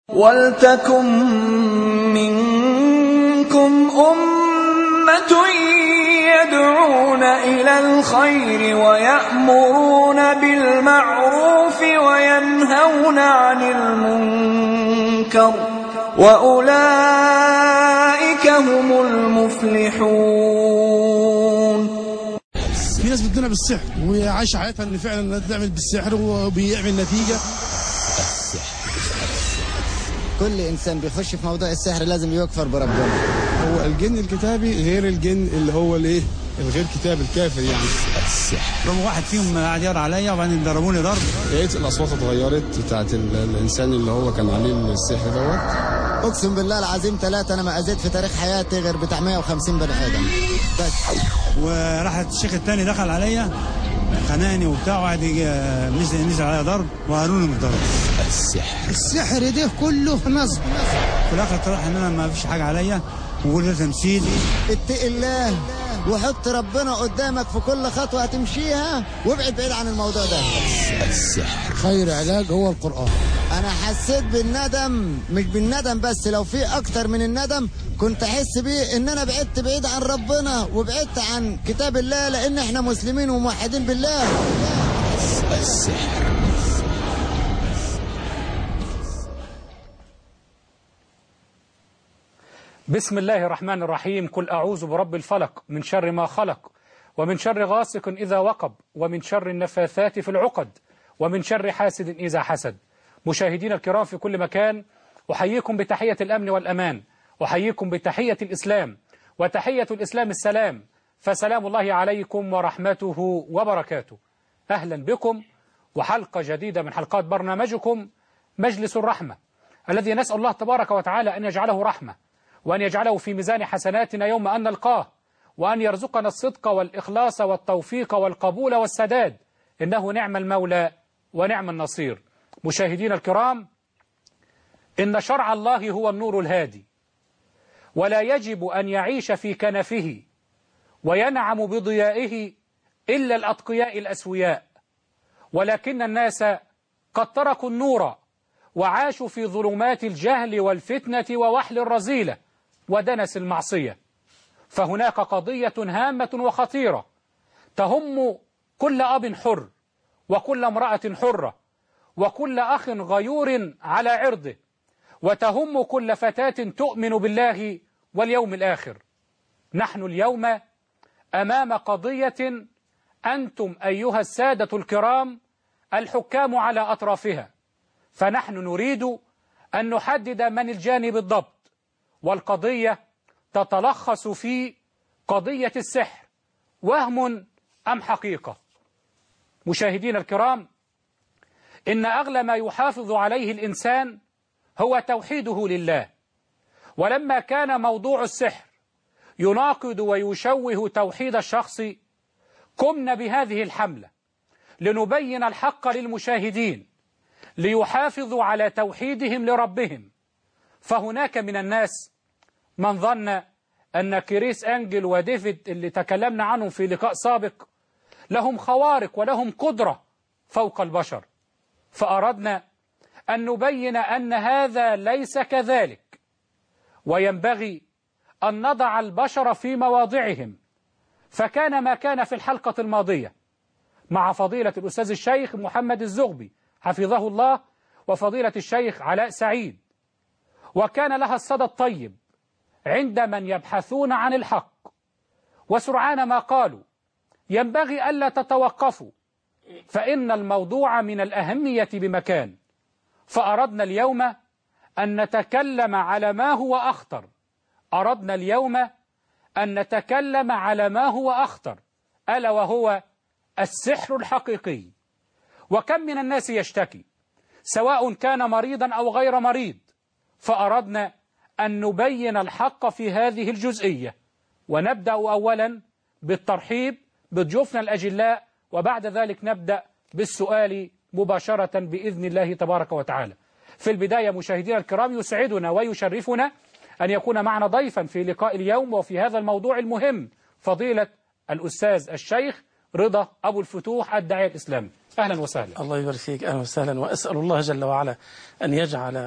وَلْتَكُن مِّنكُمْ أُمَّةٌ يَدْعُونَ إِلَى الْخَيْرِ وَيَأْمُرُونَ بِالْمَعْرُوفِ وَيَنْهَوْنَ عَنِ الْمُنكَرِ ۚ وَأُولَٰئِكَ هُمُ الْمُفْلِحُونَ في ناس بتدينا بالسحر وعايشه حياتها ان فعلا الناس بتعمل بالسحر وبيعمل نتيجه كل انسان بيخش في موضوع السحر لازم يكفر بربنا هو الجن الكتابي غير الجن اللي هو الايه الغير كتاب الكافر يعني يوم واحد فيهم قعد يقرا عليا وبعدين ضربوني ضرب لقيت الاصوات اتغيرت بتاعت ال- الانسان اللي هو كان عليه السحر دوت اقسم بالله العظيم ثلاثة انا ما اذيت في تاريخ حياتي غير بتاع 150 بني ادم بس وراح الشيخ الثاني دخل عليا خنقني وبتاع وقعد يجي- نزل نزل عليا ضرب وقالوا لي من الضرب السحر ده كله نصب في الاخر طلع ان انا ما فيش حاجه عليا وقول ده تمثيل اتق الله وحط ربنا قدامك في كل خطوة هتمشيها وابعد بعيد عن الموضوع ده خير علاج هو القران انا حسيت بالندم مش بالندم بس لو في اكتر من الندم كنت احس بيه ان انا بعدت بعيد عن ربنا وبعدت عن كتاب الله لان احنا مسلمين وموحدين بالله بسم الله الرحمن الرحيم قل أعوذ برب الفلق من شر ما خلق ومن شر غاسق إذا وقب ومن شر النفاثات في العقد ومن شر حاسد إذا حسد مشاهدين الكرام في كل مكان أحييكم بتحية الأمن والأمان أحييكم بتحية الإسلام وتحية الإسلام السلام فسلام الله عليكم ورحمته وبركاته أهلا بكم وحلقة جديدة من حلقات برنامجكم مجلس الرحمة الذي نسأل الله تبارك وتعالى أن يجعله رحمة وأن يجعله في ميزان حسناتنا يوم أن نلقاه وأن يرزقنا الصدق والإخلاص والتوفيق والقبول والسداد إنه نعم المولى ونعم النصير مشاهدين الكرام إن شرع الله هو النور الهادي ولا يجب أن يعيش في كنفه وينعم بضيائه إلا الأتقياء الأسوياء ولكن الناس قد تركوا النور وعاشوا في ظلمات الجهل والفتنة ووحل الرذيلة ودنس المعصية فهناك قضية هامة وخطيرة تهم كل أب حر وكل امرأة حرة وكل أخ غيور على عرضه وتهم كل فتاة تؤمن بالله واليوم الآخر نحن اليوم أمام قضية أنتم أيها السادة الكرام الحكام على أطرافها فنحن نريد أن نحدد من الجانب بالضبط والقضية تتلخص في قضية السحر وهم أم حقيقة مشاهدين الكرام إن أغلى ما يحافظ عليه الإنسان هو توحيده لله ولما كان موضوع السحر يناقض ويشوه توحيد الشخص قمنا بهذه الحملة لنبين الحق للمشاهدين ليحافظوا على توحيدهم لربهم فهناك من الناس من ظن أن كريس أنجل وديفيد اللي تكلمنا عنهم في لقاء سابق لهم خوارق ولهم قدرة فوق البشر فأردنا أن نبين أن هذا ليس كذلك وينبغي أن نضع البشر في مواضعهم فكان ما كان في الحلقة الماضية مع فضيلة الأستاذ الشيخ محمد الزغبي حفظه الله وفضيلة الشيخ علاء سعيد وكان لها الصدى الطيب عند من يبحثون عن الحق وسرعان ما قالوا ينبغي ألا تتوقفوا فإن الموضوع من الأهمية بمكان فأردنا اليوم أن نتكلم على ما هو أخطر أردنا اليوم أن نتكلم على ما هو أخطر ألا وهو السحر الحقيقي وكم من الناس يشتكي سواء كان مريضا أو غير مريض فأردنا أن نبين الحق في هذه الجزئية ونبدأ أولا بالترحيب بضيوفنا الأجلاء وبعد ذلك نبدأ بالسؤال مباشرة بإذن الله تبارك وتعالى في البداية مشاهدينا الكرام يسعدنا ويشرفنا أن يكون معنا ضيفا في لقاء اليوم وفي هذا الموضوع المهم فضيلة الأستاذ الشيخ رضا أبو الفتوح الداعية الإسلامي أهلا وسهلا الله يبارك فيك أهلا وسهلا وأسأل الله جل وعلا أن يجعل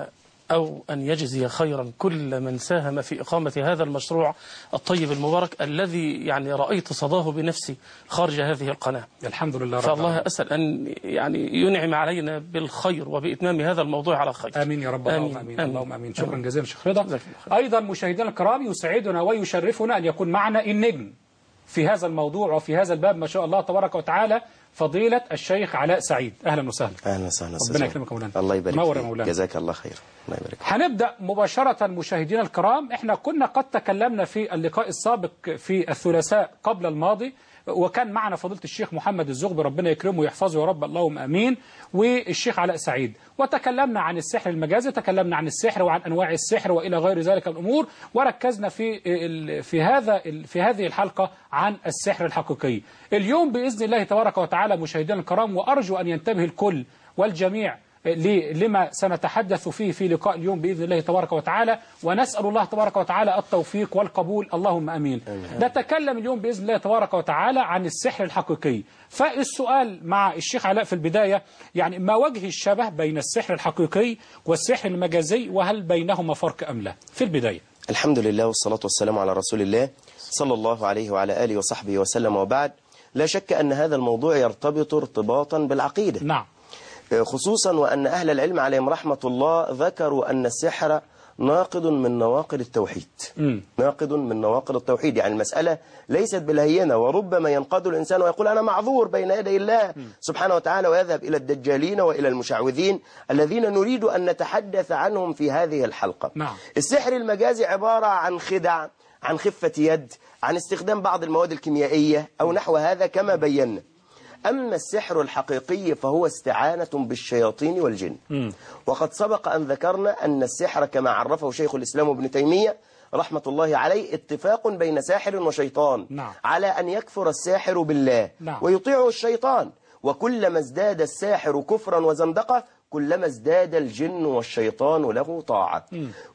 أو أن يجزي خيرا كل من ساهم في إقامة هذا المشروع الطيب المبارك الذي يعني رأيت صداه بنفسي خارج هذه القناة الحمد لله رب فالله العالمين. أسأل أن يعني ينعم علينا بالخير وبإتمام هذا الموضوع على خير امين يا رب آمين. اللهم امين آمين. اللهم امين شكرا جزيلا شيخ رضا جزاك الله خير. ايضا مشاهدينا الكرام يسعدنا ويشرفنا ان يكون معنا النجم في هذا الموضوع وفي هذا الباب ما شاء الله تبارك وتعالى فضيله الشيخ علاء سعيد اهلا وسهلا اهلا وسهلا أستاذ ربنا عمر. يكرمك يا مولانا. الله يبارك منور يا فيك. مولانا. جزاك الله خير الله يبارك فيك. هنبدأ مباشرة مشاهدينا الكرام احنا كنا قد تكلمنا في اللقاء السابق في الثلاثاء قبل الماضي وكان معنا فضيلة الشيخ محمد الزغبي ربنا يكرمه ويحفظه يا رب اللهم امين والشيخ علاء سعيد وتكلمنا عن السحر المجازي تكلمنا عن السحر وعن انواع السحر والى غير ذلك الامور وركزنا في ال- في هذا ال- في هذه الحلقة عن السحر الحقيقي اليوم باذن الله تبارك وتعالى مشاهدينا الكرام وارجو ان ينتبه الكل والجميع ل- لما سنتحدث فيه في لقاء اليوم بإذن الله تبارك وتعالى ونسأل الله تبارك وتعالى التوفيق والقبول اللهم أمين نتكلم اليوم بإذن الله تبارك وتعالى عن السحر الحقيقي فالسؤال مع الشيخ علاء في البداية يعني ما وجه الشبه بين السحر الحقيقي والسحر المجازي وهل بينهما فرق أم لا في البداية الحمد لله والصلاة والسلام على رسول الله صلى الله عليه وعلى آله وصحبه وسلم وبعد لا شك أن هذا الموضوع يرتبط ارتباطا بالعقيدة نعم خصوصا وأن أهل العلم عليهم رحمة الله ذكروا أن السحر ناقض من نواقض التوحيد مم. ناقض من نواقض التوحيد يعني المسألة ليست بالهينة وربما ينقض الإنسان ويقول أنا معذور بين يدي الله سبحانه وتعالى ويذهب إلى الدجالين وإلى المشعوذين الذين نريد أن نتحدث عنهم في هذه الحلقة نعم. السحر المجازي عبارة عن خدع عن خفة يد عن استخدام بعض المواد الكيميائية أو نحو هذا كما بينا أما السحر الحقيقي فهو استعانة بالشياطين والجن وقد سبق أن ذكرنا أن السحر كما عرفه شيخ الإسلام ابن تيمية رحمة الله عليه اتفاق بين ساحر وشيطان نعم. على أن يكفر الساحر بالله نعم. ويطيعه الشيطان وكلما ازداد الساحر كفرا وزندقة كلما ازداد الجن والشيطان له طاعة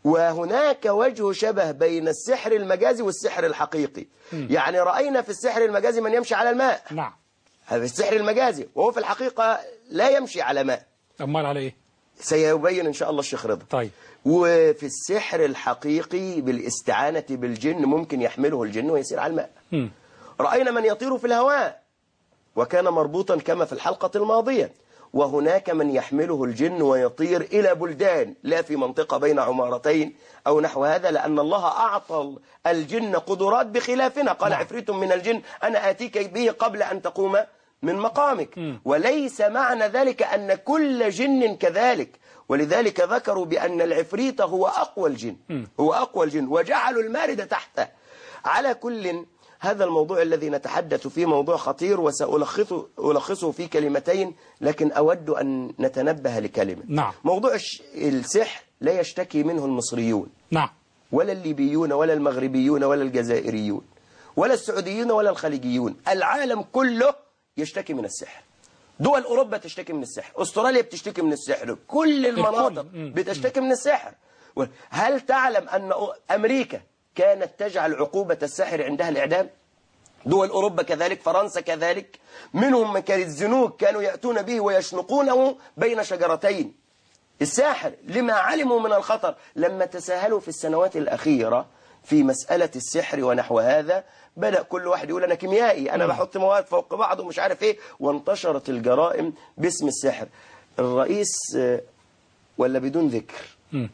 وهناك وجه شبه بين السحر المجازي والسحر الحقيقي يعني رأينا في السحر المجازي من يمشي على الماء نعم هذا السحر المجازي وهو في الحقيقة لا يمشي على ماء أمال على إيه سيبين إن شاء الله الشيخ رضا طيب وفي السحر الحقيقي بالاستعانة بالجن ممكن يحمله الجن ويسير على الماء مم. رأينا من يطير في الهواء وكان مربوطا كما في الحلقة الماضية وهناك من يحمله الجن ويطير إلى بلدان لا في منطقة بين عمارتين أو نحو هذا لأن الله أعطى الجن قدرات بخلافنا قال نعم. عفريت من الجن أنا آتيك به قبل أن تقوم من مقامك وليس معنى ذلك أن كل جن كذلك ولذلك ذكروا بأن العفريت هو أقوى الجن هو أقوى الجن وجعلوا المارد تحته على كل هذا الموضوع الذي نتحدث فيه موضوع خطير وسألخصه ألخصه في كلمتين لكن أود أن نتنبه لكلمة نعم. موضوع الش- السحر لا يشتكي منه المصريون نعم ولا الليبيون ولا المغربيون ولا الجزائريون ولا السعوديون ولا الخليجيون العالم كله يشتكي من السحر دول أوروبا تشتكي من السحر أستراليا بتشتكي من السحر كل المناطق مم. بتشتكي من السحر و- هل تعلم أن أ- أمريكا كانت تجعل عقوبة السحر عندها الإعدام دول أوروبا كذلك فرنسا كذلك منهم من كان الزنوج كانوا يأتون به ويشنقونه بين شجرتين الساحر لما علموا من الخطر لما تساهلوا في السنوات الأخيرة في مسألة السحر ونحو هذا بدأ كل واحد يقول أنا كيميائي أنا بحط مواد فوق بعض ومش عارف إيه وانتشرت الجرائم باسم السحر الرئيس آه، ولا بدون ذكر مم.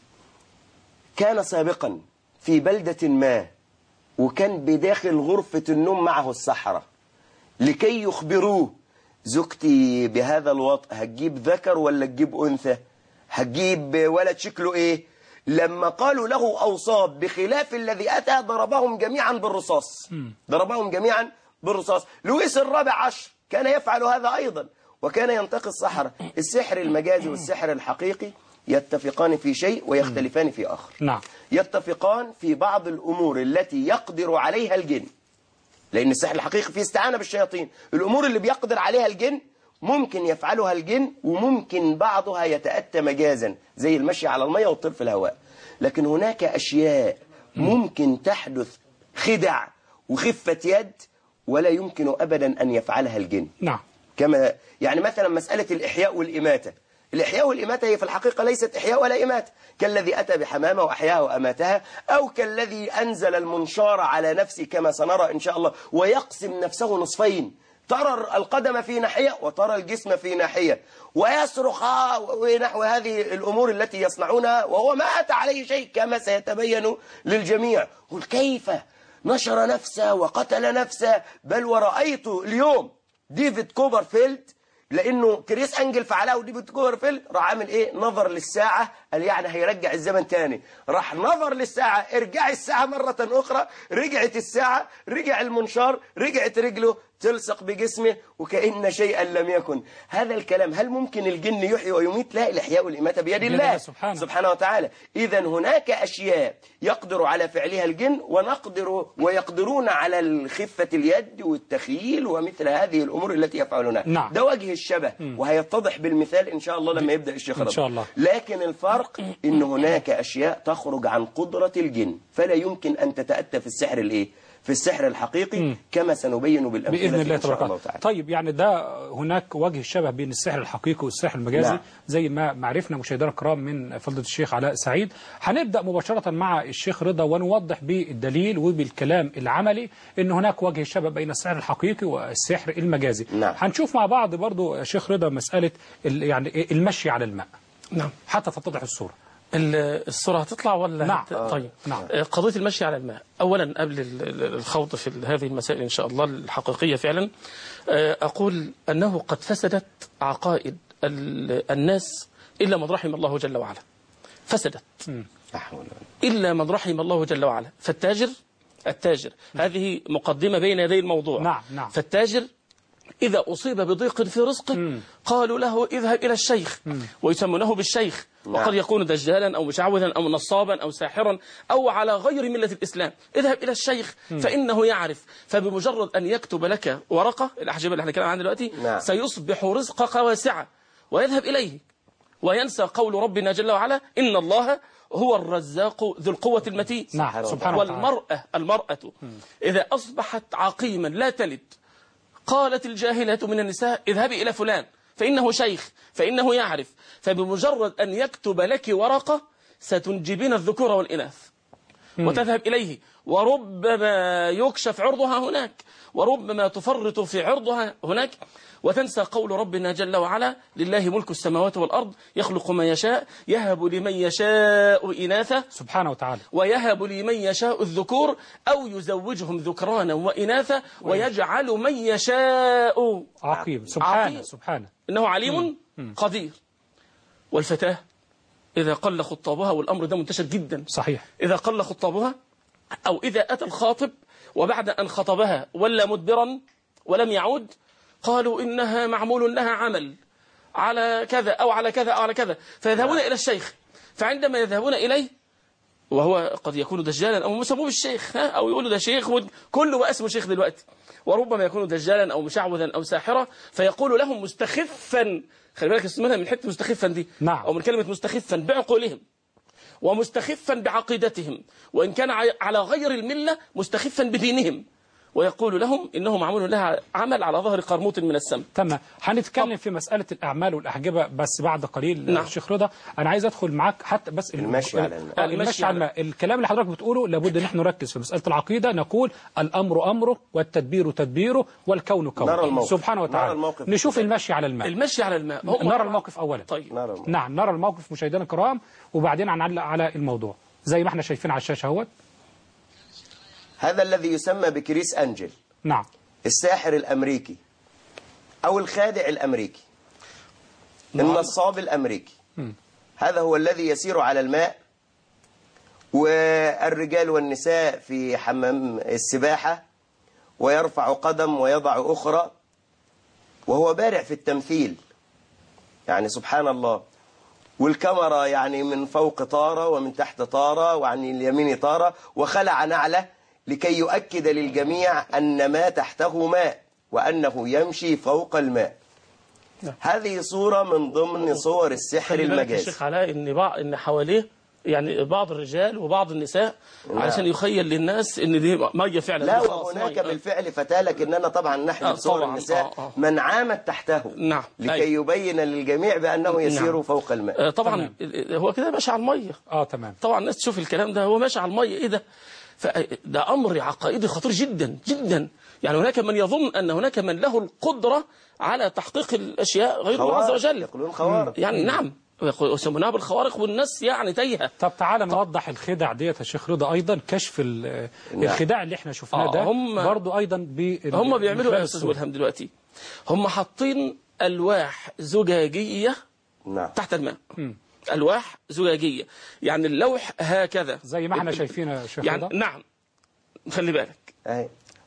كان سابقا في بلدة ما وكان بداخل غرفة النوم معه السحرة لكي يخبروه زوجتي بهذا الوطء هتجيب ذكر ولا تجيب أنثى هتجيب ولد شكله إيه لما قالوا له أوصاب بخلاف الذي أتى ضربهم جميعا بالرصاص ضربهم جميعا بالرصاص لويس الرابع عشر كان يفعل هذا أيضا وكان ينتقي السحرة السحر المجازي والسحر الحقيقي يتفقان في شيء ويختلفان في آخر نعم يتفقان في بعض الأمور التي يقدر عليها الجن لأن السحر الحقيقي فيه استعانة بالشياطين الأمور اللي بيقدر عليها الجن ممكن يفعلها الجن وممكن بعضها يتأتى مجازا زي المشي على المية والطير في الهواء لكن هناك أشياء ممكن تحدث خدع وخفة يد ولا يمكن أبدا أن يفعلها الجن نعم كما يعني مثلا مسألة الإحياء والإماتة الإحياء والإماتة هي في الحقيقة ليست إحياء ولا إماتة كالذي أتى بحمامة وأحياها وأماتها أو كالذي أنزل المنشار على نفسه كما سنرى إن شاء الله ويقسم نفسه نصفين ترى القدم في ناحية وترى الجسم في ناحية ويصرخ آه ونحو هذه الأمور التي يصنعونها وهو ما أتى عليه شيء كما سيتبين للجميع قل كيف نشر نفسه وقتل نفسه بل ورأيت اليوم ديفيد كوبرفيلد لانه كريس انجل فعلها وديفيد كوبرفيلد راح عامل ايه نظر للساعه قال يعني هيرجع الزمن تاني راح نظر للساعه ارجعي الساعه مره اخرى رجعت الساعه رجع المنشار رجعت رجله تلصق بجسمه وكأن شيئا لم يكن هذا الكلام هل ممكن الجن يحيي ويميت لا الإحياء والإماتة بيد بيد الله الله سبحانه. سبحانه وتعالى إذا هناك أشياء يقدر على فعلها الجن ونقدر ويقدرون على الخفة اليد والتخيل ومثل هذه الأمور التي يفعلونها نعم. ده وجه الشبه وهيتضح بالمثال إن شاء الله لما يبدأ الشيخ إن رضا. شاء الله. لكن الفرق إن هناك أشياء تخرج عن قدرة الجن فلا يمكن أن تتأتى في السحر الإيه في السحر الحقيقي كما سنبين بالأمثلة باذن الله إن شاء تبارك الله الله تعالى طيب يعني ده هناك وجه الشبه بين السحر الحقيقي والسحر المجازي نعم. زي ما معرفنا مشاهدينا الكرام من فضيله الشيخ علاء سعيد هنبدا مباشره مع الشيخ رضا ونوضح بالدليل وبالكلام العملي ان هناك وجه الشبه بين السحر الحقيقي والسحر المجازي نعم. هنشوف مع بعض برضو يا شيخ رضا مساله ال- يعني المشي على الماء نعم حتى تتضح الصوره ال- الصورة هتطلع ولا نعم. هت... طيب نعم. آه، قضية المشي على الماء أولا قبل ال- ال- الخوض في ال- هذه المسائل إن شاء الله الحقيقية فعلا آه، أقول أنه قد فسدت عقائد ال- الناس إلا من رحم الله جل وعلا فسدت لا حول ولا قوة. إلا من رحم الله جل وعلا فالتاجر التاجر هذه مقدمة بين يدي الموضوع نعم، نعم. فالتاجر إذا أصيب بضيق في رزقه قالوا له اذهب إلى الشيخ ويسمونه بالشيخ وقد يكون دجالا أو مشعوذا أو نصابا أو ساحرا أو على غير ملة الإسلام اذهب إلى الشيخ فإنه يعرف فبمجرد أن يكتب لك ورقة الأحجبة اللي احنا كلام عنها دلوقتي نعم. سيصبح رزقك واسعة ويذهب إليه وينسى قول ربنا جل وعلا إن الله هو الرزاق ذو القوة المتين نعم سبحانه وتعالى والمرأة المرأة إذا أصبحت عقيما لا تلد قالت الجاهلة من النساء اذهبي إلى فلان فإنه شيخ فإنه يعرف فبمجرد أن يكتب لك ورقة ستنجبين الذكور والإناث وتذهب إليه وربما يكشف عرضها هناك وربما تفرط في عرضها هناك وتنسى قول ربنا جل وعلا لله ملك السماوات والأرض يخلق ما يشاء يهب لمن يشاء إناثا سبحانه وتعالى ويهب لمن يشاء الذكور أو يزوجهم ذكرانا وإناثا ويجعل من يشاء عقيم سبحانه عقيم. سبحانه إنه عليم قدير والفتاة إذا قل خطابها والأمر ده منتشر جدا صحيح إذا قل خطابها أو إذا أتى الخاطب وبعد أن خطبها ولا مدبرا ولم يعود قالوا إنها معمول لها عمل على كذا أو على كذا أو على كذا فيذهبون إلى الشيخ فعندما يذهبون إليه وهو قد يكون دجالا أو مسموه بالشيخ ها؟ أو يقولوا ده شيخ ود- كله بقى اسمه شيخ دلوقتي وربما يكون دجالا أو مشعوذا أو ساحرا فيقول لهم مستخفا خلي بالك اسمها من حتة مستخفا دي نعم. أو من كلمة مستخفا بعقولهم ومستخفا بعقيدتهم وإن كان ع- على غير الملة مستخفا بدينهم ويقول لهم إنه معمول لها عمل على ظهر قرموط من السماء تمام هنتكلم في مسألة الأعمال والأحجبة بس بعد قليل نعم. الشيخ رضا أنا عايز أدخل معاك حتى بس المشي على الماء. آه، المشي المشي على على- الماء الكلام اللي حضرتك بتقوله لابد ان احنا نركز في مسألة العقيدة نقول الأمر أمره والتدبير تدبيره والكون كونه نرى الموقف. سبحانه نرى وتعالى الموقف. نشوف المشي على الماء المشي على الماء هم نرى الموقف أولا طيب نرى الموقف. نعم نرى الموقف مشاهدينا الكرام وبعدين هنعلق على الموضوع زي ما احنا شايفين على الشاشة اهوت هذا الذي يسمى بكريس أنجل نعم الساحر الأمريكي أو الخادع الأمريكي النصاب الأمريكي هذا هو الذي يسير على الماء والرجال والنساء في حمام السباحة ويرفع قدم ويضع أخرى وهو بارع في التمثيل يعني سبحان الله والكاميرا يعني من فوق طارة ومن تحت طارة وعن اليمين طارة وخلع نعله لكي يؤكد للجميع أن ما تحته ماء وأنه يمشي فوق الماء هذه صورة من ضمن صور السحر خلي بالك يا المجازي شيخ علاء ان بعض ان حواليه يعني بعض الرجال وبعض النساء علشان يخيل للناس ان دي ميه فعلا لا دي خلاص وهناك مية. بالفعل فتاه لكننا طبعا نحن آه، صور طبعاً، النساء آه، آه. من عامت تحته نعم، لكي أيوة. يبين للجميع بانه يسير نعم. فوق الماء آه، طبعا ال- هو كده ماشي على الميه اه تمام طبعا الناس تشوف الكلام ده هو ماشي على الميه ايه ده فده امر عقائدي خطير جدا جدا يعني هناك من يظن ان هناك من له القدره على تحقيق الاشياء غير الله عز خوارق، وجل يقولون خوارق يعني نعم يسمونها بالخوارق والناس يعني تايهه طب تعالى نوضح الخدع ديت يا شيخ رضا ايضا كشف ال- الخداع اللي احنا شفناه آه، ده هم- برضو ايضا بال- هم من بيعملوا خلال ايه يا استاذ الصور. ملهم دلوقتي هم حاطين الواح زجاجيه نعم تحت الماء الواح زجاجيه يعني اللوح هكذا زي ما احنا شايفين يا شيخ يعني رضا نعم خلي بالك اهي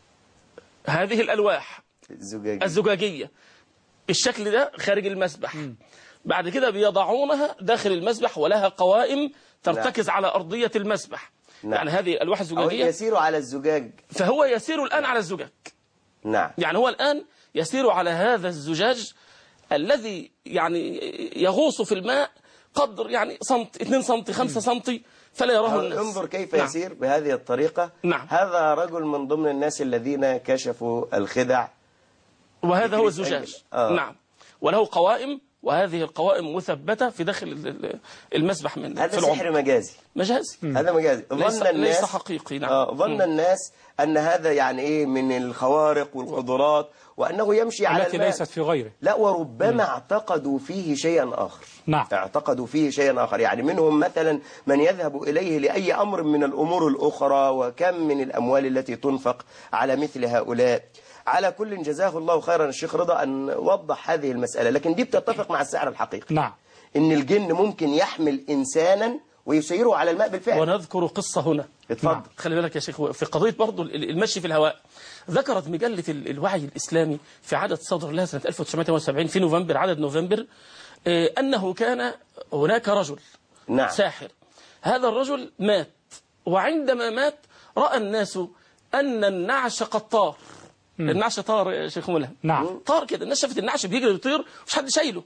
هذه الالواح الزجاج الزجاجية الشكل ده خارج المسبح بعد كده بيضعونها داخل المسبح ولها قوائم ترتكز على أرضية المسبح نعم. يعني هذه الألواح أو الزجاجية يسير على الزجاج فهو يسير الآن على الزجاج نعم يعني هو الآن يسير على هذا الزجاج الذي يعني يغوص في الماء قدر يعني سنت 2 سنتي 5 سنتي فلا يراه الناس انظر كيف نعم. يسير بهذه الطريقة نعم. هذا رجل من ضمن الناس الذين كشفوا الخدع وهذا هو فكرة الزجاج أجل. آه. نعم وله قوائم وهذه القوائم مثبتة في داخل ال- ال- المسبح من في هذا العمق سحر مجازي مجازي هذا مجازي ليس- ظن الناس ليس حقيقي، نعم. آه ظن مم. الناس أن هذا يعني إيه من الخوارق والقدرات وأنه يمشي على التي الماء ليست في غيره لا وربما اعتقدوا فيه شيئا آخر نعم. اعتقدوا فيه شيئا آخر يعني منهم مثلا من يذهب إليه لأي أمر من الأمور الأخرى وكم من الأموال التي تنفق على مثل هؤلاء على كل جزاه الله خيرا الشيخ رضا أن وضح هذه المسألة لكن دي بتتفق مع السحر الحقيقي نعم إن الجن ممكن يحمل إنسانا ويسيره على الماء بالفعل ونذكر قصة هنا اتفضل خلي بالك يا شيخ في قضية برضو ال- المشي في الهواء ذكرت مجلة ال- الوعي الإسلامي في عدد صدر لها سنة 1978 في نوفمبر عدد نوفمبر آه، أنه كان هناك رجل نعم ساحر هذا الرجل مات وعندما مات رأى الناس أن النعش قد طار النعش طار يا شيخ ملهم نعم. طار كده الناس شافت النعش بيجري ويطير مش حد شايله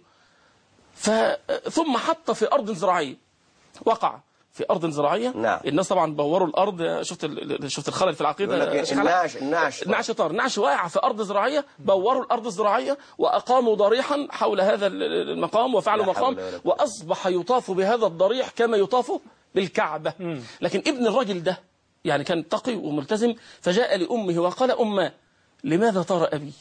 ف ثم حط في أرض زراعية وقع في أرض زراعية نعم. الناس طبعا بوروا الأرض شفت ال- شفت الخلل في العقيدة يقول لك يا شيخ علاء؟ النعش النعش النعش طار النعش واقع في أرض زراعية بوروا الأرض الزراعية وأقاموا ضريحا حول هذا ال- ال- المقام وفعلوا لا حول مقام ولا قوة. وأصبح يطاف بهذا الضريح كما يطاف بالكعبة لكن ابن الرجل ده يعني كان تقي وملتزم فجاء لأمه وقال أمه لماذا طار أبي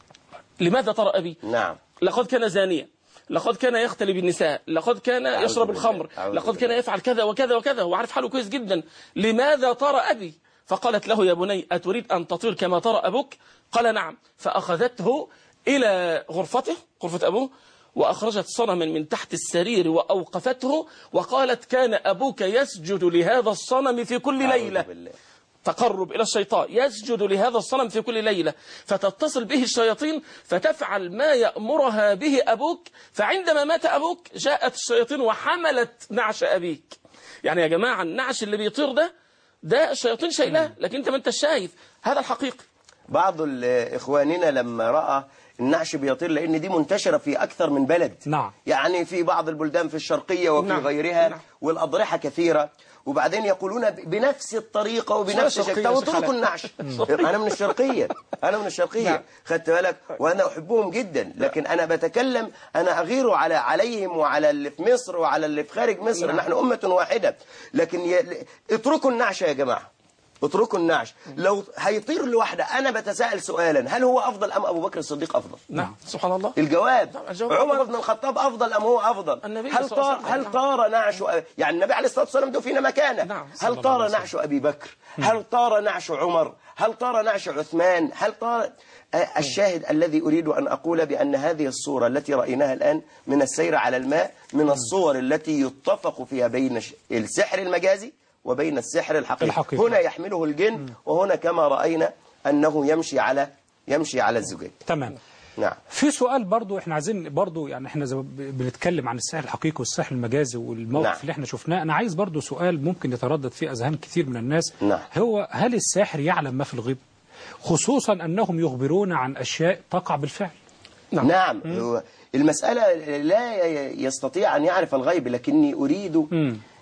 لماذا طار أبي نعم لقد كان زانيا لقد كان يختلي بالنساء لقد كان يشرب بالله. الخمر أعوذ لقد كان بالله. يفعل كذا وكذا وكذا وعارف حاله كويس جدا لماذا طار أبي فقالت له يا بني أتريد أن تطير كما طار أبوك قال نعم فأخذته إلى غرفته غرفة أبوه وأخرجت صنما من تحت السرير وأوقفته وقالت كان أبوك يسجد لهذا الصنم في كل ليلة أعوذ بالله. تقرب إلى الشيطان يسجد لهذا الصنم في كل ليلة فتتصل به الشياطين فتفعل ما يأمرها به أبوك فعندما مات أبوك جاءت الشياطين وحملت نعش أبيك يعني يا جماعة النعش اللي بيطير ده ده الشياطين شايلاه لكن انت ما انت شايف هذا الحقيقي بعض ال- إخواننا لما رأى النعش بيطير لأن دي منتشرة في أكثر من بلد نعم. يعني في بعض البلدان في الشرقية وفي نعم. غيرها نعم. والأضرحة كثيرة وبعدين يقولون ب- بنفس الطريقة وبنفس الشرقية الشكل يا شيخ اتركوا علاء. النعش أنا من الشرقية أنا من الشرقية نعم. خدت بالك وأنا أحبهم جدا لكن أنا بتكلم أنا أغير على عليهم وعلى اللي في مصر وعلى اللي في خارج مصر نعم. نحن أمة واحدة لكن ي... اتركوا النعش يا جماعة اتركوا النعش لو هيطير لوحده أنا بتساءل سؤالا هل هو أفضل أم أبو بكر الصديق أفضل نعم سبحان الله الجواب نعم، الجواب عمر أفضل. بن الخطاب أفضل أم هو أفضل النبي هل صلى الله طار عليه وسلم. هل نعم. طار نعش يعني النبي عليه الصلاة والسلام دفن مكانه نعم، صلى هل الله طار عليه وسلم. نعش أبي بكر هل طار نعش عمر هل طار نعش عثمان هل طار آه، الشاهد الذي أريد أن أقول بأن هذه الصورة التي رأيناها الآن من السير على الماء من الصور التي يتفق فيها بين ش- السحر المجازي وبين السحر الحقيقي الحقيقي. هنا يحمله الجن وهنا كما رأينا أنه يمشي على يمشي على الزجاج تمام نعم في سؤال برضو احنا عايزين برضو يعني احنا زي ما ب- بنتكلم عن السحر الحقيقي والسحر المجازي والموقف نعم. اللي احنا شفناه انا عايز برضو سؤال ممكن يتردد في اذهان كثير من الناس نعم. هو هل الساحر يعلم ما في الغيب خصوصا انهم يخبرون عن اشياء تقع بالفعل نعم. نعم هو المسألة لا ي- يستطيع أن يعرف الغيب لكني أريد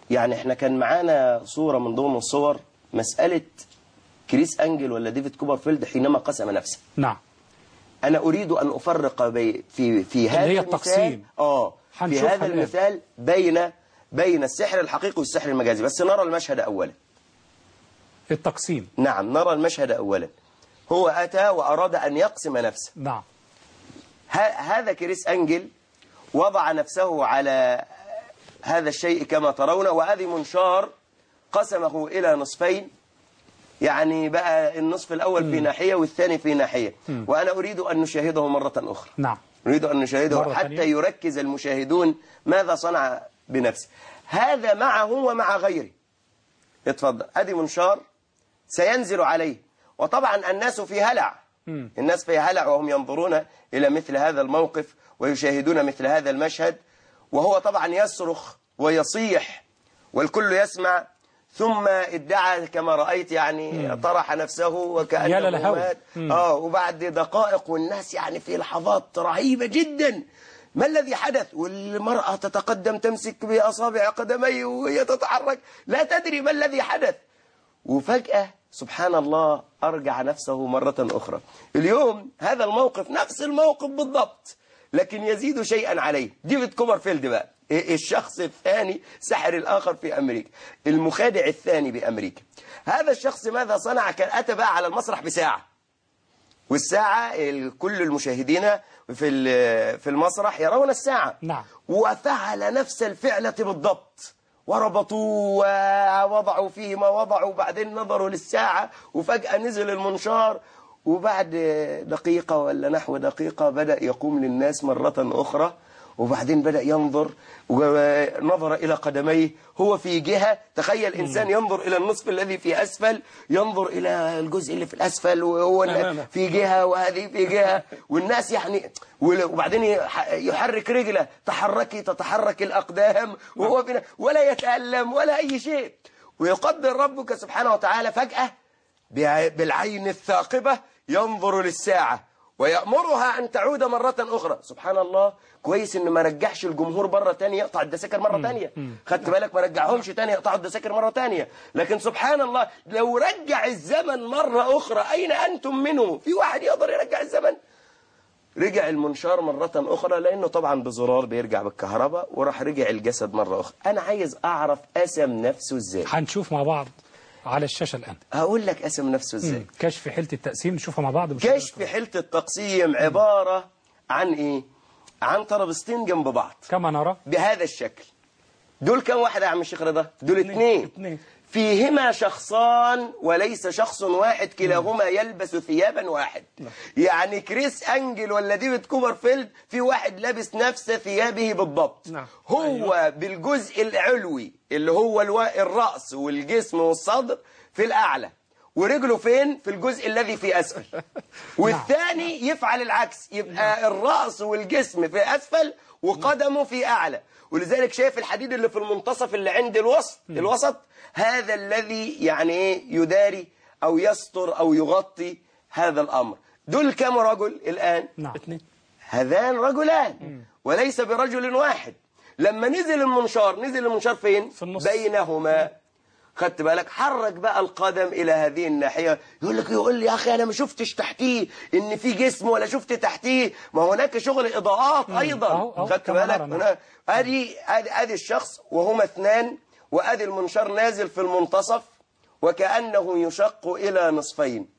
يعني احنا كان معانا صورة من ضمن الصور مسألة كريس أنجل ولا ديفيد كوبرفيلد حينما قسم نفسه نعم أنا أريد أن أفرق بي في في هذا هي المثال التقسيم. آه في هنشوفها هذا الآن. المثال بين بين السحر الحقيقي والسحر المجازي بس نرى المشهد أولا التقسيم نعم نرى المشهد أولا هو أتى وأراد أن يقسم نفسه نعم ه- هذا كريس أنجل وضع نفسه على هذا الشيء كما ترون وهذه منشار قسمه إلى نصفين يعني بقى النصف الأول في ناحية والثاني في ناحية وأنا أريد أن نشاهده مرة أخرى نعم نريد أن نشاهده مرة حتى ثانية. يركز المشاهدون ماذا صنع بنفسه هذا معه ومع غيره اتفضل ادي منشار سينزل عليه وطبعا الناس في هلع الناس في هلع وهم ينظرون إلى مثل هذا الموقف ويشاهدون مثل هذا المشهد وهو طبعا يصرخ ويصيح والكل يسمع ثم ادعى كما رأيت يعني طرح نفسه يا وكأنه للهول. مات مم. اه وبعد دقائق والناس يعني في لحظات رهيبة جدا ما الذي حدث والمرأة تتقدم تمسك بأصابع قدميه وهي تتحرك لا تدري ما الذي حدث وفجأة سبحان الله أرجع نفسه مرة أخرى اليوم هذا الموقف نفس الموقف بالضبط لكن يزيد شيئا عليه ديفيد كوبرفيلد بقى الشخص الثاني سحر الآخر في أمريكا المخادع الثاني بأمريكا هذا الشخص ماذا صنع كان أتى بقى على المسرح بساعة والساعة ال- كل المشاهدين في ال- في المسرح يرون الساعة نعم. وفعل نفس الفعلة بالضبط وربطوا ووضعوا فيه ما وضعوا بعدين نظروا للساعة وفجأة نزل المنشار وبعد دقيقة ولا نحو دقيقة بدأ يقوم للناس مرة أخرى وبعدين بدأ ينظر ونظر إلى قدميه هو في جهة تخيل إنسان ينظر إلى النصف الذي في أسفل ينظر إلى الجزء اللي في الأسفل وهو تماما. في جهة وهذه في جهة والناس يعني وبعدين يح- يحرك رجله تحركي تتحرك الأقدام وهو في ولا يتألم ولا أي شيء ويقدر ربك سبحانه وتعالى فجأة بع- بالعين الثاقبة ينظر للساعة ويأمرها أن تعود مرة أخرى سبحان الله كويس إنه ما رجعش الجمهور مرة تانية يقطع الدساكر مرة تانية خدت بالك ما رجعهمش تانية يقطعوا الدساكر مرة تانية لكن سبحان الله لو رجع الزمن مرة أخرى أين أنتم منه في واحد يقدر يرجع الزمن رجع المنشار مرة أخرى لأنه طبعا بزرار بيرجع بالكهرباء وراح رجع الجسد مرة أخرى أنا عايز أعرف قسم نفسه إزاي هنشوف مع بعض على الشاشة الآن هقول لك قسم نفسه إزاي كشف حيلة التقسيم نشوفها مع بعض بشكل كشف حيلة التقسيم عبارة عن إيه عن ترابيزتين جنب بعض كما نرى بهذا الشكل دول كم واحد يا عم الشيخ رضا دول اثنين اثنين. فيهما شخصان وليس شخص واحد كلاهما يلبس ثيابا واحد يعني كريس أنجل ولا ديفيد كوبرفيلد في واحد لابس نفس ثيابه بالضبط نعم. هو بالجزء العلوي اللي هو الو- الرأس والجسم والصدر في الأعلى ورجله فين في الجزء الذي في أسفل والثاني يفعل العكس يبقى الرأس والجسم في أسفل وقدمه في أعلى ولذلك شايف الحديد اللي في المنتصف اللي عند الوسط الوسط هذا الذي يعني ايه يداري أو يستر أو يغطي هذا الأمر دول كم رجل الآن نعم اثنين هذان رجلان وليس برجل واحد لما نزل المنشار نزل المنشار فين في النص. بينهما خدت بالك حرك بقى القدم الى هذه الناحيه يقول لك يقول لي يا اخي انا ما شفتش تحتيه ان في جسم ولا شفت تحتيه ما هناك شغل اضاءات ايضا أهو- أهو خدت كما بالك نرى، نعم. هنا ادي ادي ادي الشخص وهما اثنان وادي المنشار نازل في المنتصف وكانه يشق الى نصفين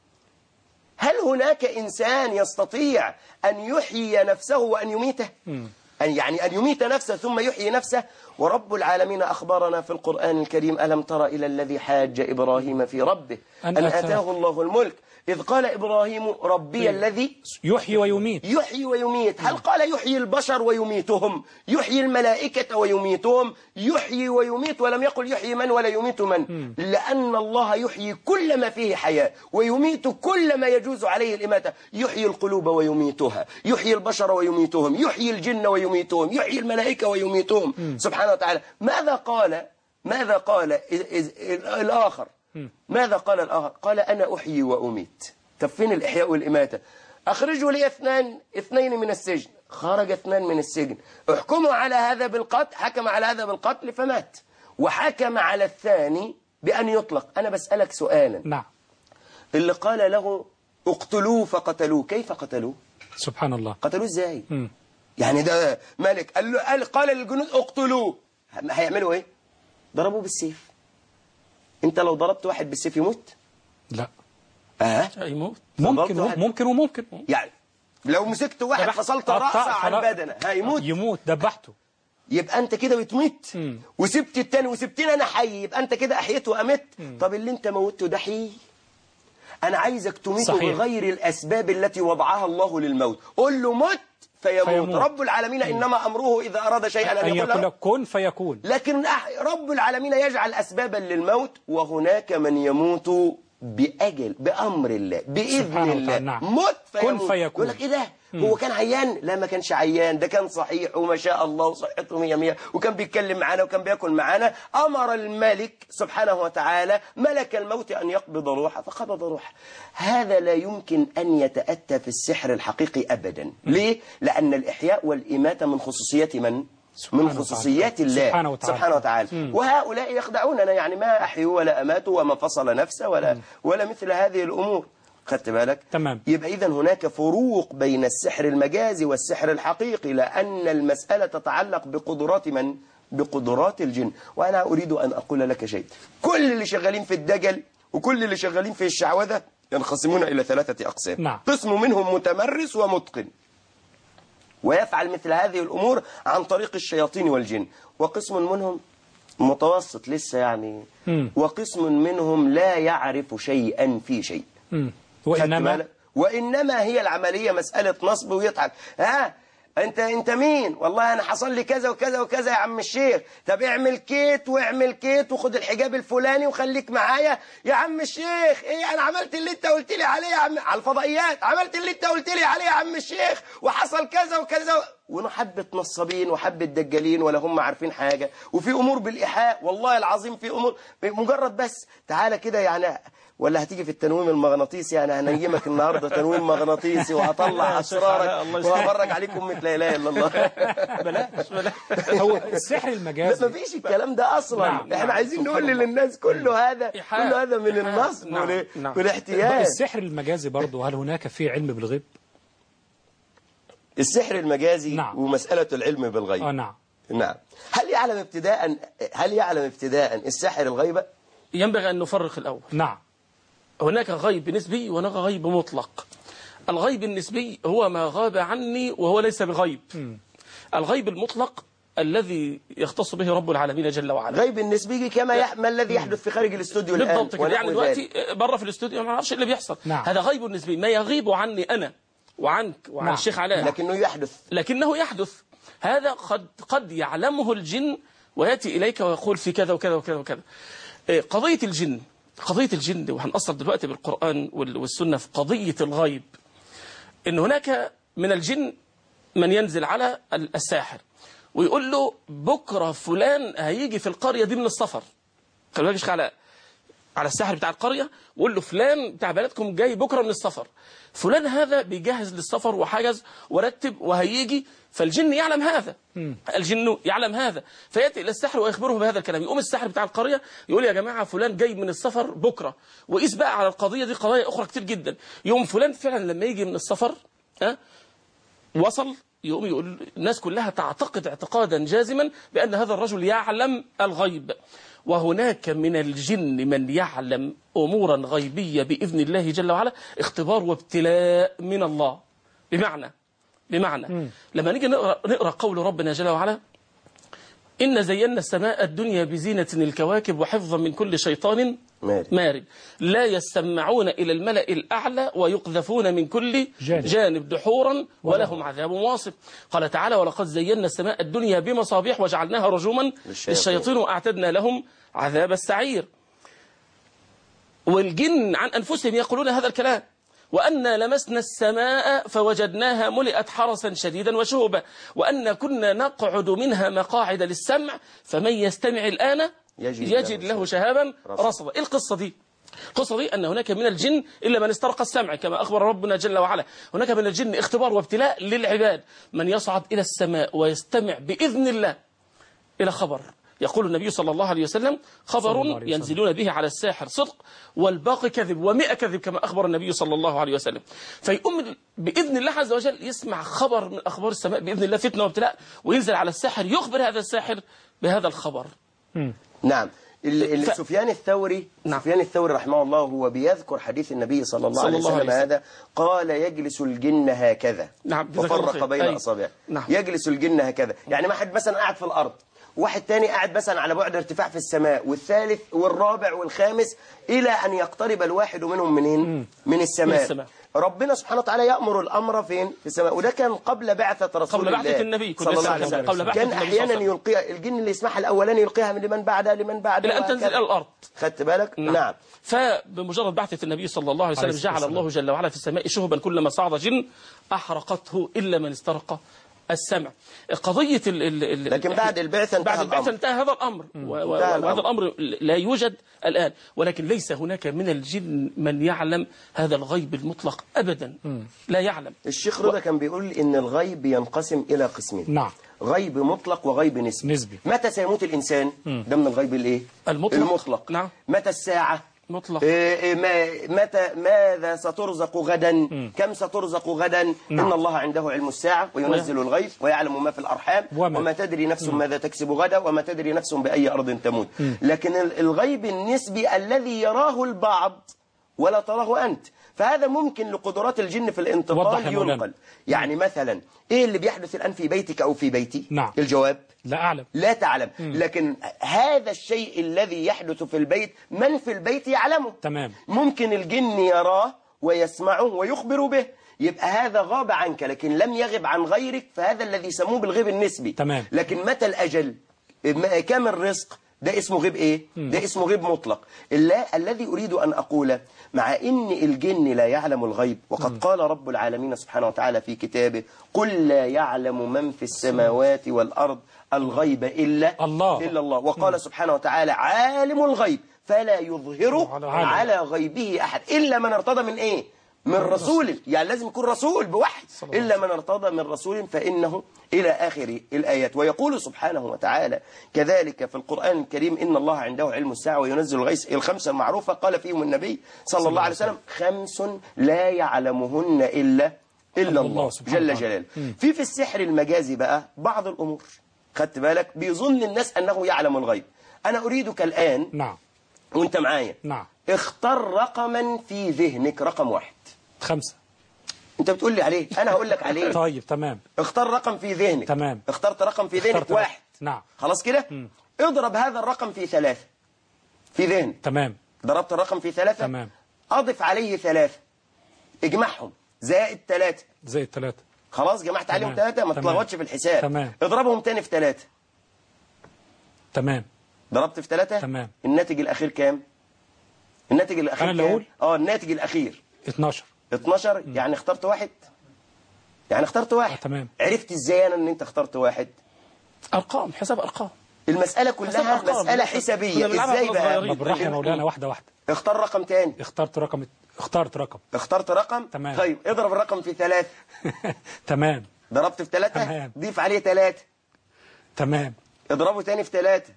هل هناك إنسان يستطيع أن يحيي نفسه وأن يميته أن يعني أن يميت نفسه ثم يحيي نفسه ورب العالمين أخبرنا في القرآن الكريم ألم تر إلى الذي حاج إبراهيم في ربه أن أن, أتاه. أتاه الله الملك إذ قال إبراهيم ربي الذي يحيي ويميت يحيي ويميت هل قال يحيي البشر ويميتهم يحيي الملائكة ويميتهم يحيي ويميت ولم يقل يحيي من ولا يميت من لأن الله يحيي كل ما فيه حياة ويميت كل ما يجوز عليه الإماتة يحيي القلوب ويميتها يحيي البشر ويميتهم يحيي الجن ويميتهم يحيي الملائكة ويميتهم سبحانه وتعالى ماذا قال ماذا قال إذ- إذ- الآخر ماذا قال الآخر قال أنا أحيي وأميت طب فين الإحياء والإماتة أخرجوا لي اثنان اثنين من السجن خرج اثنان من السجن احكموا على هذا بالقتل حكم على هذا بالقتل فمات وحكم على الثاني بأن يطلق أنا بسألك سؤالا نعم اللي قال له اقتلوه فقتلوه كيف قتلوه سبحان الله قتلوه ازاي مم. يعني ده ملك قال له قال, قال للجنود اقتلوه هيعملوا ايه ضربوه بالسيف انت لو ضربت واحد بالسيف يموت لا اه يموت ممكن ضربت واحد. ممكن وممكن يعني لو مسكت واحد ذبحت. فصلت قطع- راسه عن خلاص. بدنه هيموت يموت دبحته يبقى انت كده بتموت مم. وسبت التاني وسبتني انا حي يبقى انت كده احييت وامت طب اللي انت موته ده حي انا عايزك تميته صحيح. بغير الاسباب التي وضعها الله للموت قل له مت فيموت, فيموت. رب العالمين انما امره اذا اراد شيئا ان أن يقول يقول له لك كن فيكون لكن أح- رب العالمين يجعل أسبابا للموت وهناك من يموت بأجل بأمر الله بإذن سبحانه الله وتعالى، نعم. موت كن فيموت فيكون. يقول لك إيه ده هو كان عيان لا ما كانش عيان ده كان صحيح وما شاء الله وصحته مية مية وكان بيتكلم معانا وكان بياكل معانا أمر الملك سبحانه وتعالى ملك الموت أن يقبض روحه فقبض روحه هذا لا يمكن أن يتأتى في السحر الحقيقي أبدا ليه؟ لأن الإحياء والإماتة من خصوصيات من؟ سبحانه من وتعالى. خصوصيات الله سبحانه وتعالى. سبحانه وتعالى وهؤلاء يخدعوننا يعني ما أحيوا ولا أماتوا وما فصل نفسه ولا ولا مثل هذه الأمور خدت بالك تمام. يبقى إذا هناك فروق بين السحر المجازي والسحر الحقيقي لأن المسألة تتعلق بقدرات من بقدرات الجن وأنا أريد أن أقول لك شيء كل اللي شغالين في الدجل وكل اللي شغالين في الشعوذة ينقسمون إلى ثلاثة أقسام نعم. قسم منهم متمرس ومتقن ويفعل مثل هذه الأمور عن طريق الشياطين والجن وقسم منهم متوسط لسه يعني مم. وقسم منهم لا يعرف شيئا في شيء مم. خدت وإنما بالك؟ وإنما هي العملية مسألة نصب ويضحك ها انت انت مين والله انا حصل لي كذا وكذا وكذا يا عم الشيخ طب اعمل كيت واعمل كيت وخد الحجاب الفلاني وخليك معايا يا عم الشيخ ايه انا عملت اللي انت قلت لي عليه يا عم على الفضائيات عملت اللي انت قلت لي عليه يا عم الشيخ وحصل كذا وكذا ونحبة نصابين وحبة دجالين ولا هم عارفين حاجة وفي امور بالايحاء والله العظيم في امور مجرد بس تعالى كده يعني ولا هتيجي في التنويم المغناطيسي يعني هنيمك النهارده تنويم مغناطيسي وهطلع يا شيخ اسرارك علاء، الله يسلمك. وهفرج عليكم مثل لا اله الا الله بلاش بلاش هو السحر المجازي ما فيش الكلام ده اصلا نعم، احنا نعم، عايزين سبحان نقول الله. للناس كل هذا إيحاء. كل هذا من إيحاء. النصب نعم، وال- نعم. والاحتيال السحر المجازي برضه هل هناك فيه علم بالغيب؟ السحر المجازي نعم. ومسألة العلم بالغيب اه نعم نعم هل يعلم ابتداء هل يعلم ابتداء الساحر الغيبة ينبغي أن نفرق الأول نعم هناك غيب نسبي وهناك غيب مطلق الغيب النسبي هو ما غاب عني وهو ليس بغيب الغيب المطلق الذي يختص به رب العالمين جل وعلا غيب النسبي كما يح... ما الذي يحدث في خارج الاستوديو الآن بالضبط كده يعني ونحو ذلك. دلوقتي بره في الاستوديو ما اعرفش إيه اللي بيحصل نعم. هذا غيب نسبي ما يغيب عني انا وعنك وعن نعم. الشيخ علاء لكنه يحدث لكنه يحدث هذا قد قد يعلمه الجن وياتي اليك ويقول في كذا وكذا وكذا وكذا إيه، قضيه الجن قضيه الجن وهنأصل دلوقتي بالقرآن وال- والسنه في قضيه الغيب ان هناك من الجن من ينزل على ال- الساحر ويقول له بكره فلان هيجي في القريه دي من السفر خلي بالك يا شيخ علاء على الساحر بتاع القرية وقول له فلان بتاع بلدكم جاي بكرة من السفر فلان هذا بيجهز للسفر وحجز ورتب وهيجي فالجن يعلم هذا الجن يعلم هذا فيأتي إلى الساحر ويخبره بهذا الكلام يقوم الساحر بتاع القرية يقول يا جماعة فلان جاي من السفر بكرة وقيس بقى على القضية دي قضايا أخرى كتير جدا يوم فلان فعلا لما يجي من السفر ها وصل يقوم يقول الناس كلها تعتقد اعتقادا جازما بأن هذا الرجل يعلم الغيب وهناك من الجن من يعلم أمورا غيبية بإذن الله جل وعلا اختبار وابتلاء من الله بمعنى بمعنى لما نيجي نقرأ, نقرأ قول ربنا جل وعلا إن زينا السماء الدنيا بزينة الكواكب وحفظا من كل شيطان مارد. مارد لا يستمعون إلى الملأ الأعلى ويقذفون من كل جانب. جانب دحورا ولهم عذاب واصب قال تعالى ولقد زينا السماء الدنيا بمصابيح وجعلناها رجوما للشياطين. للشياطين وأعتدنا لهم عذاب السعير والجن عن أنفسهم يقولون هذا الكلام وأنا لمسنا السماء فوجدناها ملئت حرسا شديدا وشهبا وأن كنا نقعد منها مقاعد للسمع فمن يستمع الآن يجد يجد, له له شهابا رصدا. رصدا إيه القصة دي القصة دي أن هناك من الجن إلا من استرق السمع كما أخبر ربنا جل وعلا هناك من الجن اختبار وابتلاء للعباد من يصعد إلى السماء ويستمع بإذن الله إلى خبر يقول النبي صلى الله عليه وسلم صلى خبر الله عليه وسلم. ينزلون به على الساحر صدق والباقي كذب ومئة كذب كما أخبر النبي صلى الله عليه وسلم فيقوم بإذن الله عز وجل يسمع خبر من أخبار السماء بإذن الله فتنة وابتلاء وينزل على الساحر يخبر هذا الساحر بهذا الخبر نعم ال- ال- ف- سفيان الثوري نعم. سفيان الثوري رحمه الله هو بيذكر حديث النبي صلى الله صلى عليه الله وسلم عليه هذا قال يجلس الجن هكذا نعم، جزاك الله وفرق خير. بين أي. اصابعه نعم. يجلس الجن هكذا يعني ما حد مثلا قاعد في الارض واحد تاني قاعد مثلا على بعد ارتفاع في السماء والثالث والرابع والخامس الى ان يقترب الواحد منهم منين من السماء, من السماء. ربنا سبحانه وتعالى يأمر الأمر فين في السماء وده كان قبل بعثة رسول قبل بعثة الله النبي، كنا صلى الله لسه عليه هنقول. وسلم قبل بعثة كان النبي صلى الله أحيانا عليه وسلم. يلقيها الجن اللي يسمعها الأولاني يلقيها من لمن بعدها لمن بعدها إلى أن تنزل وهكذا. إلى الأرض خدت بالك نعم. نعم فبمجرد بعثة النبي صلى الله عليه وسلم عليه الصلاة جعل الله جل وعلا في السماء شهبا كلما صعد جن أحرقته إلا من استرق السمع قضية ال ال ال لكن بعد البعثة انتهى بعد البعثة الأمر. انتهى هذا الأمر و- و- انتهى وهذا الأمر. الأمر لا يوجد الآن ولكن ليس هناك من الجن من يعلم هذا الغيب المطلق أبدا لا يعلم الشيخ رضا كان بيقول إن الغيب ينقسم إلى قسمين نعم غيب مطلق وغيب نسبي نسبي. متى سيموت الإنسان ده من الغيب الإيه المطلق. المطلق نعم. متى الساعة مطلق إيه إيه ما متى ماذا سترزق غدا كم سترزق غدا نعم. إن الله عنده علم الساعة وينزل الغيث ويعلم ما في الأرحام وما- وما تدري نفس ماذا تكسب غدا وما تدري نفس بأي أرض تموت لكن ال- الغيب النسبي الذي يراه البعض ولا تراه أنت فهذا ممكن لقدرات الجن في وضح الانتقال يا مولانا. ينقل يعني مثلا إيه اللي بيحدث الآن في بيتك أو في بيتي نعم. الجواب لا أعلم لا تعلم لكن هذا الشيء الذي يحدث في البيت من في البيت يعلمه تمام ممكن الجن يراه ويسمعه ويخبر به يبقى هذا غاب عنك لكن لم يغب عن غيرك فهذا الذي يسموه بالغيب النسبي تمام. لكن متى الأجل م- كم الرزق ده اسمه غيب ايه ده اسمه غيب مطلق لا الذي اريد ان اقوله مع ان الجن لا يعلم الغيب وقد قال رب العالمين سبحانه وتعالى في كتابه قل لا يعلم من في السماوات والارض الغيب الا الله. الا الله وقال سبحانه وتعالى عالم الغيب فلا يظهره على- على غيبه احد الا من ارتضى من ايه من رسول يعني لازم يكون رسول بوحي إلا من ارتضى من رسول فإنه إلى آخر الآيات ويقول سبحانه وتعالى كذلك في القرآن الكريم إن الله عنده علم الساعة وينزل الغيث الخمسة المعروفة قال فيهم النبي صلى الله عليه وسلم خمس لا يعلمهن إلا إلا الله الله سبحانه جل وتعالى. جلاله في في السحر المجازي بقى بعض الأمور خدت بالك بيظن الناس أنه يعلم الغيب أنا أريدك الآن نعم وانت معايا نعم اختر رقما في ذهنك رقم واحد خمسة انت بتقول لي عليه انا هقول لك عليه طيب تمام اختار رقم في ذهنك تمام. اخترت رقم في ذهنك اخترت رقم. واحد نعم خلاص كده اضرب هذا الرقم في ثلاثة في ذهنك تمام ضربت الرقم في ثلاثة تمام. اضف عليه ثلاثة اجمعهم زائد ثلاثة زي الثلاثة خلاص جمعت عليهم تمام. ثلاثة ما تمام. تلخبطش في الحساب تمام. اضربهم تاني في ثلاثة تمام ضربت في ثلاثة تمام. الناتج الأخير كام الناتج الأخير أنا اللي كام؟ أقول؟ اه الناتج الأخير 12 12 يعني اخترت واحد يعني اخترت واحد آه، تمام. عرفت ازاي انا ان انت اخترت واحد أرقام حساب أرقام المسألة حساب كلها أرقام. مسألة كنا حسابية بنلعبها ازاي واحنا بقى صغيرين. طب بالراحة يا مولانا واحدة واحدة اختار رقم تاني اخترت رقم اخترت رقم اخترت رقم تمام. طيب اضرب الرقم في ثلاثة تمام ضربت في ثلاثة تمام. ضيف عليه ثلاثة تمام اضربه تاني في ثلاثة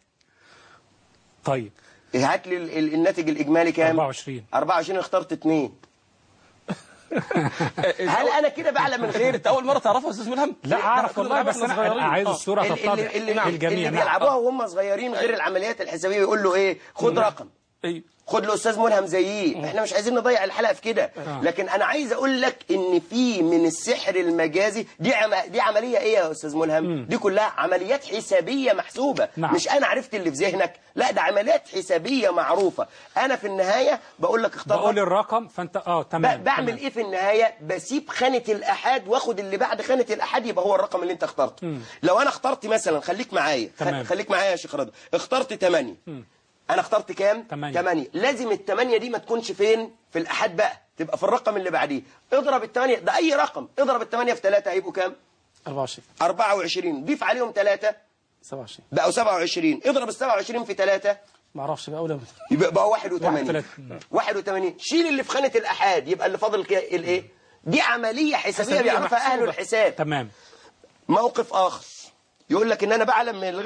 طيب هات لي ال- ال- الناتج الإجمالي كام 24 24 اخترت اثنين هل أنا كده بعلم من غير أنت أول مرة تعرفها يا أستاذ ملهم لا اعرف كنا والله بنلعبها بس واحنا انا صغيرين. أنا عايز آه. الصورة اللي, تتضح اللي, اللي, للجميع اللي نعم. بيلعبوها وهم صغيرين غير العمليات الحسابية يقول له ايه خد رقم أيوه خد له استاذ ملهم زييه احنا مش عايزين نضيع الحلقه في كده لكن انا عايز اقول لك ان في من السحر المجازي دي عم... دي عمليه ايه يا استاذ ملهم دي كلها عمليات حسابيه محسوبه نعم. مش انا عرفت اللي في ذهنك لا ده عمليات حسابيه معروفه انا في النهايه بقول لك اختار بقول الرقم فانت اه ب- تمام بعمل تمام. ايه في النهايه بسيب خانه الاحاد واخد اللي بعد خانه الاحاد يبقى هو الرقم اللي انت اخترته لو انا اخترت مثلا خليك معايا خ- تمام. خليك معايا يا شيخ رضا اخترت 8 انا اخترت كام تمانية. 8 لازم الثمانية دي ما تكونش فين في الاحاد بقى تبقى في الرقم اللي بعديه اضرب الثمانية ده اي رقم اضرب الثمانية في 3 هيبقوا كام 24 24 ضيف عليهم 3 27 بقوا 27 اضرب ال 27 في 3 ما اعرفش بقى ولا يبقى بقى 81 31. 81 شيل اللي في خانة الأحاد يبقى اللي فاضل كده الايه دي عملية حسابية حسابية بيعرفها أهل محسوبة. الحساب تمام موقف آخر يقول لك إن أنا بعلم من الغيب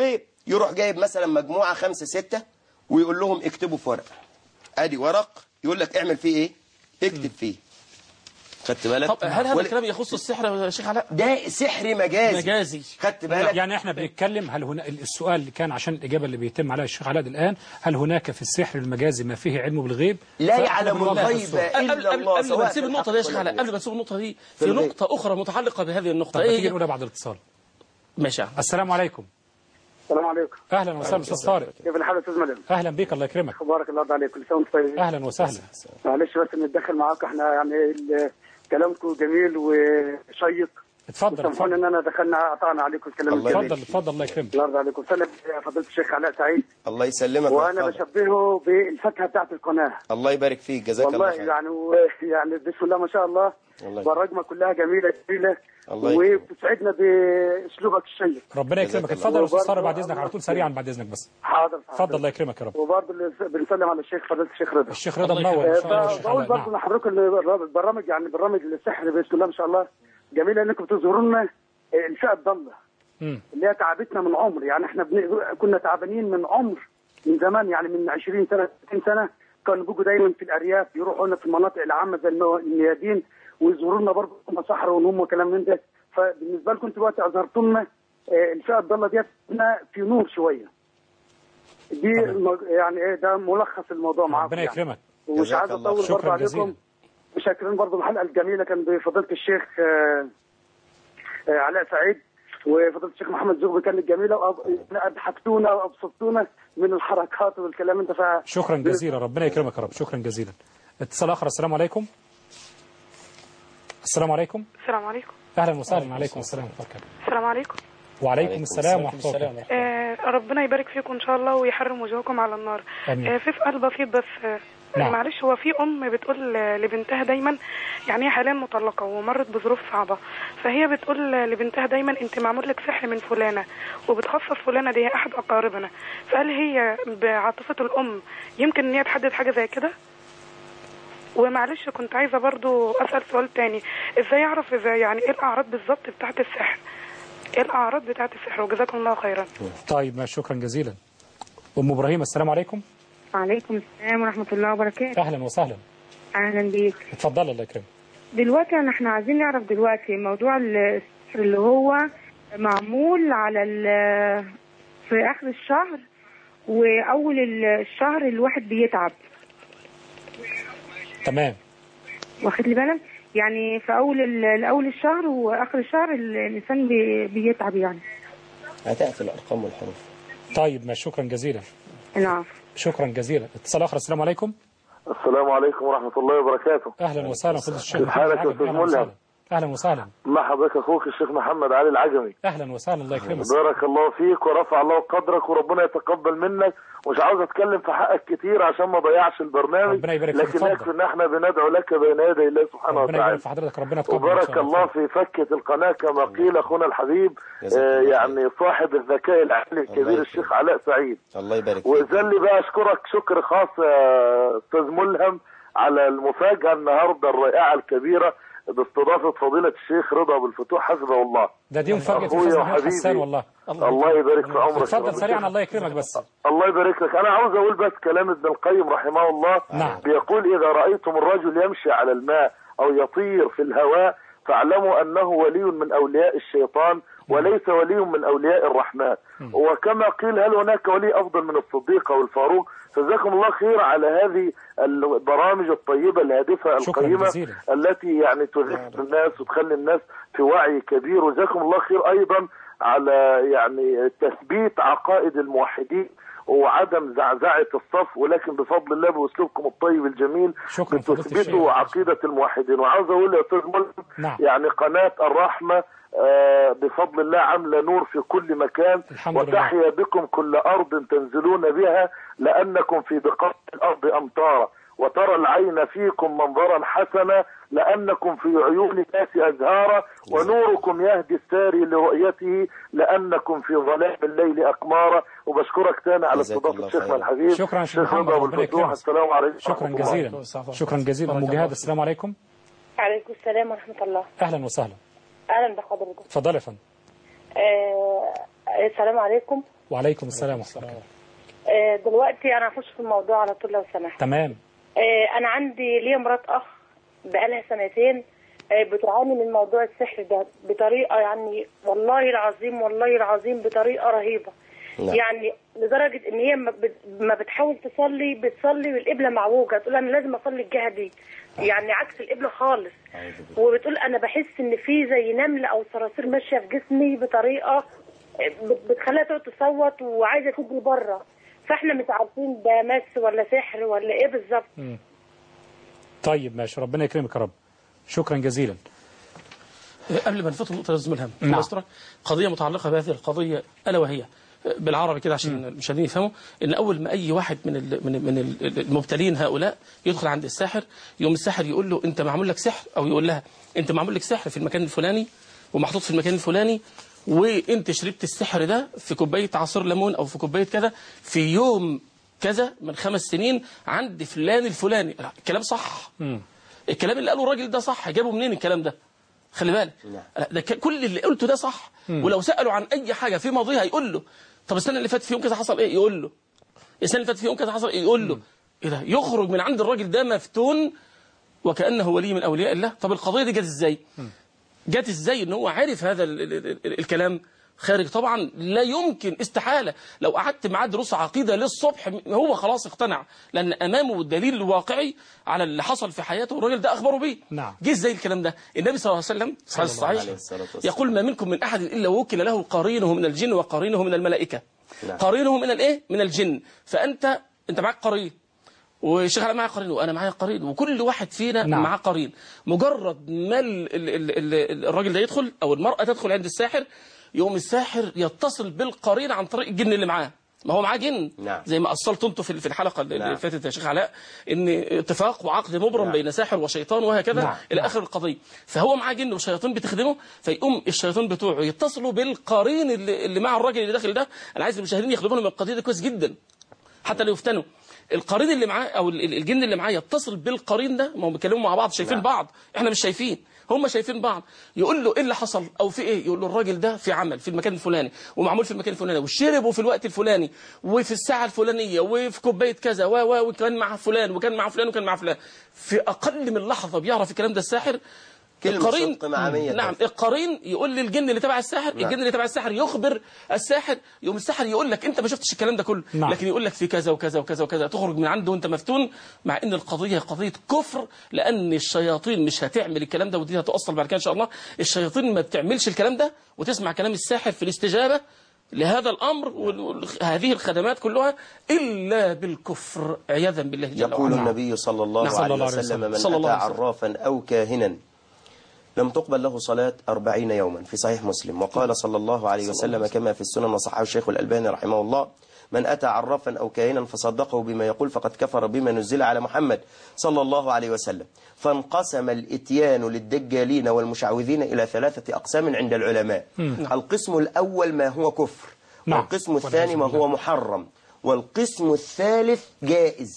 يروح جايب مثلا مجموعة خمسة ستة ويقول لهم اكتبوا في ورق ادي ورق يقول لك اعمل فيه ايه اكتب فيه خدت بالك طب هل هذا ولا- الكلام يخص السحر يا شيخ علاء ده سحر مجازي مجازي خدت بالك يعني احنا بنتكلم هل هنا السؤال اللي كان عشان الاجابه اللي بيتم عليها الشيخ علاء الان هل هناك في السحر المجازي ما فيه علم بالغيب لا فإحنا يعلم بنوضح الغيب السؤال. قبل الا قبل الله قبل ما سواء نسيب في النقطة دي يا الحق شيخ علاء ولا قبل ما نسيب النقطة دي في في الغيب. نقطة أخرى متعلقة بهذه النقطة طب إيه تيجي هي؟ نقولها بعد الاتصال ماشي يا عم. السلام عليكم السلام عليكم اهلا وسهلا استاذ طارق كيف الحال يا استاذ مدن اهلا بيك الله يكرمك بارك الله يرضى عليك كل سنه وانتم طيبين اهلا وسهلا معلش بس نتدخل معاك احنا يعني ال- كلامكم جميل وشيق اتفضل سامحوني اتفضل ان انا دخلنا قطعنا عليكم الكلام الله الجميل اتفضل اتفضل الله يكرمك الله يرضى عليكم سلم يا فضيله الشيخ علاء سعيد الله يسلمك وانا ويحفظك. بشبهه بالفاكهه بتاعت القناه الله يبارك فيك جزاك والله الله خير يعني و- يعني بسم الله ما شاء الله الله برامجنا كلها جميله جميله الله يكرمك. وبتسعدنا باسلوبك الشيق ربنا جزاك يكرمك الله. اتفضل يا استاذ طارق وبرضه بعد اذنك على طول الله سريعا بعد اذنك بس حاضر اتفضل الله يكرمك يا رب وبرضه بنسلم على الشيخ فضيله الشيخ رضا الشيخ رضا الله منور ان شاء الله ب- الشيخ بقول علاء برضه نعم لحضرتك ان البرامج يعني برامج السحر بسم الله ما شاء الله جميله انكم بتظهروا لنا الفئه الضاله مم. اللي هي تعبتنا من عمر يعني احنا بن... كنا تعبانين من عمر من زمان يعني من 20 سنه 30 سنه كانوا بيجوا دايما في الارياف يروحوا لنا في المناطق العامه زي المو- الميادين ويزوروا لنا برضه هم صحراء وهم وكلام من ده فبالنسبه لكم دلوقتي اظهرتوا لنا آه، الفئه الضاله ديت هنا في نور شويه دي الم- يعني ايه ده ملخص الموضوع معاكم ربنا يعني. يكرمك ومش جزاك عايز الله. اطول شكراً برضه عليكم جزيلاً. مشكرين برضه الحلقه الجميله كان بفضيله الشيخ آه، آه، علاء سعيد وفضيله الشيخ محمد زغبي كانت جميله واضحكتونا وابسطتونا من الحركات والكلام انت ف شكرا جزيلا ربنا يكرمك يا رب شكرا جزيلا اتصال اخر السلام عليكم السلام عليكم السلام عليكم اهلا وسهلا عليكم السلام ورحمه الله وبركاته السلام عليكم وعليكم السلام ورحمه الله وبركاته آه ربنا يبارك فيكم ان شاء الله ويحرم وجوهكم على النار آمين. آه في سؤال بسيط بس آه نعم. معلش هو في ام بتقول آه، لبنتها دايما يعني هي حاليا مطلقه ومرت بظروف صعبه فهي بتقول آه، لبنتها دايما انت معمول لك سحر من فلانه وبتخصص فلانه دي هي احد اقاربنا فهل هي بعاطفه الام يمكن ان هي تحدد حاجه زي كده ومعلش كنت عايزه برضو اسال سؤال تاني ازاي اعرف ازاي يعني ايه الاعراض بالظبط بتاعت السحر ايه الاعراض بتاعت السحر وجزاكم الله خيرا طيب ما شكرا جزيلا ام ابراهيم السلام عليكم وعليكم السلام ورحمة الله وبركاته اهلا وسهلا أهلا بيك اتفضل الله يكرمك دلوقتي أنا احنا عايزين نعرف دلوقتي موضوع السحر اللي هو معمول على ال- في آخر الشهر وأول الشهر الواحد بيتعب تمام واخد لي بالك يعني في أول ال- أول الشهر وآخر الشهر الإنسان بي- بيتعب يعني هتأتي الأرقام والحروف طيب ما شكرا جزيلا العفو شكرا جزيلا اتصال اخر السلام عليكم السلام عليكم ورحمه الله وبركاته اهلا وسهلا فضل الشيخ كيف حالك محمد يا عجمي. أستاذ اهلا ملهم؟ وسهلا اهلا وسهلا مع حضرتك اخوك الشيخ محمد علي العجمي اهلا وسهلا الله يكرمك بارك الله فيك ورفع الله قدرك وربنا يتقبل منك ومش عاوز اتكلم في حقك كتير عشان ما ضيعش البرنامج ربنا يبارك فيك، لكن اتفضل. يكفي ان احنا بندعو لك بين يدي الله سبحانه ربنا وتعالى يبارك في حضرتك ربنا يتقبل إن وبارك شاء الله في فكة القناة كما قيل أخونا الحبيب جزاك آه الله يعني صاحب الذكاء العالي الكبير يكرمك. الشيخ علاء سعيد الله يبارك فيك وإذن لي بقى أشكرك شكر خاص يا أستاذ ملهم على المفاجأة النهاردة الرائعة الكبيرة باستضافة فضيلة الشيخ رضا أبو الفتوح حسبه الله ده دي مفاجاه أخويا الاستاذ محمود وحبيبي. حسان والله الله يبارك في عمرك اتفضل سريعا الله يكرمك بس الله يبارك لك انا عاوز اقول بس كلام ابن القيم رحمه الله نعم. بيقول اذا رايتم الرجل يمشي على الماء او يطير في الهواء فاعلموا انه ولي من اولياء الشيطان وليس ولي من اولياء الرحمن وكما قيل هل هناك ولي افضل من الصديق او الفاروق فجزاكم الله خير على هذه البرامج الطيبه الهادفه شكراً القيمه جزيلاً. التي يعني تذكر الناس وتخلي الناس في وعي كبير وجزاكم الله خير ايضا على يعني تثبيت عقائد الموحدين وعدم زعزعة الصف ولكن بفضل الله بأسلوبكم الطيب الجميل شكراً فضيلة الشيخ. بتثبتوا عقيدة الموحدين وعاوز أقول يا أستاذ ملهم نعم. يعني قناة الرحمة آه، بفضل الله عاملة نور في كل مكان الحمد لله. وتحيا بكم كل أرض تنزلون بها لأنكم في بقاع الأرض أمطارا وترى العين فيكم منظرا حسنا لأنكم في عيون الناس أزهارا ونوركم يهدي الساري لرؤيته لأنكم في ظلام الليل أقمارا وبشكرك تاني على جزاك استضافة الله شيخنا خيرا. الحبيب شكراً يا شيخ شيخ محمد، رضا أبو ربنا الفتوح يكرمك. السلام عليكم شكرا ورحمة الله. جزيلا شكرا جزيلا ام جهاد السلام عليكم عليكم السلام ورحمة الله اهلا وسهلا أهلا بحضرتك اتفضل يا فندم آه السلام عليكم وعليكم السلام ورحمة الله وبركاته. آه، دلوقتي انا هخش في الموضوع على طول لو سمحت تمام آه، انا عندي ليا مرات اخ بقالها سنتين آه، بتعاني من موضوع السحر ده بطريقه يعني والله العظيم والله العظيم بطريقه رهيبه نعم. يعني لدرجه ان هي ما بت- ما بتحاول تصلي بتصلي والقبله معوجه تقول انا لازم اصلي الجهه دي يعني عكس القبله خالص وبتقول انا بحس ان في زي نمله او صراصير ماشيه في جسمي بطريقه بت- بتخليها تقعد تصوت وعايزه تجري بره فاحنا مش عارفين ده مس ولا سحر ولا ايه بالظبط مم. طيب ماشي ربنا يكرمك يا رب شكرا جزيلا قبل ما نفوت النقطة يا أستاذ ملهم نعم. نعم. قضية متعلقة بهذه القضية ألا وهي بالعربي كده عشان المشاهدين يفهموا ان اول ما اي واحد من ال من من ال- المبتلين هؤلاء يدخل عند الساحر يوم الساحر يقول له انت معمول لك سحر او يقول لها انت معمول لك سحر في المكان الفلاني ومحطوط في المكان الفلاني وانت شربت السحر ده في كوبايه عصير ليمون او في كوبايه كذا في يوم كذا من خمس سنين عند فلان الفلاني لا، الكلام صح الكلام اللي قاله الراجل ده صح جابه منين الكلام ده خلي بالك ده ك- كل اللي قلته ده صح مم. ولو سالوا عن اي حاجه في ماضيها يقول له طب السنه اللي فاتت في يوم كذا حصل ايه يقول له السنه اللي فاتت في يوم كذا حصل ايه يقول له ايه ده يخرج من عند الراجل ده مفتون وكانه ولي من اولياء الله طب القضيه دي جت ازاي جت ازاي ان هو عرف هذا ال ال ال الكلام خارج طبعا لا يمكن استحالة لو قعدت معاه دروس عقيدة للصبح هو خلاص اقتنع لأن أمامه الدليل الواقعي على اللي حصل في حياته والراجل ده أخبره بيه نعم. جه ازاي الكلام ده النبي صلى الله عليه وسلم صحيح صلى الله عليه الصحيح الصلاة والسلام. يقول ما منكم من أحد إلا وكل له قرينه من الجن وقرينه من الملائكة نعم. قرينه من الإيه من الجن فأنت أنت معاك قرين والشيخ علي معايا قرين وانا معايا قرين وكل واحد فينا نعم. معاه قرين مجرد ما ال- ال- ال- ال- الراجل ده يدخل او المراه تدخل عند الساحر يقوم الساحر يتصل بالقرين عن طريق الجن اللي معاه ما هو معاه جن نعم. زي ما اصلت انتوا في في الحلقه اللي نعم. فاتت يا شيخ علاء ان اتفاق وعقد مبرم نعم. بين ساحر وشيطان وهكذا نعم. الى نعم. اخر القضيه فهو معاه جن وشياطين بتخدمه فيقوم الشياطين بتوعه يتصلوا بالقرين اللي, اللي مع الراجل اللي داخل ده انا عايز المشاهدين ياخدوا بالهم من القضيه دي كويس جدا حتى لو يفتنوا القرين اللي معاه او ال- ال- الجن اللي معاه يتصل بالقرين ده ما هم بيتكلموا مع بعض شايفين نعم. بعض احنا مش شايفين هم شايفين بعض يقول له ايه اللي حصل او في ايه يقول له الراجل ده في عمل في المكان الفلاني ومعمول في المكان الفلاني وشربوا في الوقت الفلاني وفي الساعه الفلانيه وفي كوبايه كذا و و وكان مع فلان وكان مع فلان وكان مع فلان في اقل من لحظه بيعرف الكلام ده الساحر كلمة صدق مع مية نعم كذب. القرين يقول للجن اللي تبع الساحر نعم. الجن اللي تبع الساحر يخبر الساحر يوم الساحر يقول لك انت ما شفتش الكلام ده كله نعم. لكن يقول لك في كذا وكذا وكذا وكذا تخرج من عنده وانت مفتون مع ان القضيه قضيه كفر لان الشياطين مش هتعمل الكلام ده ودي هتوصل بعد كده ان شاء الله الشياطين ما بتعملش الكلام ده وتسمع كلام الساحر في الاستجابه لهذا الامر وهذه الخدمات كلها الا بالكفر عياذا بالله جل يقول وعلا النبي صلى الله, نعم. عليه صلى الله عليه وسلم وسلم. من صلى الله أتى عليه وسلم. عرافا أو كاهنا لم تقبل له صلاة أربعين يوما في صحيح مسلم وقال صلى الله عليه وسلم كما في السنن وصححه الشيخ الألباني رحمه الله من أتى عرافا أو كاهنا فصدقه بما يقول فقد كفر بما نزل على محمد صلى الله عليه وسلم فانقسم الإتيان للدجالين والمشعوذين إلى ثلاثة أقسام عند العلماء القسم الأول ما هو كفر نعم. والقسم الثاني ما هو محرم والقسم الثالث جائز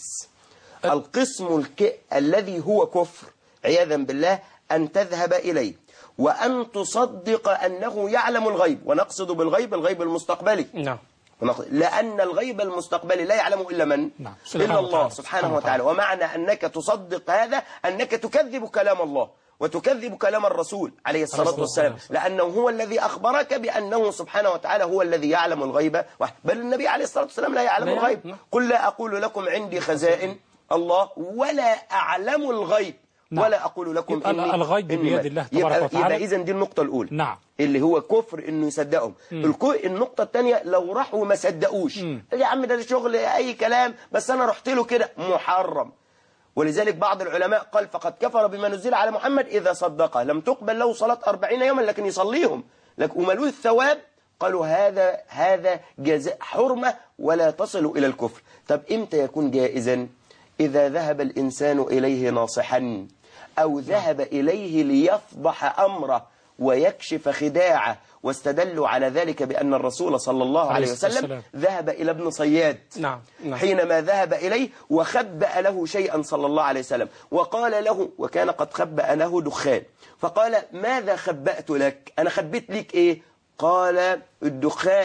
القسم الك... الذي هو كفر عياذا بالله أن تذهب إليه وأن تصدق أنه يعلم الغيب ونقصد بالغيب الغيب المستقبلي نعم ونقصد- لأن الغيب المستقبلي لا يعلم إلا من؟ نعم. إلا سبحانه الله وتعالى. سبحانه سبحانه وتعالى ومعنى أنك تصدق هذا أنك تكذب كلام الله وتكذب كلام الرسول عليه الصلاة والسلام لأنه هو الذي أخبرك بأنه سبحانه وتعالى هو الذي يعلم الغيب وحده. بل النبي عليه الصلاة والسلام لا يعلم لا يعلم. الغيب نعم. قل لا أقول لكم عندي خزائن الله ولا أعلم الغيب نعم. ولا أقول لكم يبقى إني الغيب إني بيد ملك. الله تبارك يبقى, وتعالى. يبقى إذن دي النقطة الأولى نعم اللي هو كفر انه يصدقهم الكو- النقطة الثانية لو راحوا وما صدقوش يا عم ده شغل اي كلام بس انا رحت له كده محرم ولذلك بعض العلماء قال فقد كفر بما نزل على محمد إذا صدقه لم تقبل له صلاة أربعين يوما لكن يصليهم لكن وملوه الثواب قالوا هذا هذا جزاء حرمة ولا تصل إلى الكفر طب إمتى يكون جائزا إذا ذهب الإنسان إليه ناصحا أو ذهب إليه ليفضح أمره ويكشف خداعه واستدلوا على ذلك بأن الرسول صلى الله عليه عليه الصلاة وسلم والسلام. ذهب إلى ابن صياد نعم نعم حينما ذهب إليه وخبأ له شيئا صلى الله عليه وسلم وقال له وكان قد خبأ له دخان فقال ماذا خبأت لك أنا خبيت لك إيه قال الدخان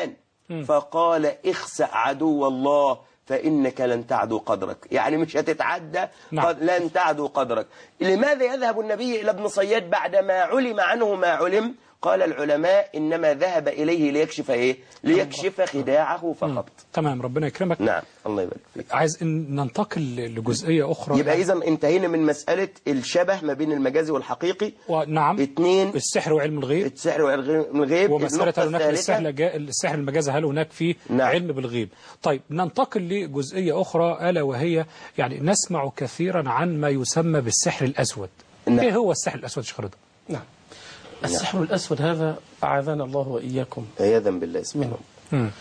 فقال اخسأ عدو الله فإنك لن تعدو قدرك يعني مش هتتعدى نعم. قد لن تعدو قدرك لماذا يذهب النبي إلى ابن صياد بعدما علم عنه ما علم قال العلماء إنما ذهب إليه ليكشف إيه ليكشف خداعه فقط تمام ربنا يكرمك نعم الله يبارك فيك عايز إن ننتقل لجزئية أخرى يبقى إذا انتهينا من مسألة الشبه ما بين المجازي والحقيقي نعم اثنين السحر وعلم الغيب السحر وعلم الغيب ومسألة النقطة هل هناك الثالثة السحر, جا- السحر المجازي هل هناك فيه نعم. علم بالغيب طيب ننتقل لجزئية أخرى ألا وهي يعني نسمع كثيرا عن ما يسمى بالسحر الأسود نعم. إيه هو السحر الأسود شيخ رضا نعم السحر الأسود هذا أعاذنا الله وإياكم عياذا بالله سبحانه منه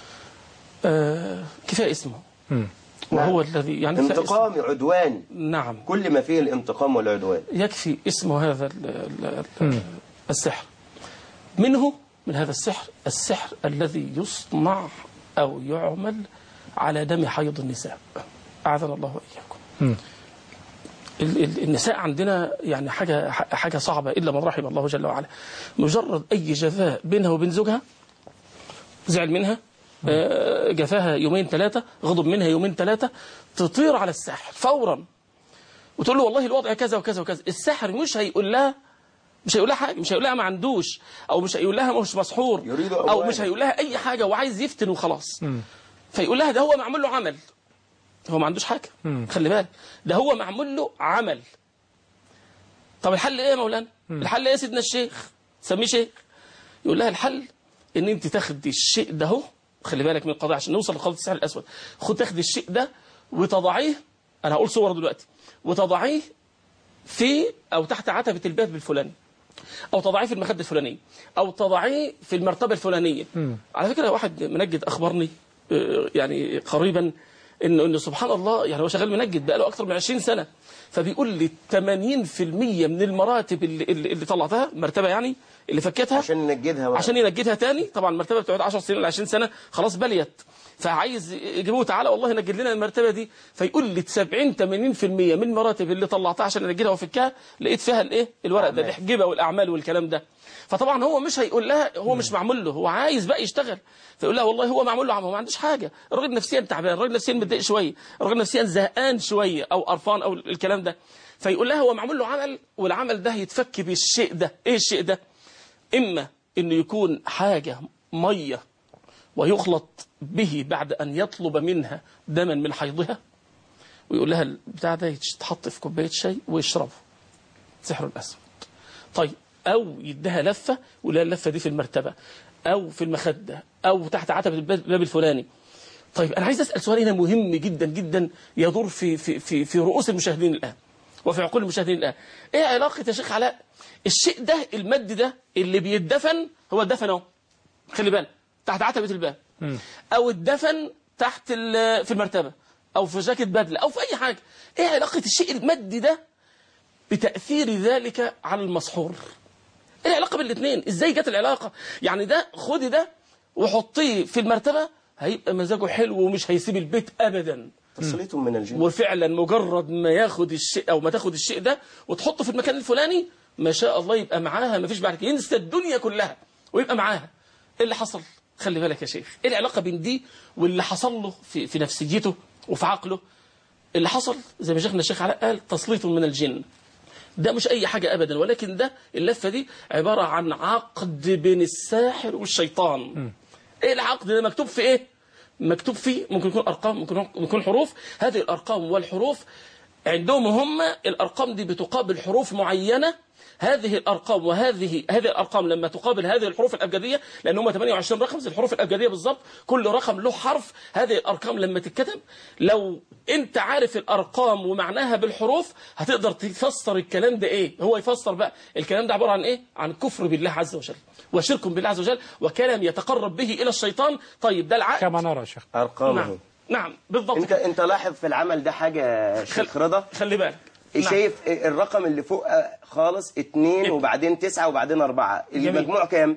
آه كفاية اسمه وهو الذي يعني كفاية انتقام عدوان اسمه. نعم كل ما فيه الانتقام والعدوان يكفي اسم هذا ال- ال- ال- السحر منه من هذا السحر السحر الذي يصنع أو يعمل على دم حيض النساء أعاذنا الله وإياكم ال- ال- النساء عندنا يعني حاجة حاجة صعبة إلا من رحم الله جل وعلا مجرد أي جفاء بينها وبين زوجها زعل منها آه، جفاها يومين ثلاثة غضب منها يومين ثلاثة تطير على الساحر فورا وتقول له والله الوضع كذا وكذا وكذا الساحر مش هيقول لها مش هيقول لها حاجه مش هيقول لها ما عندوش او مش هيقول لها مش مسحور يريد او أموالا. مش هيقول لها اي حاجه وعايز يفتن وخلاص فيقول لها ده هو معمول له عمل هو ما عندوش حاجه خلي بالك ده هو معمول له عمل طب الحل ايه يا مولانا الحل ايه يا سيدنا الشيخ سميه شيخ يقول لها الحل ان انت تاخدي الشيء ده اهو خلي بالك من القضاء عشان نوصل لخلط السحر الاسود خد تاخدي الشيء ده وتضعيه انا هقول صور دلوقتي وتضعيه في او تحت عتبه الباب الفلاني او تضعيه في المخده الفلانيه او تضعيه في المرتبه الفلانيه على فكره واحد منجد اخبرني آه، يعني قريبا انه انه سبحان الله يعني هو شغال منجد بقاله اكثر من 20 سنه فبيقول لي 80% من المراتب اللي, اللي, اللي طلعتها مرتبه يعني اللي فكتها عشان ننجدها بقى. عشان ينجدها تاني طبعا المرتبه بتقعد 10 سنين ل 20 سنه خلاص بليت فعايز يجيبوه تعالى والله نجد لنا المرتبه دي فيقول لي 70 80% من المراتب اللي طلعتها عشان انجدها وافكها لقيت فيها الايه الورق ده الاحجبه والاعمال والكلام ده فطبعا هو مش هيقول لها هو مش معمول له هو عايز بقى يشتغل فيقول لها والله هو معمول له عمل هو ما عندوش حاجه الراجل نفسيا تعبان الراجل نفسيا متضايق شويه الراجل نفسيا زهقان شويه او قرفان او الكلام ده فيقول لها هو معمول له عمل والعمل ده يتفك بالشيء ده ايه الشيء ده إما أنه يكون حاجة مية ويخلط به بعد أن يطلب منها دما من حيضها ويقول لها البتاع ده يتحط في كوباية شاي ويشربه سحر الأسود طيب أو يديها لفة ويقول لها اللفة دي في المرتبة أو في المخدة أو تحت عتبة الباب الباب الفلاني طيب أنا عايز أسأل سؤال هنا مهم جدا جدا يدور في في في في رؤوس المشاهدين الآن وفي عقول المشاهدين الآن إيه علاقة يا شيخ علاء الشيء ده المد ده اللي بيدفن هو الدفن اهو خلي بالك تحت عتبة الباب أو الدفن تحت ال- في المرتبة أو في جاكيت بدلة أو في أي حاجة إيه علاقة الشيء المادي ده بتأثير ذلك على المسحور ايه العلاقه بين الاثنين ازاي جت العلاقه يعني ده خدي ده وحطيه في المرتبه هيبقى مزاجه حلو ومش هيسيب البيت ابدا تسليط من الجن وفعلا مجرد ما ياخد الشيء او ما تاخد الشيء ده وتحطه في المكان الفلاني ما شاء الله يبقى معاها ما فيش بعد كده ينسى الدنيا كلها ويبقى معاها ايه اللي حصل خلي بالك يا شيخ ايه العلاقه بين دي واللي حصل له في في نفسيته وفي عقله اللي حصل زي ما شيخنا الشيخ علاء قال تسليط من الجن ده مش اي حاجه ابدا ولكن ده اللفه دي عباره عن عقد بين الساحر والشيطان ايه العقد ده مكتوب في ايه مكتوب فيه ممكن يكون ارقام ممكن ممكن يكون حروف هذه الارقام والحروف عندهم هم الارقام دي بتقابل حروف معينه هذه الارقام وهذه هذه الارقام لما تقابل هذه الحروف الابجديه لان هم 28 رقم زي الحروف الابجديه بالظبط كل رقم له حرف هذه الارقام لما تتكتب لو انت عارف الارقام ومعناها بالحروف هتقدر تفسر الكلام ده ايه هو يفسر بقى الكلام ده عباره عن ايه عن كفر بالله عز وجل وشرك بالله عز وجل وكلام يتقرب به الى الشيطان طيب ده العقد كما نرى يا شيخ ارقامه نعم نعم بالضبط انت انت لاحظ في العمل ده حاجه شيخ رضا خلي بالك نعم. شايف الرقم اللي فوق خالص اتنين وبعدين تسعة وبعدين أربعة جميل. المجموع كام؟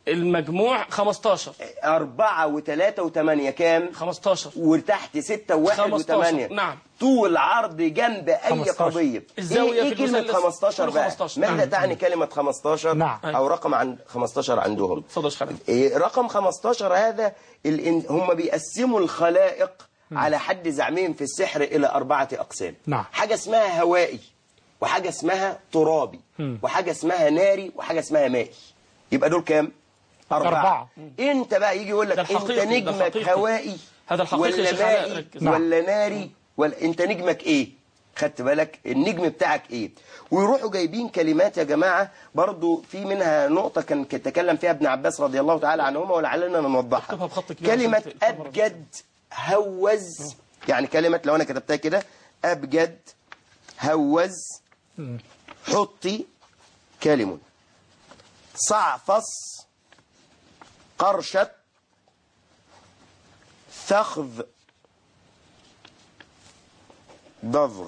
المجموع 15 أربعة وثلاثة وثمانية كام 15 وتحت ستة وواحد 15. وثمانية نعم. طول عرض جنب أي 15. قضية الزاوية إيه, إيه في كلمة المثلث 15 كله بقى 15. ماذا نعم. تعني كلمة 15 نعم. أو رقم عن 15 عندهم اتفضل يا شيخ خالد. إيه رقم 15 هذا الإن- هم بيقسموا الخلائق على حد زعمهم في السحر إلى أربعة أقسام نعم. حاجة اسمها هوائي وحاجة اسمها ترابي وحاجة اسمها ناري وحاجة اسمها مائي يبقى دول كام؟ أربعة, أربعة. انت بقى يجي يقول لك ده انت الحقيقي، ده نجمك الحقيقي. هوائي هذا الحقيقي يا ولا شيخ علاء، مائي ركز. ولا ناري ولا انت نجمك ايه خدت بالك النجم بتاعك ايه ويروحوا جايبين كلمات يا جماعة برضو في منها نقطة كان تكلم فيها ابن عباس رضي الله تعالى عنهما ولعلنا نوضحها اكتبها بخط كبير كلمة عشان الكاميرا أبجد هوز يعني كلمة لو أنا كتبتها كده أبجد هوز حطي كلم صعفص قرشت ثخذ ضفغ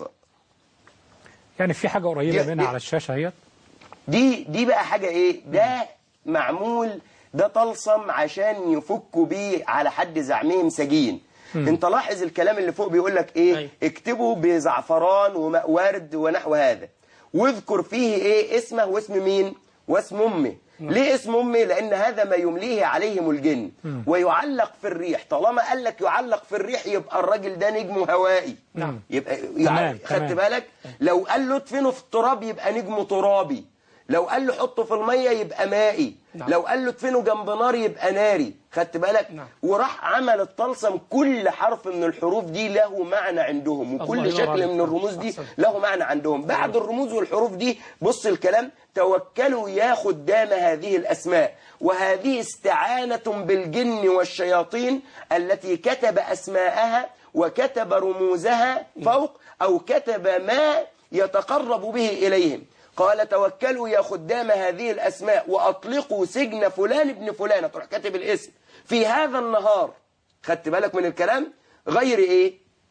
يعني في حاجة قريبة دي- منها دي- على الشاشة اهيت دي دي بقى حاجة ايه ده معمول ده طلسم عشان يفكوا بيه على حد زعمهم سجين انت لاحظ الكلام اللي فوق بيقول لك ايه أيوة. اكتبوا بزعفران وماء ورد ونحو هذا واذكر فيه ايه اسمه واسم مين واسم امه ليه اسم امه لان هذا ما يمليه عليهم الجن ويعلق في الريح طالما قال لك يعلق في الريح يبقى الراجل ده نجم هوائي نعم. يبقى تمام، يعني خدت تمام. بالك لو قال له ادفنه في التراب يبقى نجم ترابي لو قال له حطه في الميه يبقى مائي نعم. لو قال له ادفنه جنب نار يبقى ناري خدت بالك نعم. وراح عمل الطلسم كل حرف من الحروف دي له معنى عندهم الله وكل ينور شكل عليك. من الرموز دي أحسنت. له معنى عندهم بعد الرموز والحروف دي بص الكلام توكلوا يا خدام هذه الأسماء وهذه استعانة بالجن والشياطين التي كتب أسماءها وكتب رموزها فوق أو كتب ما يتقرب به إليهم قال توكلوا يا خدام هذه الأسماء وأطلقوا سجن فلان ابن فلانة تروح كاتب الاسم في هذا النهار خدت بالك من الكلام غير إيه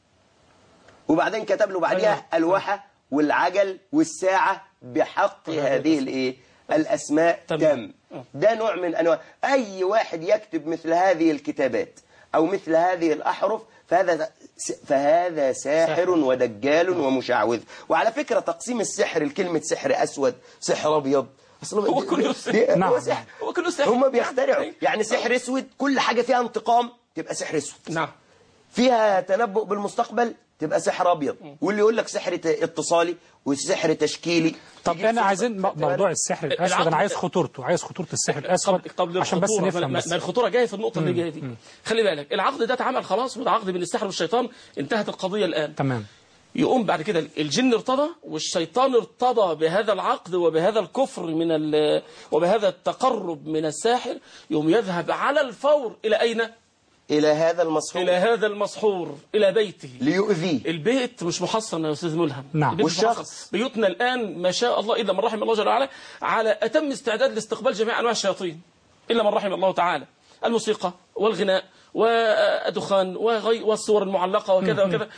وبعدين كتب له بعدها الوحة والعجل والساعة بحق هذه الايه الاسماء تم. تم ده نوع من انواع اي واحد يكتب مثل هذه الكتابات او مثل هذه الاحرف فهذا فهذا ساحر ودجال ومشعوذ وعلى فكرة تقسيم السحر الكلمة سحر اسود سحر ابيض أصل هو دي- كله دي- سحر. دي- نعم. هو سحر هو كله سحر هم بيخترعوا أيوة. يعني سحر اسود كل حاجة فيها انتقام تبقى سحر اسود نعم فيها تنبؤ بالمستقبل تبقى سحر ابيض واللي يقول لك سحر ت- اتصالي وسحر تشكيلي طب تجيب انا صورة- عايزين م- خدت بالك؟ موضوع السحر الاسود العقد- انا عايز خطورته عايز خطورة السحر الاسود قبل قبل عشان بس الخطورة، نفهم ما- بس ما الخطوره جايه في النقطه اللي جايه دي خلي بالك العقد ده اتعمل خلاص وده عقد بين السحر والشيطان انتهت القضيه الان تمام يقوم بعد كده الجن ارتضى والشيطان ارتضى بهذا العقد وبهذا الكفر من ال- وبهذا التقرب من الساحر يقوم يذهب على الفور الى اين؟ الى هذا المسحور الى هذا المسحور الى بيته ليؤذيه البيت مش محصن يا استاذ ملهم نعم. البيت مش والشخص؟ محصن. بيوتنا الان ما شاء الله الا من رحم الله جل وعلا على اتم استعداد لاستقبال جميع انواع الشياطين الا من رحم الله تعالى الموسيقى والغناء والدخان وغي والصور المعلقه وكذا وكذا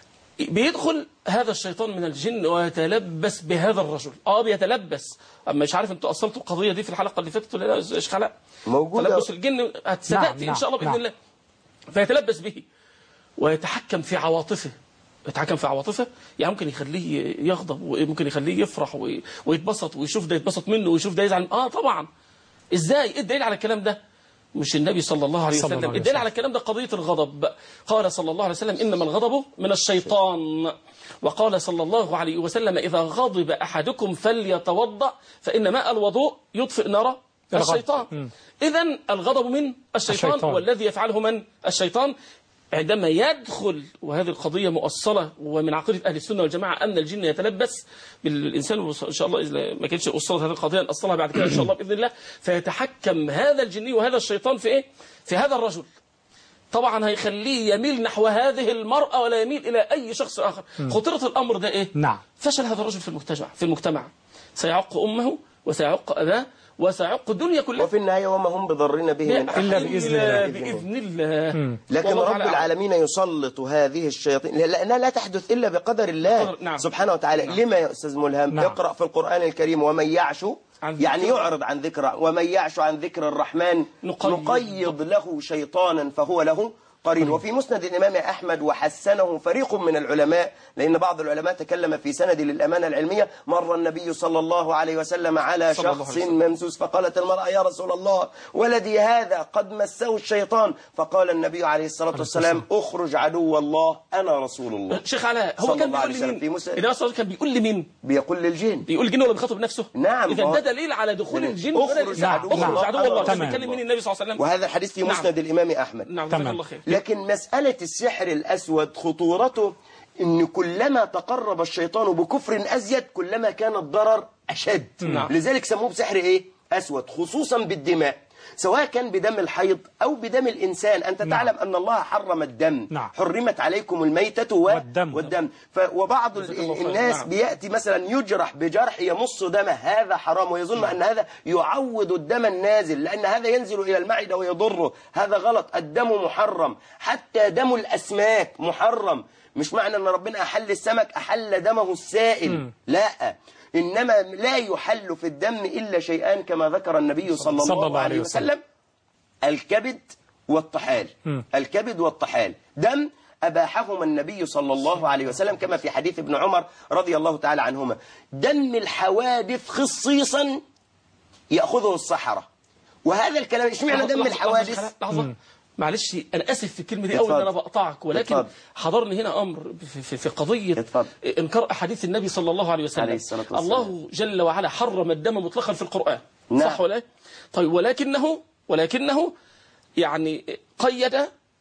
بيدخل هذا الشيطان من الجن ويتلبس بهذا الرجل اه بيتلبس اما مش عارف انتوا اصلتوا القضيه دي في الحلقه اللي فاتت ولا لا يا شيخ علاء موجودة. تلبس الجن هتصدقتي نعم، ان شاء الله باذن نعم. الله فيتلبس به ويتحكم في عواطفه يتحكم في عواطفه يعني ممكن يخليه يغضب وممكن يخليه يفرح وي- ويتبسط ويشوف ده يتبسط منه ويشوف ده يزعل اه طبعا ازاي ايه الدليل على الكلام ده مش النبي صلى الله عليه صلى الله وسلم عليه الدليل وسلم. على الكلام ده قضية الغضب قال صلى الله عليه وسلم إنما الغضب من الشيطان وقال صلى الله عليه وسلم إذا غضب أحدكم فليتوضأ فإن ماء الوضوء يطفئ نار الغضب. الشيطان إذا الغضب من الشيطان, الشيطان. والذي يفعله من الشيطان عندما يدخل وهذه القضية مؤصلة ومن عقيدة أهل السنة والجماعة أن الجن يتلبس بالإنسان إن شاء الله إذا ما كانتش أصلت هذه القضية نأصلها بعد كده إن شاء الله بإذن الله فيتحكم هذا الجني وهذا الشيطان في إيه؟ في هذا الرجل طبعا هيخليه يميل نحو هذه المرأة ولا يميل إلى أي شخص آخر خطورة الأمر ده إيه؟ نعم فشل هذا الرجل في المجتمع في المجتمع سيعق أمه وسيعق أباه وسيعق الدنيا كلها وفي النهاية وما هم بضرين به من أحد إلا بإذن الله. بإذن الله لكن والله رب تعالى أعلم. العالمين يسلط هذه الشياطين لأنها لا تحدث إلا بقدر الله بقدر- نعم. سبحانه وتعالى نعم. لما يا أستاذ ملهم نعم. اقرأ في القرآن الكريم ومن يعش عن ذكر يعني يعرض عن ذكر ومن يعش عن ذكر الرحمن نقيض. نقيض له شيطانا فهو له قرين وفي مسند الإمام أحمد وحسنه فريق من العلماء لأن بعض العلماء تكلم في سند للأمانة العلمية مر النبي صلى الله عليه وسلم على صلى الله شخص عليه وسلم. ممسوس فقالت المرأة يا رسول الله ولدي هذا قد مسه الشيطان فقال النبي عليه الصلاة والسلام اخرج عدو الله أنا رسول الله شيخ علاء هو صلى كان الله عليه بيقول وسلم في لمين مسند النبي صلى الله عليه وسلم كان بيقول لمين بيقول للجن بيقول الجن ولا بيخاطب نفسه نعم، اذا هو- ده دليل على دخول الجن اخرج ولا الإنسان. عدو اخرج الله. عدو الله تمام. مش بيتكلم مين النبي صلى الله عليه وسلم وهذا الحديث في نعم. مسند الإمام أحمد نعم تمام. جزاك الله خير لكن مسألة السحر الأسود خطورته إن كلما تقرب الشيطان بكفر أزيد كلما كان الضرر أشد نعم. لذلك سموه بسحر إيه؟ أسود خصوصا بالدماء سواء كان بدم الحيض أو بدم الإنسان أنت نعم. تعلم أن الله حرم الدم نعم. حرمت عليكم الميتة و... والدم. والدم ف... وبعض ال... جزاك الله خير. الناس نعم. بيأتي مثلا يجرح بجرح يمص دمه هذا حرام ويظن أن هذا يعوض الدم النازل لأن هذا ينزل إلى المعدة ويضره هذا غلط الدم محرم حتى دم الأسماك محرم مش معنى أن ربنا أحل السمك أحل دمه السائل لا إنما لا يحل في الدم إلا شيئان كما ذكر النبي صلى صلى الله, الله عليه عليه وسلم الكبد والطحال مم. الكبد والطحال دم أباحهما النبي صلى الله عليه وسلم كما في حديث ابن عمر رضي الله تعالى عنهما دم الحوادث خصيصا يأخذه الصحراء وهذا الكلام ايش معنى لحظة- دم لحظة- الحوادث لحظة, لحظة. معلش انا اسف في الكلمه دي اول ان اتفضل. انا بقطعك ولكن اتفضل. حضرني هنا امر في, في, في قضيه اتفضل. انكار احاديث النبي صلى الله عليه وسلم عليه الصلاة والسلام. الله جل وعلا حرم الدم مطلقا في القران نعم. صح ولا لا؟ طيب ولكنه ولكنه يعني قيد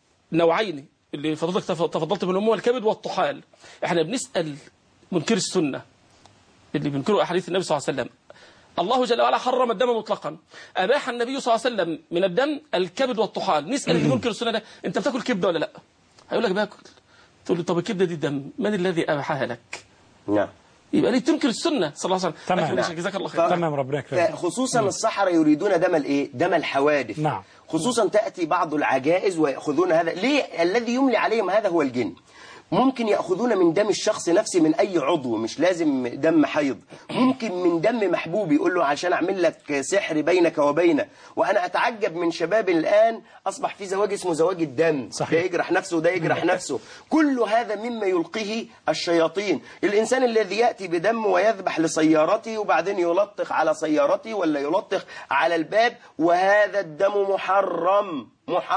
نوعين اللي فضلتك تف- تفضلت منهم هو الكبد والطحال احنا بنسال منكر السنه اللي بينكروا احاديث النبي صلى الله عليه وسلم الله جل وعلا حرم الدم مطلقا اباح النبي صلى الله عليه وسلم من الدم الكبد والطحال نسال اللي منكر السنه ده انت بتاكل كبده ولا لا هيقول لك باكل تقول له طب الكبده دي دم من الذي اباحها لك نعم يبقى ليه تنكر السنه صلى الله عليه وسلم تمام. لكن جزاك الله خير تمام ربنا يكرمك خصوصا الصحراء يريدون دم الايه دم الحوادث نعم. خصوصا تأتي بعض العجائز ويأخذون هذا ليه الذي يملي عليهم هذا هو الجن ممكن يأخذون من دم الشخص نفسه من أي عضو مش لازم دم حيض ممكن من دم محبوب يقول له عشان أعمل لك سحر بينك وبينه وأنا أتعجب من شباب الآن أصبح في زواج اسمه زواج الدم صحيح. ده يجرح نفسه وده يجرح نفسه كل هذا مما يلقيه الشياطين الإنسان الذي يأتي بدم ويذبح لسيارته وبعدين يلطخ على سيارته ولا يلطخ على الباب وهذا الدم محرم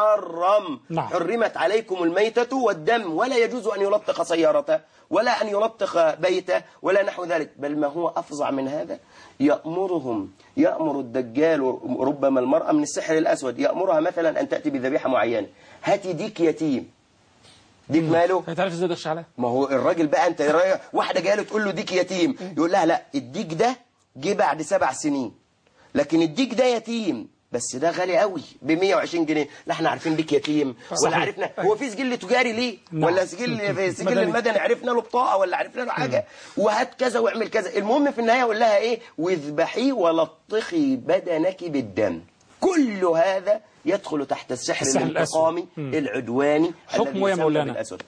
محرم نعم. حرمت عليكم الميتة والدم ولا يجوز أن يلطخ سيارته ولا أن يلطخ بيته ولا نحو ذلك بل ما هو أفظع من هذا يأمرهم يأمر الدجال ربما المرأة من السحر الأسود يأمرها مثلا أن تأتي بذبيحة معينة هاتي ديك يتيم ديك ماله هتعرف ازاي ده على ما هو الراجل بقى انت رايح واحده جايه له تقول له ديك يتيم يقول لها لا الديك ده جه بعد سبع سنين لكن الديك ده يتيم بس ده غالي قوي ب 120 جنيه لا احنا عارفين ديك يتيم ولا صحيح. عرفنا هو في سجل تجاري ليه نعم. ولا سجل في سجل مدني. المدني عرفنا له بطاقه ولا عرفنا له حاجه وهات كذا واعمل كذا المهم في النهايه اقول لها ايه واذبحي ولطخي بدنك بالدم كل هذا يدخل تحت السحر السحر الأسود. الانتقامي مم. العدواني حكمه الذي يا يسمى مولانا؟ بالأسود.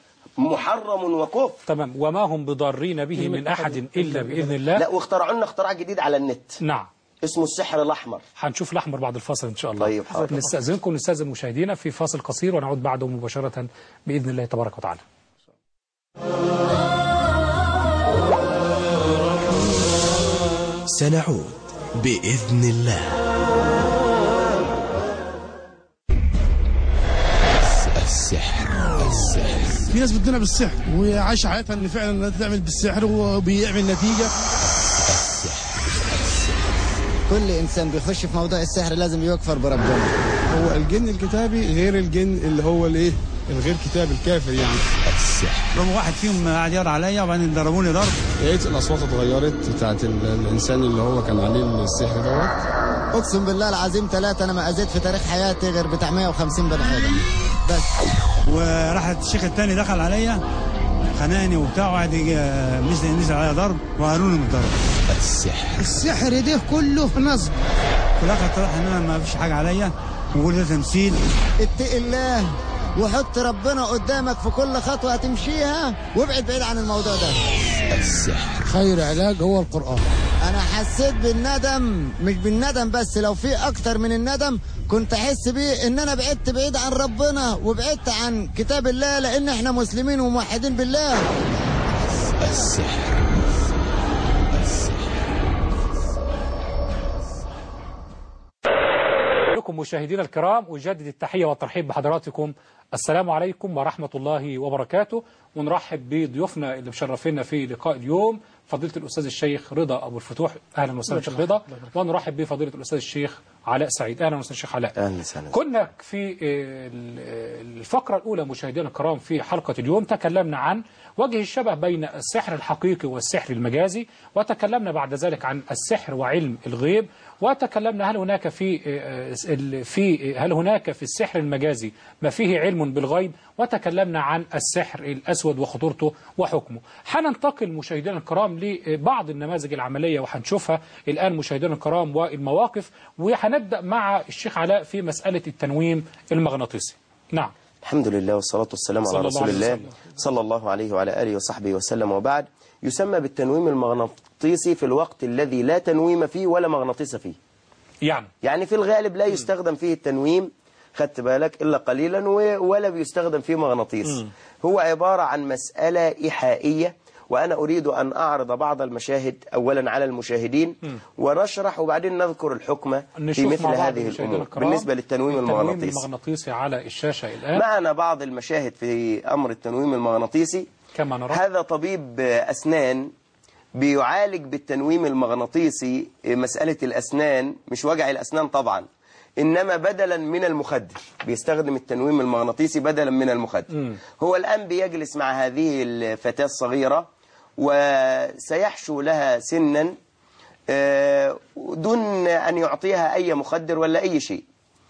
محرم وكفر تمام وما هم بضارين به من أحد إلا بإذن الله لا واخترعوا لنا اختراع جديد على النت نعم اسمه السحر الاحمر هنشوف الأحمر بعد الفاصل إن شاء الله طيب، حاضر. نستأذنكم نستأذن مشاهدينا في فاصل قصير ونعود بعده مباشرة بإذن الله تبارك وتعالى سنعود بإذن الله السحر السحر في ناس بتدينا بالسحر وعايشه حياتها ان فعلا إنها تعمل بالسحر وبيعمل نتيجه كل انسان بيخش في موضوع السحر لازم يكفر بربنا هو الجن الكتابي غير الجن اللي هو الايه الغير كتابي الكافر يعني السحر يوم واحد فيهم قعد يقرا عليا وبعدين ضربوني ضرب لقيت الاصوات اتغيرت بتاعت ال- الانسان اللي هو كان عليه السحر دوت اقسم بالله العظيم ثلاثة انا ما اذيت في تاريخ حياتي غير بتاع 150 بني ادم بس وراح الشيخ التاني دخل عليا خناني وبتاع وقعد يجي- نزل نزل عليا ضرب وهروني من الضرب السحر السحر ده كله نصب في الاخر طلع ان انا ما فيش حاجه عليا وقول ده تمثيل اتق الله وحط ربنا قدامك في كل خطوة هتمشيها وابعد بعيد عن الموضوع ده السحر خير علاج هو القران انا حسيت بالندم مش بالندم بس لو في اكتر من الندم كنت احس بيه ان انا بعدت بعيد عن ربنا وبعدت عن كتاب الله لان احنا مسلمين وموحدين بالله السحر لكم مشاهدينا الكرام أجدد التحية والترحيب بحضراتكم السلام عليكم ورحمة الله وبركاته ونرحب بضيوفنا اللي مشرفينا في لقاء اليوم فضيلة الأستاذ الشيخ رضا أبو الفتوح أهلا وسهلا شيخ رضا ونرحب بفضيلة الأستاذ الشيخ علاء سعيد أهلا وسهلا شيخ علاء اهلا وسهلا كنا في ال- الفقرة الأولى مشاهدينا الكرام في حلقة اليوم تكلمنا عن وجه الشبه بين السحر الحقيقي والسحر المجازي وتكلمنا بعد ذلك عن السحر وعلم الغيب وتكلمنا هل هناك في ال- في هل هناك في السحر المجازي ما فيه علم بالغيب وتكلمنا عن السحر الأسود وخطورته وحكمه هننتقل مشاهدينا الكرام لبعض النماذج العملية وهنشوفها الآن مشاهدينا الكرام والمواقف وهنبدأ مع الشيخ علاء في مسألة التنويم المغناطيسي نعم الحمد لله والصلاة والسلام صلى على الله رسول عليه الله وسلم. صلى الله عليه وعلى آله وصحبه وسلم وبعد يسمى بالتنويم المغناطيسي في الوقت الذي لا تنويم فيه ولا مغناطيس فيه يعني يعني في الغالب لا يستخدم فيه التنويم خدت بالك إلا قليلا و- ولا بيستخدم فيه مغناطيس هو عبارة عن مسألة إيحائية وأنا أريد أن أعرض بعض المشاهد أولا على المشاهدين ونشرح وبعدين نذكر الحكمة في نشوف مثل مع بعض هذه مشاهدينا الأمور الكرام بالنسبة للتنويم التنويم المغناطيسي المغناطيسي على الشاشة الآن معنا بعض المشاهد في أمر التنويم المغناطيسي كما نرى هذا طبيب أسنان بيعالج بالتنويم المغناطيسي مسألة الأسنان مش وجع الأسنان طبعا إنما بدلا من المخدر بيستخدم التنويم المغناطيسي بدلا من المخدر هو الآن بيجلس مع هذه الفتاة الصغيرة وسيحشو لها سنا آه، دون أن يعطيها أي مخدر ولا أي شيء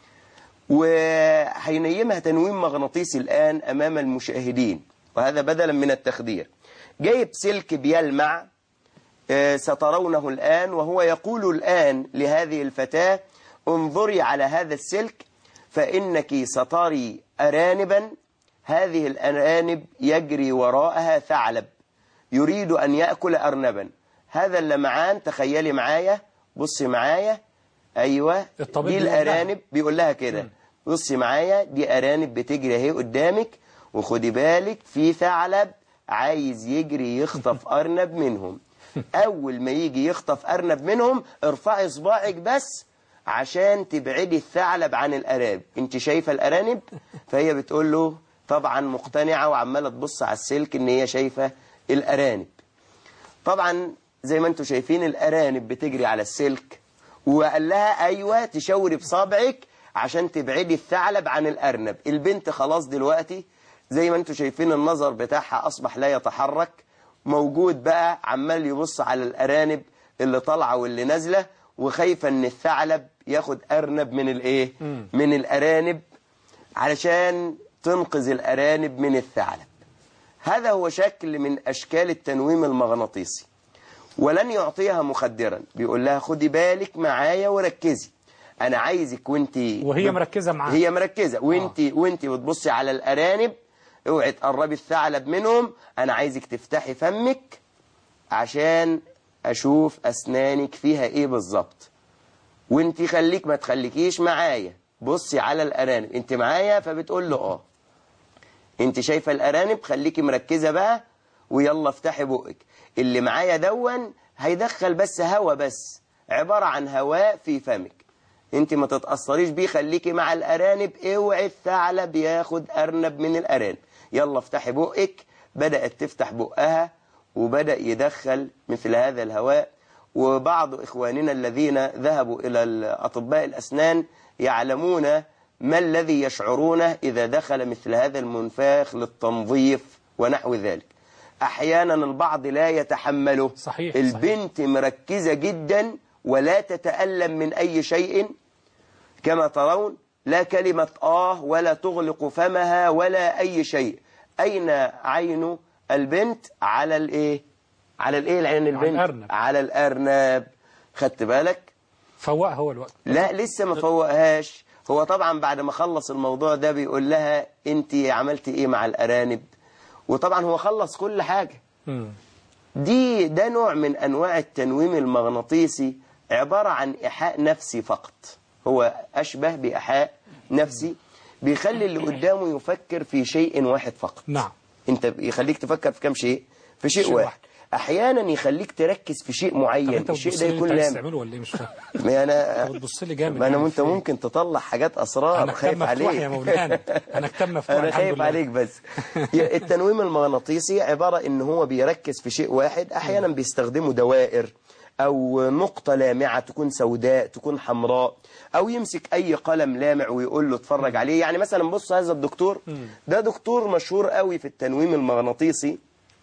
وهينيمها تنويم مغناطيسي الآن أمام المشاهدين وهذا بدلا من التخدير جايب سلك بيلمع آه، سترونه الآن وهو يقول الآن لهذه الفتاة انظري على هذا السلك فإنك ستري أرانبا هذه الأرانب يجري وراءها ثعلب يريد أن يأكل أرنبا هذا اللمعان تخيلي معايا بصي معايا أيوة الطبيب دي بيقول لها. الأرانب بيقول لها كده بصي معايا دي أرانب بتجري اهي قدامك وخدي بالك في ثعلب عايز يجري يخطف أرنب منهم أول ما يجي يخطف أرنب منهم ارفعي صباعك بس عشان تبعدي الثعلب عن الأرانب انت شايفة الأرانب فهي بتقول له طبعا مقتنعة وعمالة تبص على السلك ان هي شايفة الأرانب طبعا زي ما انتم شايفين الأرانب بتجري على السلك وقال لها أيوة تشاوري بصابعك عشان تبعدي الثعلب عن الأرنب البنت خلاص دلوقتي زي ما انتم شايفين النظر بتاعها أصبح لا يتحرك موجود بقى عمال يبص على الأرانب اللي طالعة واللي نازلة وخايفة ان الثعلب ياخد أرنب من الايه من الأرانب علشان تنقذ الأرانب من الثعلب هذا هو شكل من أشكال التنويم المغناطيسي ولن يعطيها مخدرا بيقول لها خدي بالك معايا وركزي أنا عايزك وانت وهي مركزة معاه هي مركزة وانت آه. وانت بتبصي على الأرانب اوعي تقربي الثعلب منهم أنا عايزك تفتحي فمك عشان أشوف أسنانك فيها إيه بالظبط وانت خليك ما تخليكيش معايا بصي على الأرانب انت معايا فبتقول له اه انت شايفة الأرانب خليكي مركزة بقى ويلا افتحي بقك اللي معايا دون هيدخل بس هوا بس عبارة عن هواء في فمك انت ما تتأثريش بيه خليكي مع الأرانب اوعي الثعلب ياخد أرنب من الأرانب يلا افتحي بقك بدأت تفتح بقها وبدأ يدخل مثل هذا الهواء وبعض إخواننا الذين ذهبوا إلى أطباء الأسنان يعلمون ما الذي يشعرونه إذا دخل مثل هذا المنفاخ للتنظيف ونحو ذلك أحيانا البعض لا يتحمله صحيح البنت صحيح. مركزة جدا ولا تتألم من أي شيء كما ترون لا كلمة آه ولا تغلق فمها ولا أي شيء أين عين البنت على الإيه على الإيه العين البنت على الأرنب, على الأرنب خدت بالك فوقها هو الوقت لا لسه ما فوقهاش هو طبعا بعد ما خلص الموضوع ده بيقول لها انت عملتي ايه مع الأرانب وطبعا هو خلص كل حاجة مم. دي ده نوع من أنواع التنويم المغناطيسي عبارة عن إيحاء نفسي فقط هو أشبه بإيحاء نفسي بيخلي اللي قدامه يفكر في شيء واحد فقط نعم انت يخليك تفكر في كم شيء في شيء, شيء واحد. واحد. احيانا يخليك تركز في شيء طب معين انت الشيء بتبص ده لي يكون انت عايز لام تعمله ولا ايه مش فاهم ما انا انت بتبص لي جامد ما انا يعني انت في إيه؟ ممكن تطلع حاجات اسرار انا خايف كتاب مفتوح عليك يا مولانا انا كتاب مفتوح انا الحمد خايف لله. عليك بس التنويم المغناطيسي عبارة ان هو بيركز في شيء واحد احيانا بيستخدموا دوائر او نقطة لامعة تكون سوداء تكون حمراء او يمسك اي قلم لامع ويقول له اتفرج عليه يعني مثلا بص هذا الدكتور ده دكتور مشهور قوي في التنويم المغناطيسي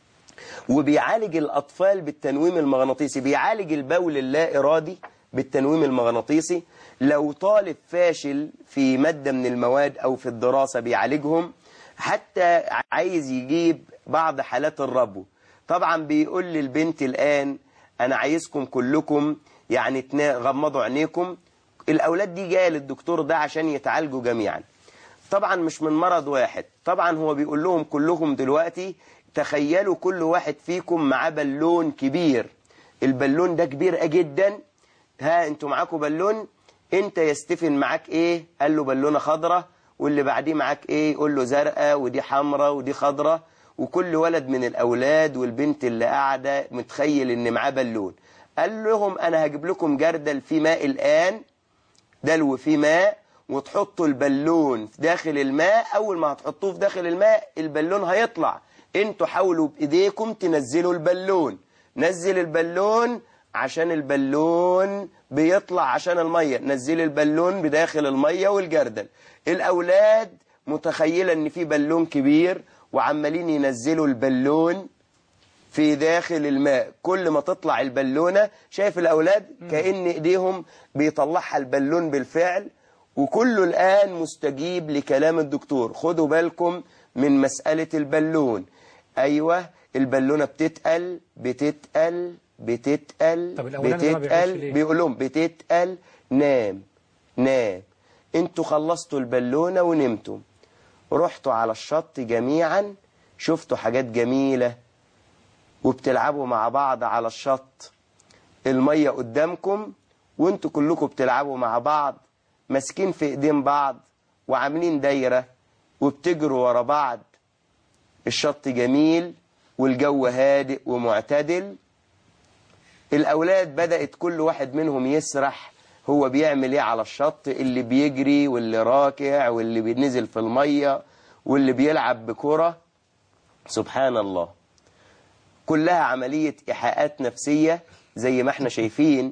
وبيعالج الأطفال بالتنويم المغناطيسي بيعالج البول اللا إرادي بالتنويم المغناطيسي لو طالب فاشل في مادة من المواد أو في الدراسة بيعالجهم حتى عايز يجيب بعض حالات الربو طبعا بيقول للبنت الآن أنا عايزكم كلكم يعني تنا- غمضوا عينيكم الأولاد دي جاية للدكتور ده عشان يتعالجوا جميعا طبعا مش من مرض واحد طبعا هو بيقول لهم كلهم دلوقتي تخيلوا كل واحد فيكم معاه بالون كبير البالون ده كبير جدا ها انتوا معاكم بالون انت يستفن معاك ايه قال له بالونه خضراء واللي بعديه معاك ايه يقول له زرقاء ودي حمراء ودي خضراء وكل ولد من الاولاد والبنت اللي قاعده متخيل ان معاه بالون قال لهم انا هجيب لكم جردل في ماء الان دلو فيه ماء وتحطوا البالون في داخل الماء اول ما هتحطوه في داخل الماء البالون هيطلع انتوا حاولوا بايديكم تنزلوا البالون نزل البالون عشان البالون بيطلع عشان المية نزل البالون بداخل المية والجردل الاولاد متخيلة ان في بالون كبير وعمالين ينزلوا البالون في داخل الماء كل ما تطلع البالونة شايف الأولاد كأن إيديهم بيطلعها البالون بالفعل وكله الآن مستجيب لكلام الدكتور خدوا بالكم من مسألة البالون أيوة البالونة بتتقل بتتقل بتتقل طب الأولاني ده ما بيعملش بتتقل ليه؟ بيقول لهم بتتقل نام نام انتوا خلصتوا البالونة ونمتوا رحتوا على الشط جميعا شفتوا حاجات جميلة وبتلعبوا مع بعض على الشط المية قدامكم وانتوا كلكم بتلعبوا مع بعض ماسكين في ايدين بعض وعاملين دايرة وبتجروا ورا بعض الشط جميل والجو هادئ ومعتدل الأولاد بدأت كل واحد منهم يسرح هو بيعمل ايه على الشط اللي بيجري واللي راكع واللي بينزل في المية واللي بيلعب بكرة سبحان الله كلها عملية إيحاءات نفسية زي ما احنا شايفين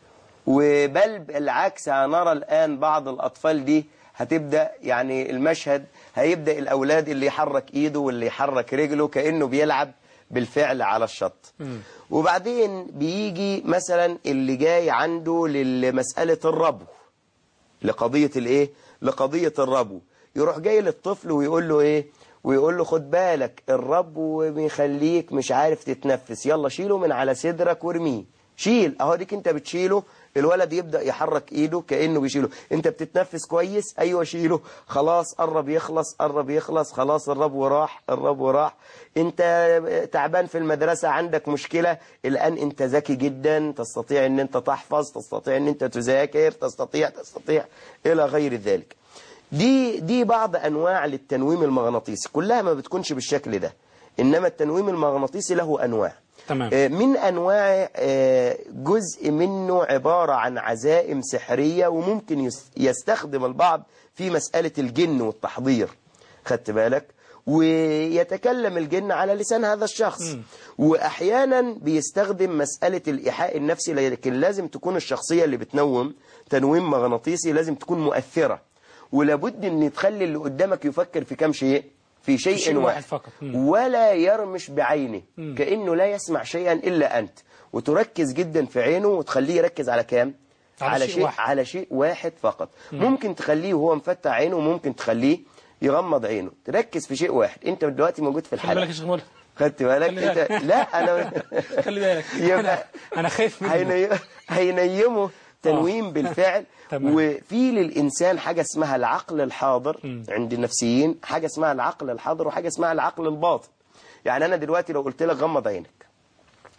وبل بالعكس هنرى الآن بعض الأطفال دي هتبدأ يعني المشهد هيبدأ الأولاد اللي يحرك إيده واللي يحرك رجله كأنه بيلعب بالفعل على الشط وبعدين بيجي مثلا اللي جاي عنده لمسألة الربو لقضية الايه لقضية الربو يروح جاي للطفل ويقول له ايه ويقول له خد بالك الربو بيخليك مش عارف تتنفس يلا شيله من على صدرك وارميه شيل اهو ديك انت بتشيله الولد يبدأ يحرك ايده كأنه بيشيله انت بتتنفس كويس ايوه شيله خلاص قرب يخلص قرب يخلص خلاص الربو راح الربو راح انت تعبان في المدرسة عندك مشكلة الان انت ذكي جدا تستطيع ان انت تحفظ تستطيع ان انت تذاكر تستطيع تستطيع الى غير ذلك دي دي بعض انواع للتنويم المغناطيسي كلها ما بتكونش بالشكل ده انما التنويم المغناطيسي له انواع تمام آه، من أنواع آه، جزء منه عبارة عن عزائم سحرية وممكن يس- يستخدم البعض في مسألة الجن والتحضير خدت بالك ويتكلم الجن على لسان هذا الشخص وأحيانا بيستخدم مسألة الإيحاء النفسي لكن لازم تكون الشخصية اللي بتنوم تنويم مغناطيسي لازم تكون مؤثرة ولابد ان تخلي اللي قدامك يفكر في كم شيء في شيء, شيء واحد, واحد فقط. مم. ولا يرمش بعينه مم. كأنه لا يسمع شيئا إلا أنت وتركز جدا في عينه وتخليه يركز على كام على شيء شيء واحد. على شيء واحد فقط مم. ممكن تخليه وهو مفتح عينه وممكن تخليه يغمض عينه تركز في شيء واحد انت دلوقتي موجود في خلي بالك الحلقة يا شيخ مولى خدت بالك خلي انت بالك. لا انا خلي بالك يبقى انا انا خايف منه هيني... هينيمه تنويم بالفعل تمام. وفي للإنسان حاجة اسمها العقل الحاضر عند النفسيين حاجة اسمها العقل الحاضر وحاجة اسمها العقل الباطن يعني أنا دلوقتي لو قلت لك غمض عينك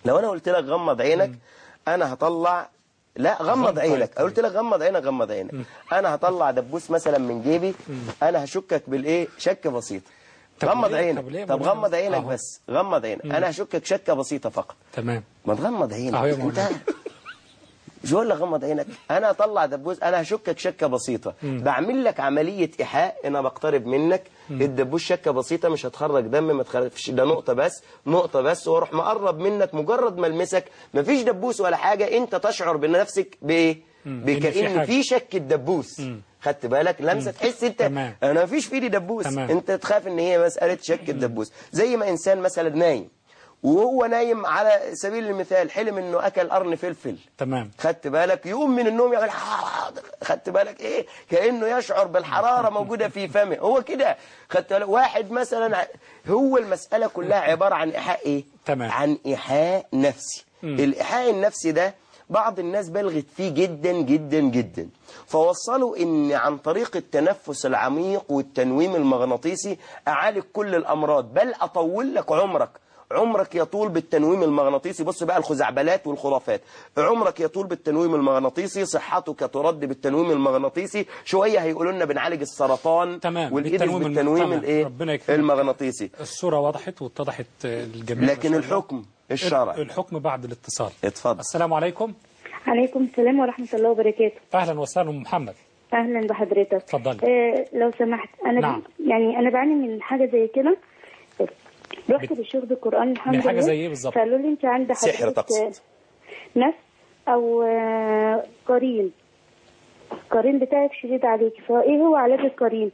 لو انا قلت لك غمض عينك انا هطلع لا غمض غمض عينك طيب. قلت لك غمض عينك غمض عينك انا هطلع دبوس مثلا من جيبي انا هشكك بالايه شكه بسيطه طب غمض ليه؟ عينك طب ليه؟ طب ما أنا- غمض عينك أهو. بس غمض عينك انا هشكك شكه بسيطه فقط تمام ما تغمض عينك أهو يا انت مولانا. مش بقول لك غمض عينك انا اطلع دبوس انا هشكك شكه بسيطه بعمل لك عمليه ايحاء انا بقترب منك الدبوس شكه بسيطه مش هتخرج دم ما تخرجش ده نقطه بس نقطه بس واروح مقرب منك مجرد ما المسك مفيش دبوس ولا حاجه انت تشعر بنفسك بايه إن في بكأن حاجة. في شك الدبوس خدت بالك لمسه تحس انت تمام. انا مفيش في ايدي دبوس تمام. انت تخاف ان هي مساله شك الدبوس زي ما انسان مثلا نايم وهو نايم على سبيل المثال حلم انه اكل قرن فلفل تمام خدت بالك يقوم من النوم يعمل خدت بالك ايه كانه يشعر بالحراره موجوده في فمه هو كده خدت بالك واحد مثلا ع- هو المساله كلها عباره عن ايحاء ايه تمام. عن ايحاء نفسي الايحاء النفسي ده بعض الناس بلغت فيه جدا جدا جدا فوصلوا ان عن طريق التنفس العميق والتنويم المغناطيسي اعالج كل الامراض بل اطول لك عمرك عمرك يطول بالتنويم المغناطيسي بص بقى الخزعبلات والخرافات عمرك يطول بالتنويم المغناطيسي صحتك ترد بالتنويم المغناطيسي شويه هيقولوا لنا بنعالج السرطان تمام، والايدز بالتنويم الم- بالتنويم تمام، الايه ربنا يكفيك. المغناطيسي الصورة وضحت واتضحت آه، للجميع لكن ما شاء الله. الحكم الشرعي الحكم بعد الاتصال اتفضل السلام عليكم عليكم السلام ورحمة الله وبركاته اهلا وسهلا أم محمد أهلا بحضرتك اتفضلي. آه لو سمحت أنا نعم. ب... يعني أنا بعاني من حاجة زي كده رحت للشيخ القرآن الحمد من لله حاجة زي إيه بالظبط؟ فقالوا لي أنت عندك سحر حضرتك تقصد. نفس أو آه قرين القرين بتاعك شديد عليك فإيه هو علاج القرين؟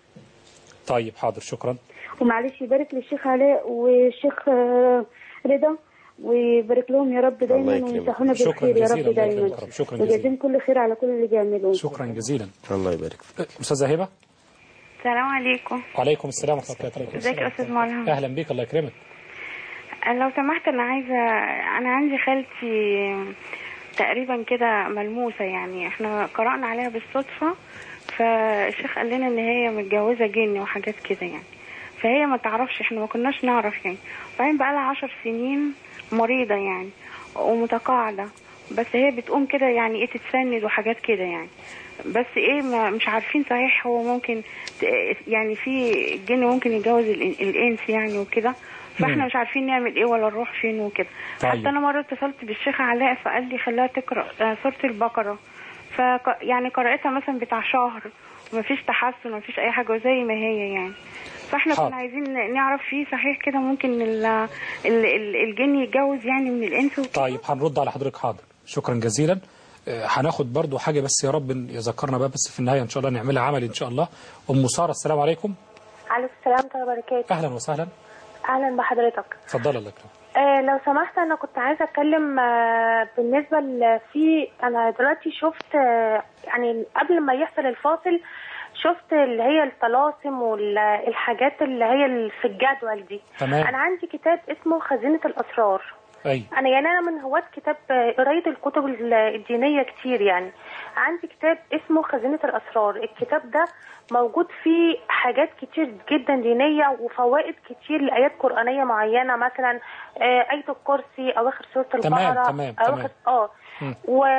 طيب حاضر شكرا ومعلش يبارك للشيخ علاء والشيخ آه، رضا ويبارك لهم يا رب الله دايما يكرمك. ويمسحونا شكراً بالخير يا جزيلاً، رب الله دايما يكرمك. شكراً جزيلاً. وجازيهم كل خير على كل اللي بيعملوه شكرا جزيلا الله يبارك فيك آه، أستاذة هبة السلام عليكم وعليكم السلام ورحمة الله وبركاته ازيك يا استاذ ملهم أهلا بيك الله يكرمك لو سمحت انا عايزه انا عندي خالتي تقريبا كده ملموسه يعني احنا قرانا عليها بالصدفه فالشيخ قال لنا ان هي متجوزه جن وحاجات كده يعني فهي ما تعرفش احنا ما كناش نعرف يعني وبعدين بقى لها عشر سنين مريضه يعني ومتقاعده بس هي بتقوم كده يعني ايه تتسند وحاجات كده يعني بس ايه ما مش عارفين صحيح هو ممكن ت- يعني في الجن ممكن يتجوز الإن- الانس يعني وكده فاحنا مم. مش عارفين نعمل ايه ولا نروح فين وكده طيب. حتى انا مره اتصلت بالشيخ علاء فقال لي خلاها تقرا آه، سوره البقره ف يعني قراتها مثلا بتاع شهر ومفيش تحسن ومفيش اي حاجه وزي ما هي يعني فاحنا حاضر. كنا عايزين نعرف فيه صحيح كده ممكن ال ال ال الجن يتجوز يعني من الانس وكده طيب هنرد على حضرتك حاضر شكرا جزيلا آه، هناخد برضو حاجة بس يا رب يذكرنا بقى بس في النهاية إن شاء الله نعملها عمل إن شاء الله أم سارة السلام عليكم عليكم السلام ورحمة الله وبركاته أهلا وسهلا أهلا بحضرتك اتفضل الله يكرمك آه لو سمحت أنا كنت عايزة أتكلم آه بالنسبة ل- في أنا دلوقتي شفت آه يعني قبل ما يحصل الفاصل شفت اللي هي الطلاسم والحاجات اللي هي اللي في الجدول دي تمام. أنا عندي كتاب اسمه خزينة الأسرار أي انا يعني انا من هواة كتاب آه، قرايه الكتب ال- الدينيه كتير يعني عندي كتاب اسمه خزينه الاسرار الكتاب ده موجود فيه حاجات كتير جدا دينيه وفوائد كتير لايات قرانيه معينه مثلا آه، ايه الكرسي اواخر سوره تمام، البقره تمام، اواخر تمام. اه مم.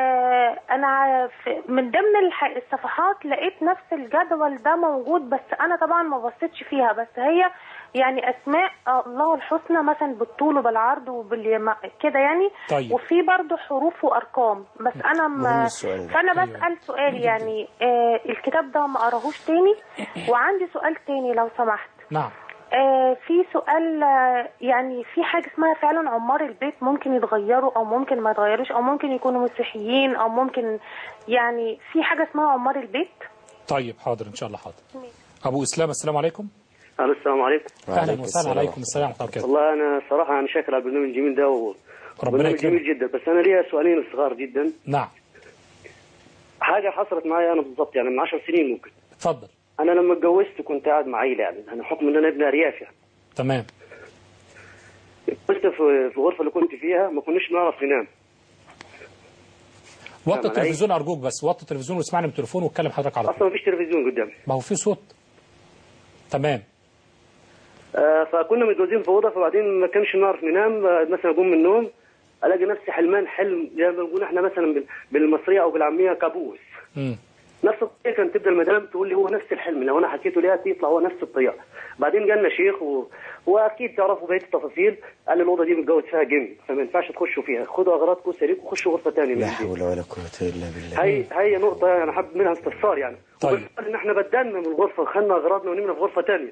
وانا في- من ضمن الح- الصفحات لقيت نفس الجدول ده موجود بس انا طبعا ما بصيتش فيها بس هي يعني اسماء الله الحسنى مثلا بالطول وبالعرض وبال كده يعني طيب. وفي برضه حروف وارقام بس انا مهم ما السؤال ده. فانا أيوة. بسال سؤال يعني آه الكتاب ده ما قراهوش تاني وعندي سؤال تاني لو سمحت نعم آه في سؤال آه يعني في حاجة اسمها فعلا عمار البيت ممكن يتغيروا أو ممكن ما يتغيروش أو ممكن يكونوا مسيحيين أو ممكن يعني في حاجة اسمها عمار البيت طيب حاضر إن شاء الله حاضر أبو إسلام السلام عليكم الو السلام عليكم أهلا وسهلا عليكم السلام ورحمة الله وبركاته والله انا صراحه انا شاكر على البرنامج الجميل ده و... ربنا برنامج يكرمك. جميل جدا بس انا ليا سؤالين صغار جدا نعم حاجه حصلت معايا انا بالضبط يعني من 10 سنين ممكن اتفضل انا لما اتجوزت كنت قاعد مع عيله يعني انا حكم ان انا ابن ارياف يعني تمام كنت في في الغرفه اللي كنت فيها ما كناش نعرف ننام وطي نعم، التلفزيون أرجوك بس وطي التلفزيون واسمعني من التليفون واتكلم حضرتك على طول اصلا ما فيش تلفزيون قدامي ما هو في صوت تمام آه فكنا متجوزين في اوضه فبعدين ما كانش نعرف ننام آه، مثلا اقوم من النوم الاقي نفسي حلمان حلم زي ما بنقول احنا مثلا بال- بالمصريه او بالعاميه كابوس مم. نفس الطريقه كانت تبدا المدام تقول لي هو نفس الحلم لو انا حكيته ليها يطلع هو نفس الطريقه بعدين جالنا شيخ و... واكيد تعرفوا بقيه التفاصيل قال لي الاوضه دي متجوز فيها جن فما ينفعش تخشوا فيها خدوا اغراضكم سريكم وخشوا غرفه ثانيه لا حول ولا قوة إلا بالله هي هي نقطه انا حابب منها استفسار يعني طيب. وبالفعل ان احنا بدلنا من الغرفه وخدنا اغراضنا ونمنا في غرفه ثانيه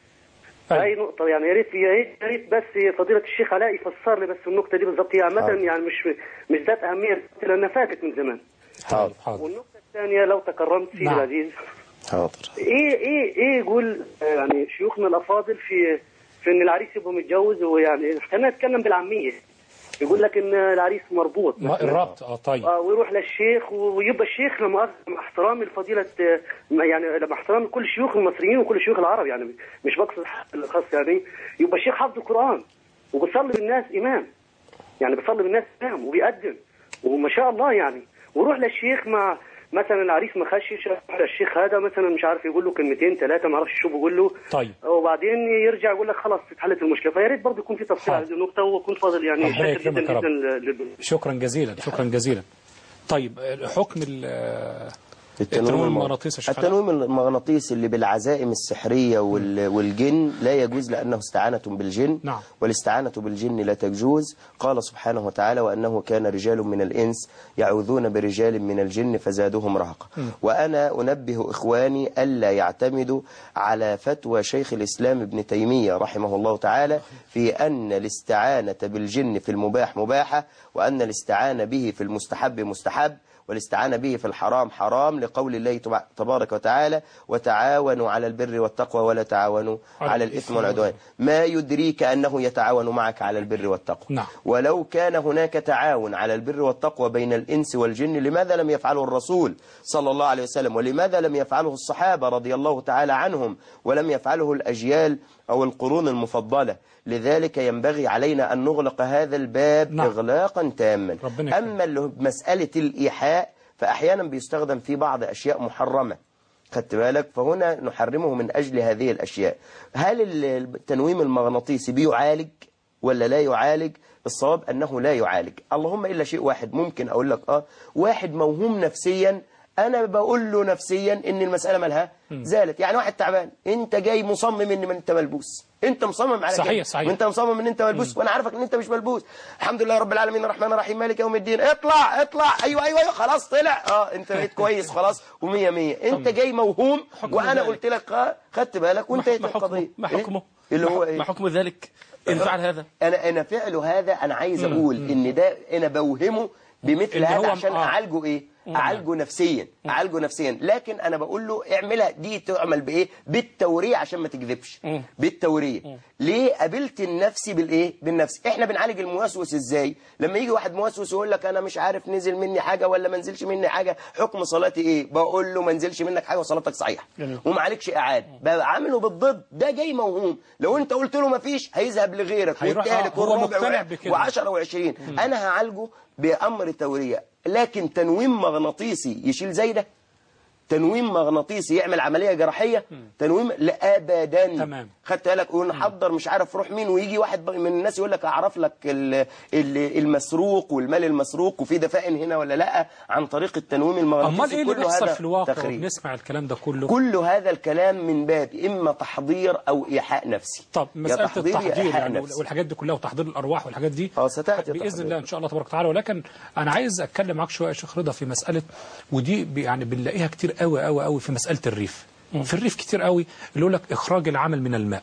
هي نقطة يعني يا ريت يا ريت يا ريت بس فضيلة الشيخ علاء يفسر لي بس النقطة دي بالظبط هي عامة يعني مش مش ذات أهمية لأنها فاتت من زمان. حاضر والنقطة الثانية لو تكرمت سيدي نعم. العزيز حاضر ايه ايه ايه يقول آه، يعني شيوخنا الافاضل في في ان العريس يبقى متجوز ويعني خلينا نتكلم بالعاميه يقول لك ان العريس مربوط ما الربط اه طيب آه ويروح للشيخ ويبقى الشيخ لما أخ- مع احترامي لفضيله آه، ما- يعني لما احترامي كل الشيوخ المصريين وكل الشيوخ العرب يعني مش بقصد حق الخاص يعني يبقى الشيخ حافظ القران وبيصلي بالناس امام يعني بيصلي بالناس امام وبيقدم وما شاء الله يعني ويروح للشيخ مع مثلا العريس ما خشش يروح للشيخ هذا مثلا مش عارف يقول له كلمتين ثلاثه ما اعرفش شو بيقول له طيب وبعدين يرجع يقول لك خلاص اتحلت المشكله فيا ريت برضه يكون في تفصيل على هذه النقطه واكون فاضل يعني ربنا شاكر يكرمك جدا يا رب. جدا لل- شكرا جزيلا شكرا جزيلا طيب حكم ال- التنويم المغناطيسي يا شيخ علاء. التنويم المغناطيسي اللي بالعزائم السحرية وال- والجن لا يجوز لأنه استعانة بالجن نعم. والاستعانة بالجن لا تجوز قال سبحانه وتعالى وأنه كان رجال من الإنس يعوذون برجال من الجن فزادهم رهقا مم. وأنا أنبه إخواني ألا يعتمدوا على فتوى شيخ الإسلام ابن تيمية رحمه الله تعالى في أن الاستعانة بالجن في المباح مباحة وأن الاستعانة به في المستحب مستحب والاستعانة به في الحرام حرام لقول الله تبع- تبارك وتعالى وتعاونوا على البر والتقوى ولا تعاونوا على على الإثم الإثم والعدوان ما يدريك أنه يتعاون معك على البر والتقوى نعم ولو كان هناك تعاون على البر والتقوى بين الإنس والجن لماذا لم يفعله الرسول صلى الله عليه وسلم ولماذا لم يفعله الصحابة رضي الله تعالى عنهم ولم يفعله الأجيال أو القرون المفضلة لذلك ينبغي علينا أن نغلق هذا الباب نعم. إغلاقا تاما ربنا أما اللي مسألة الإيحاء فأحيانا بيستخدم في بعض أشياء محرمة خدت بالك فهنا نحرمه من أجل هذه الأشياء هل التنويم المغناطيسي بيعالج ولا لا يعالج الصواب أنه لا يعالج اللهم إلا شيء واحد ممكن أقول لك آه واحد موهوم نفسيا أنا بقول له نفسيا إن المسألة مالها زالت يعني واحد تعبان أنت جاي مصمم إن أنت ملبوس أنت مصمم على صحيح، كده. صحيح. وأنت مصمم إن أنت ملبوس وأنا عارفك إن أنت مش ملبوس الحمد لله رب العالمين الرحمن الرحيم مالك يوم الدين اطلع اطلع أيوه أيوه أيوه خلاص طلع أه أنت بقيت كويس خلاص ومية مية أنت جاي موهوم وأنا ذلك. قلت لك آه، خدت بالك وانتهت ما حكمه القضية ما إيه؟ حكمه اللي هو ما إيه؟ حكم ذلك إن فعل هذا انا انا فعله هذا انا عايز مم. اقول ان ده انا بوهمه بمثل إن هذا هو- عشان آه. اعالجه ايه مم. اعالجه نفسيا اعالجه نفسيا لكن انا بقول له اعملها دي تعمل بايه بالتوريه عشان ما تكذبش بالتوريه ليه قابلت النفسي بالايه بالنفس احنا بنعالج الموسوس ازاي لما يجي واحد موسوس يقول لك انا مش عارف نزل مني حاجه ولا ما نزلش مني حاجه حكم صلاتي ايه بقول له ما نزلش منك حاجه وصلاتك صحيحه جميل. وما عليكش اعاده بعمله بالضد ده جاي موهوم لو انت قلت له ما فيش هيذهب لغيرك هيروح- والثالث آه، هو والرابع مقتنع وع- بكده. وعشرة وعشرين انا هعالجه بامر توريه لكن تنويم مغناطيسي يشيل زي ده تنويم مغناطيسي يعمل عمليه جراحيه تنويم لا ابدا تمام. خدت بالك ونحضر مش عارف روح مين ويجي واحد من الناس يقول لك اعرف لك ال- ال- المسروق والمال المسروق وفي دفائن هنا ولا لا عن طريق التنويم المغناطيسي امال ايه اللي كله بيحصل هذا في الواقع تخريب. وبنسمع الكلام ده كله كل هذا الكلام من باب إما تحضير أو إيحاء نفسي طب يا مسألة تحضير يا التحضير إيحاء يعني نفسي. والحاجات دي كلها وتحضير الأرواح والحاجات دي اه ستأتي بإذن تحضير. الله إن شاء الله تبارك وتعالى ولكن أنا عايز أتكلم معاك شوية يا شيخ رضا في مسألة ودي ب- يعني بنلاقيها كتير قوي قوي قوي في مسألة الريف في الريف كتير قوي اللي يقول لك إخراج العمل من الماء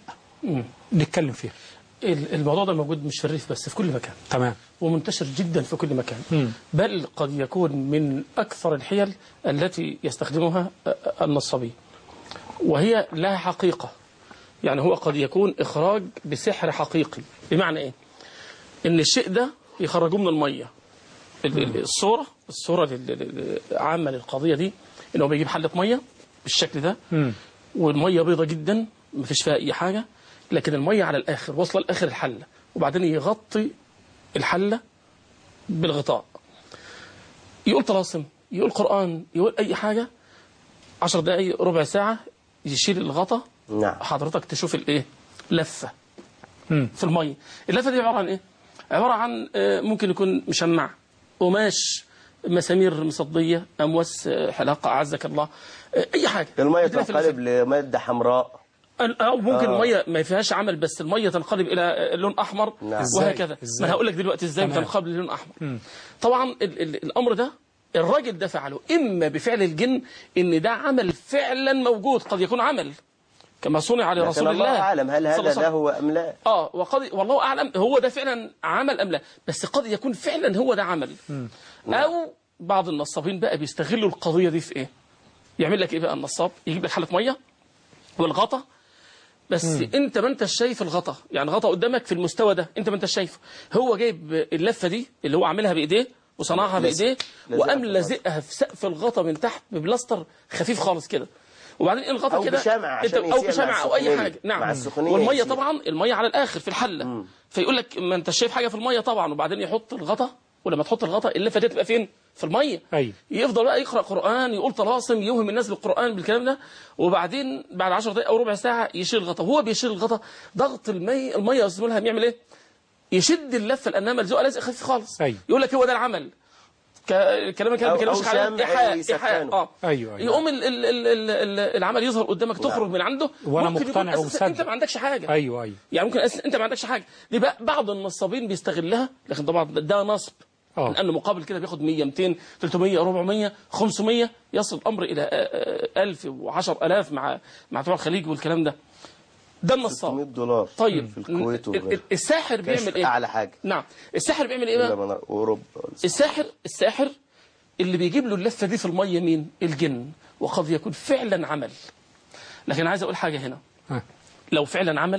نتكلم فيها ال- الموضوع ده موجود مش في الريف بس في كل مكان تمام ومنتشر جدا في كل مكان مم. بل قد يكون من أكثر الحيل التي يستخدمها النصابين وهي لها حقيقة يعني هو قد يكون إخراج بسحر حقيقي بمعنى إيه إن الشيء ده يخرجوه من المية ال- ال- الصورة الصورة ال- ال- العامة للقضية دي إنه بيجيب حلة مية بالشكل ده والمية بيضة جدا ما فيش فيها أي حاجة لكن المية على الآخر واصلة لآخر الحلة وبعدين يغطي الحلة بالغطاء يقول طلاسم يقول قرآن يقول أي حاجة عشر دقايق ربع ساعة يشيل الغطا نعم حضرتك تشوف الايه لفة في المية اللفة دي عبارة عن ايه عباره عن آه، ممكن يكون مشمع قماش مسامير مصديه امواس آه، حلاقه اعزك الله آه، اي حاجه المية بتلاقي في تنقلب لمادة حمراء او ممكن آه. الميه ما فيهاش عمل بس الميه تنقلب الى لون احمر نعم. وهكذا إزاي؟ ما أنا هقول لك دلوقتي ازاي تمام. بتنقلب للون احمر طبعا ال ال الامر ده الراجل ده فعله اما بفعل الجن ان ده عمل فعلا موجود قد يكون عمل كما صنع لكن لرسول الله الله أعلم هل صلى هذا الله عليه وسلم. له أم لا اه وقد والله اعلم هو ده فعلا عمل ام لا بس قد يكون فعلا هو ده عمل او بعض النصابين بقى بيستغلوا القضيه دي في ايه يعمل لك ايه بقى النصاب يجيب لك حله ميه والغطا بس مم. انت ما انت شايف الغطا يعني غطا قدامك في المستوى ده انت ما انت شايفه هو جايب اللفه دي اللي هو عاملها بايديه وصنعها لازق- بايديه لازقها وقام في لازقها في سقف الغطا من تحت ببلاستر خفيف خالص كده وبعدين الغطا أو كده بشمع عشان انت او يسير مع بشمع او اي السخونية. حاجه نعم مع السخونية والميه يسير. طبعا الميه على الاخر في الحله فيقول لك ما انت شايف حاجه في الميه طبعا وبعدين يحط الغطا ولما تحط الغطا اللفه دي تبقى فين في الميه ايوه يفضل بقى يقرا قران يقول طلاسم يوهم الناس بالقران بالكلام ده وبعدين بعد 10 دقائق او ربع ساعه يشيل الغطا وهو بيشيل الغطا ضغط المي الميه يا استاذ ملهم يعمل ايه يشد اللفه لانها ملزوقه لازق خفيف خالص أيوة. يقول لك هو ده العمل ك- الكلام اللي كان أو- بيكلمش أو على شمع ايحاء يسخنه. ايحاء اه ايوه ايوه يقوم ال ال ال ال ال العمل يظهر قدامك تخرج من عنده وأنا ممكن يكون مقتنع أساساً انت ومصدق. ما عندكش حاجه ايوه ايوه يعني ممكن أساساً انت ما عندكش حاجه دي بقى بعض النصابين بيستغلها لكن طبعا ده نصب اه لانه مقابل كده بياخد 100 200 300 400 500 يصل الامر الى آه، آه، 1000 و10000 مع مع بتوع الخليج والكلام ده ده النصاب 600 دولار طيب في الكويت ال- ال- وغيرها الساحر كشف بيعمل ايه أعلى حاجة نعم الساحر بيعمل ايه إلا بقى من أوروبا الساحر الساحر اللي بيجيب له اللفه دي في الميه مين الجن وقد يكون فعلا عمل لكن عايز اقول حاجه هنا ها. لو فعلا عمل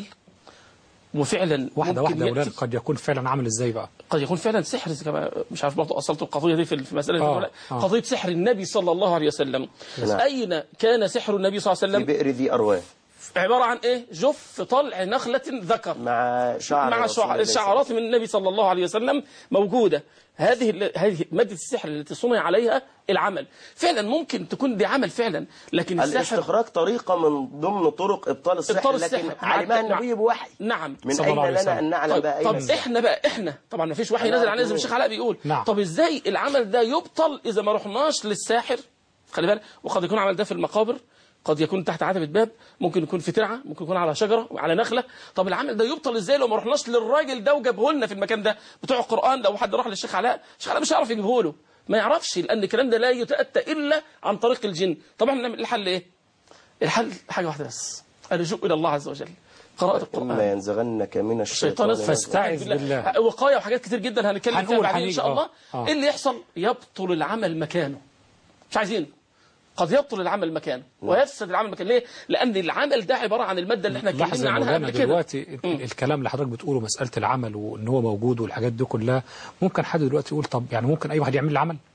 وفعلا واحده ممكن واحده يا يأتي- اولاد قد يكون فعلا عامل ازاي بقى قد يكون فعلا سحر زي كما مش عارف برضه اصلت القضيه دي في في مساله آه، الولاء. آه. قضيه سحر النبي صلى الله عليه وسلم نعم. اين كان سحر النبي صلى الله عليه في وسلم بئر ذي أرواه عباره عن ايه جف طلع نخله ذكر مع شعر مع رسول شع- الله شعرات من النبي صلى الله عليه وسلم موجودة هذه ال- هذه مادة السحر التي صنع عليها العمل فعلا ممكن تكون دي عمل فعلا لكن السحر الاستخراج طريقة من ضمن طرق إبطال السحر إبطال لكن السحر. علمها نعم. النبي بوحي نعم من صلى أين الله عليه لنا وسلم. أن نعلم طيب, بقى أين طب السحر؟ احنا بقى احنا طبعا ما فيش وحي أنا نازل علينا زي ما أعرف الشيخ علاء بيقول نعم. طب ازاي العمل ده يبطل اذا ما رحناش للساحر خلي بالك وقد يكون العمل ده في المقابر قد يكون تحت عتبة باب ممكن يكون في ترعة ممكن يكون على شجرة وعلى نخلة طب العمل ده يبطل ازاي لو ما رحناش للراجل ده وجابه لنا في المكان ده بتوع القرآن لو حد راح للشيخ علاء الشيخ علاء مش هيعرف يجيبه له ما يعرفش لأن الكلام ده لا يتأتى إلا عن طريق الجن طبعا نعمل الحل إيه الحل حاجة واحدة بس اللجوء إلى الله عز وجل قراءة القرآن إما ينزغنك من الشيطان الشيطان يسفل. فاستعذ بالله. وقايه وحاجات كتير جدا هنتكلم فيها هنقول بعدين ان هنيجي، شاء آه. الله آه. ايه اللي يحصل يبطل العمل مكانه مش عايزين قد يبطل العمل مكانه ويفسد العمل مكانه ليه لان العمل ده عباره عن الماده اللي احنا لحظه اتكلمنا يا عنها مولانا قبل كده دلوقتي ال- الكلام اللي حضرتك بتقوله مساله العمل وان هو موجود والحاجات دي كلها ممكن حد دلوقتي يقول طب يعني ممكن اي واحد يعمل لي عمل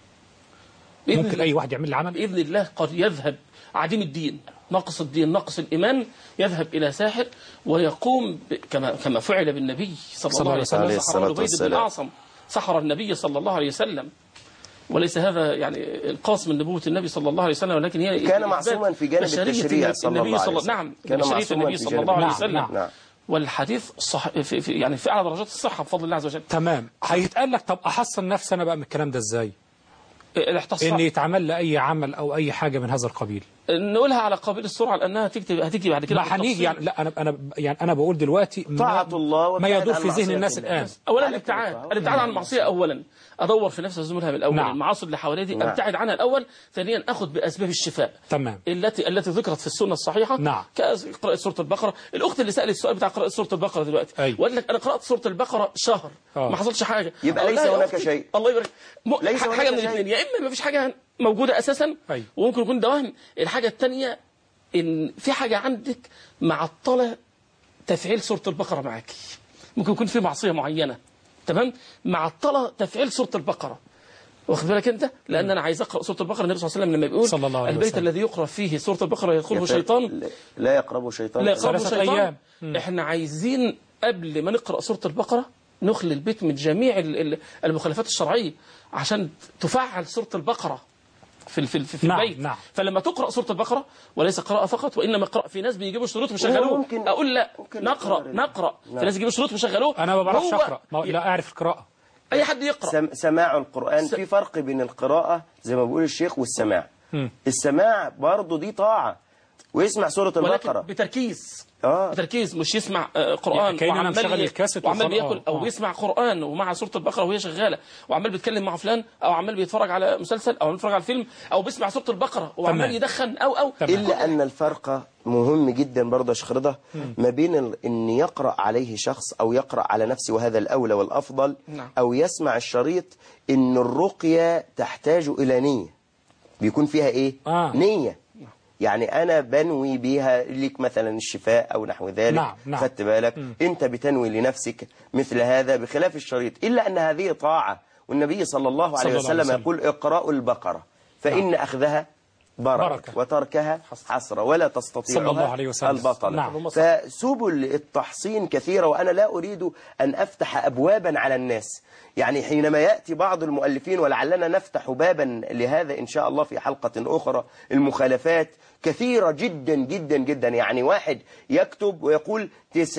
بإذن ممكن الله. اي واحد يعمل لي عمل باذن الله قد يذهب عديم الدين ناقص الدين ناقص الايمان يذهب الى ساحر ويقوم ب... كما كما فعل بالنبي صلى الله عليه وسلم عليه سحر الصلاة عبيد بن والسلام. الاعصم سحر النبي صلى الله عليه وسلم وليس هذا يعني القاص من نبوة النبي صلى الله عليه وسلم ولكن هي كان إثبات معصوما في جانب بشرية التشريع صلى النبي الله عليه صلى وسلم. نعم كان بشرية معصوما النبي في صلى جانب الله عليه التشريع. وسلم نعم. والحديث صح في في يعني في اعلى درجات الصحة بفضل الله عز وجل تمام هيتقال لك طب احصن نفسي انا بقى من الكلام ده ازاي الاحتصاص ان يتعمل لي اي عمل او اي حاجه من هذا القبيل نقولها على قبيل السرعة لأنها تكتب هتيجي بعد كده ما هنيجي بالتفصيل. يعني لا انا انا يعني انا بقول دلوقتي ما- طاعة الله ما وابتعد يدور عن في ذهن معصية الناس الله. الان اولا الابتعاد الابتعاد عن المعصيه اولا ادور في نفس زميلها من الاول نعم. المعاصي اللي حواليا دي نعم. ابتعد عنها الاول ثانيا اخذ باسباب الشفاء تمام التي التي ذكرت في السنه الصحيحه نعم. كقراءه سوره البقره الاخت اللي سالت السؤال بتاع قراءه سوره البقره دلوقتي أيوة. وقال لك انا قرات سوره البقره شهر آه. ما حصلش حاجه يبقى أقول ليس لها يا هناك أختي، شيء. الله يبارك م... ليس حاجه هناك من شيء. الاثنين يا اما ما فيش حاجه موجوده اساسا أيوة. وممكن يكون ده وهم الحاجه الثانيه ان في حاجه عندك معطله تفعيل سورة البقرة معاكي ممكن يكون في معصية معينة تمام معطلة تفعيل سورة البقرة واخد بالك انت لان انا عايز اقرا سوره البقره النبي صلى الله عليه وسلم لما بيقول صلى الله عليه البيت وسلم. الذي يقرا فيه سوره البقره يدخله شيطان لا يقربه شيطان لا يقربه ثلاثة شيطان أيام. مم. احنا عايزين قبل ما نقرا سوره البقره نخلي البيت من جميع ال- ال- المخالفات الشرعيه عشان تفعل سوره البقره في ال- في, ال- في نعم، البيت نعم. فلما تقرا سوره البقره وليس قراءه فقط وانما قراءه في ناس بيجيبوا شروط ويشغلوه ممكن- اقول لا ممكن نقرا نقرأ. نقرا نعم. في ناس يجيبوا شروط ويشغلوه انا ما بعرفش هو اقرا ما- لا اعرف القراءه اي حد يقرا سم سماع القرآن في فرق بين القراءة زي ما بيقول الشيخ والسماع مم. السماع برضه دي طاعة ويسمع سورة ولكن البقرة بتركيز اه بتركيز مش يسمع آه، قران كأن أنا وعمال مشغل ي- الكاسيت وعمال وخلاص. بياكل آه، او آه. بيسمع قران ومع سوره البقره وهي شغاله وعمال بيتكلم مع فلان او عمال بيتفرج على مسلسل او بيتفرج على فيلم او بيسمع سوره البقره وعمال تمام. يدخن او او إلا أن الفرق مهم جدا برضه يا شيخ رضا ما بين ال- أن يقرأ عليه شخص أو يقرأ على نفسه وهذا الأولى والأفضل نعم. أو يسمع الشريط أن الرقية تحتاج إلى نية بيكون فيها إيه؟ آه. نية يعني أنا بنوي بيها لك مثلا الشفاء أو نحو ذلك نعم، نعم. خدت بالك أنت بتنوي لنفسك مثل هذا بخلاف الشريط إلا أن هذه طاعة والنبي صلى الله عليه صلى الله عليه وسلم وسلم. يقول اقرأوا البقرة فإن أخذها بركة, بركة. وتركها حسرة ولا تستطيعها صلى الله عليه وسلم. البطل نعم. فسبل التحصين كثيرة وأنا لا أريد أن أفتح أبوابا على الناس يعني حينما يأتي بعض المؤلفين ولعلنا نفتح بابا لهذا إن شاء الله في حلقة أخرى المخالفات كثيرة جدا جدا جدا يعني واحد يكتب ويقول 90%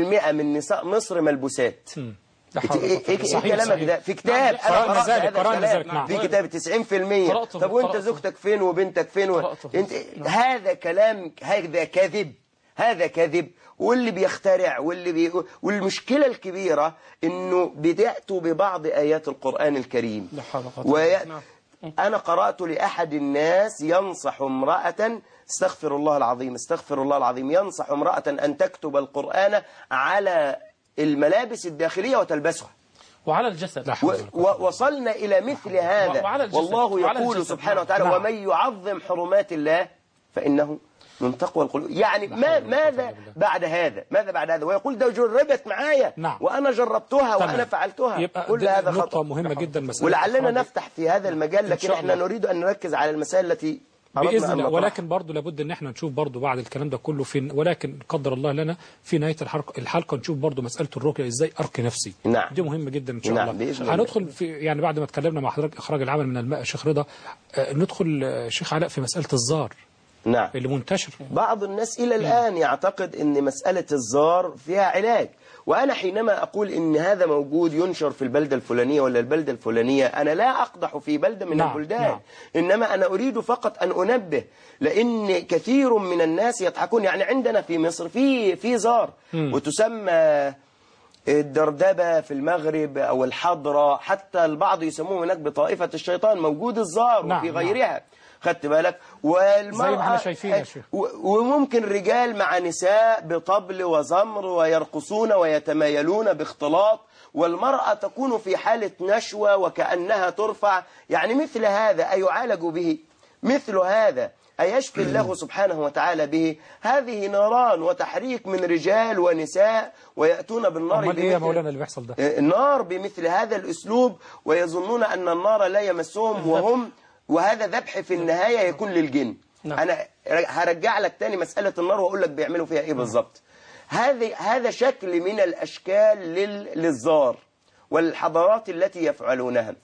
من نساء مصر ملبوسات إيه إيه إيه صحيح، كلامك صحيح. ده في كتاب نعم، أنا قرأنا قرأت ذلك، هذا قرأنا الكلام. ذلك، نعم. في كتاب 90% قرأته، طب وانت قرأته. زوجتك فين وبنتك فين و... انت هذا كلام هذا كذب هذا كذب واللي بيخترع واللي بي... والمشكلة الكبيرة انه بدأت ببعض آيات القرآن الكريم لا حول ولا وي... قوة. نعم. أنا قرأت لأحد الناس ينصح امرأة استغفر الله العظيم استغفر الله العظيم ينصح امرأة أن تكتب القرآن على الملابس الداخلية وتلبسها وعلى الجسد و- و- وصلنا إلى مثل هذا وعلى الجسد. والله وعلى يقول الجسد. سبحانه نعم. وتعالى نعم. ومن يعظم حرمات الله فإنه من تقوى القلوب يعني ما ماذا بعد هذا ماذا بعد هذا ويقول ده جربت معايا نعم. وأنا جربتها تمام. وأنا فعلتها يبقى كل دي هذا نقطة خطأ مهمة جدا مسألة ولعلنا إخراج- نفتح في هذا المجال إن لكن شاء احنا الله. نريد أن نركز على المسائل التي أردنا باذن أن الله نطرحها. ولكن برضه لابد ان احنا نشوف برضه بعد الكلام ده كله فين ولكن قدر الله لنا في نهايه الحلقه الحلقه نشوف برضه مساله الرقيه ازاي ارقي نفسي نعم. دي مهمه جدا ان شاء نعم، الله بإذن الله. هندخل في يعني بعد ما اتكلمنا مع حضرتك اخراج العمل من الماء شيخ رضا آه، ندخل آه، شيخ علاء في مساله الزار نعم اللي منتشر بعض الناس إلى الآن يعتقد أن مسألة الزار فيها علاج وأنا حينما أقول أن هذا موجود ينشر في البلدة الفلانية ولا البلدة الفلانية أنا لا أقدح في بلدة من نعم، البلدان نعم. إنما أنا أريد فقط أن أنبه لأن كثير من الناس يضحكون يعني عندنا في مصر في في زار مم. وتسمى الدردبة في المغرب أو الحضرة حتى البعض يسموه هناك بطائفة الشيطان موجود الزار نعم، وفي نعم. غيرها خدت بالك زي ما والمرأة احنا شايفين يا شيخ. و- وممكن رجال مع نساء بطبل وزمر ويرقصون ويتمايلون باختلاط والمرأة تكون في حالة نشوة وكأنها ترفع يعني مثل هذا أيعالج به مثل هذا أيشفي الله سبحانه وتعالى به هذه نيران وتحريك من رجال ونساء ويأتون بالنار امال ايه يا بمثل- مولانا اللي بيحصل ده النار بمثل هذا الأسلوب ويظنون أن النار لا يمسهم وهم وهذا ذبح في النهاية يكون للجن نعم. أنا هرجع لك تاني مسألة النار وأقول لك بيعملوا فيها إيه بالظبط هذه هذا شكل من الأشكال لل- للزار والحضارات التي يفعلونها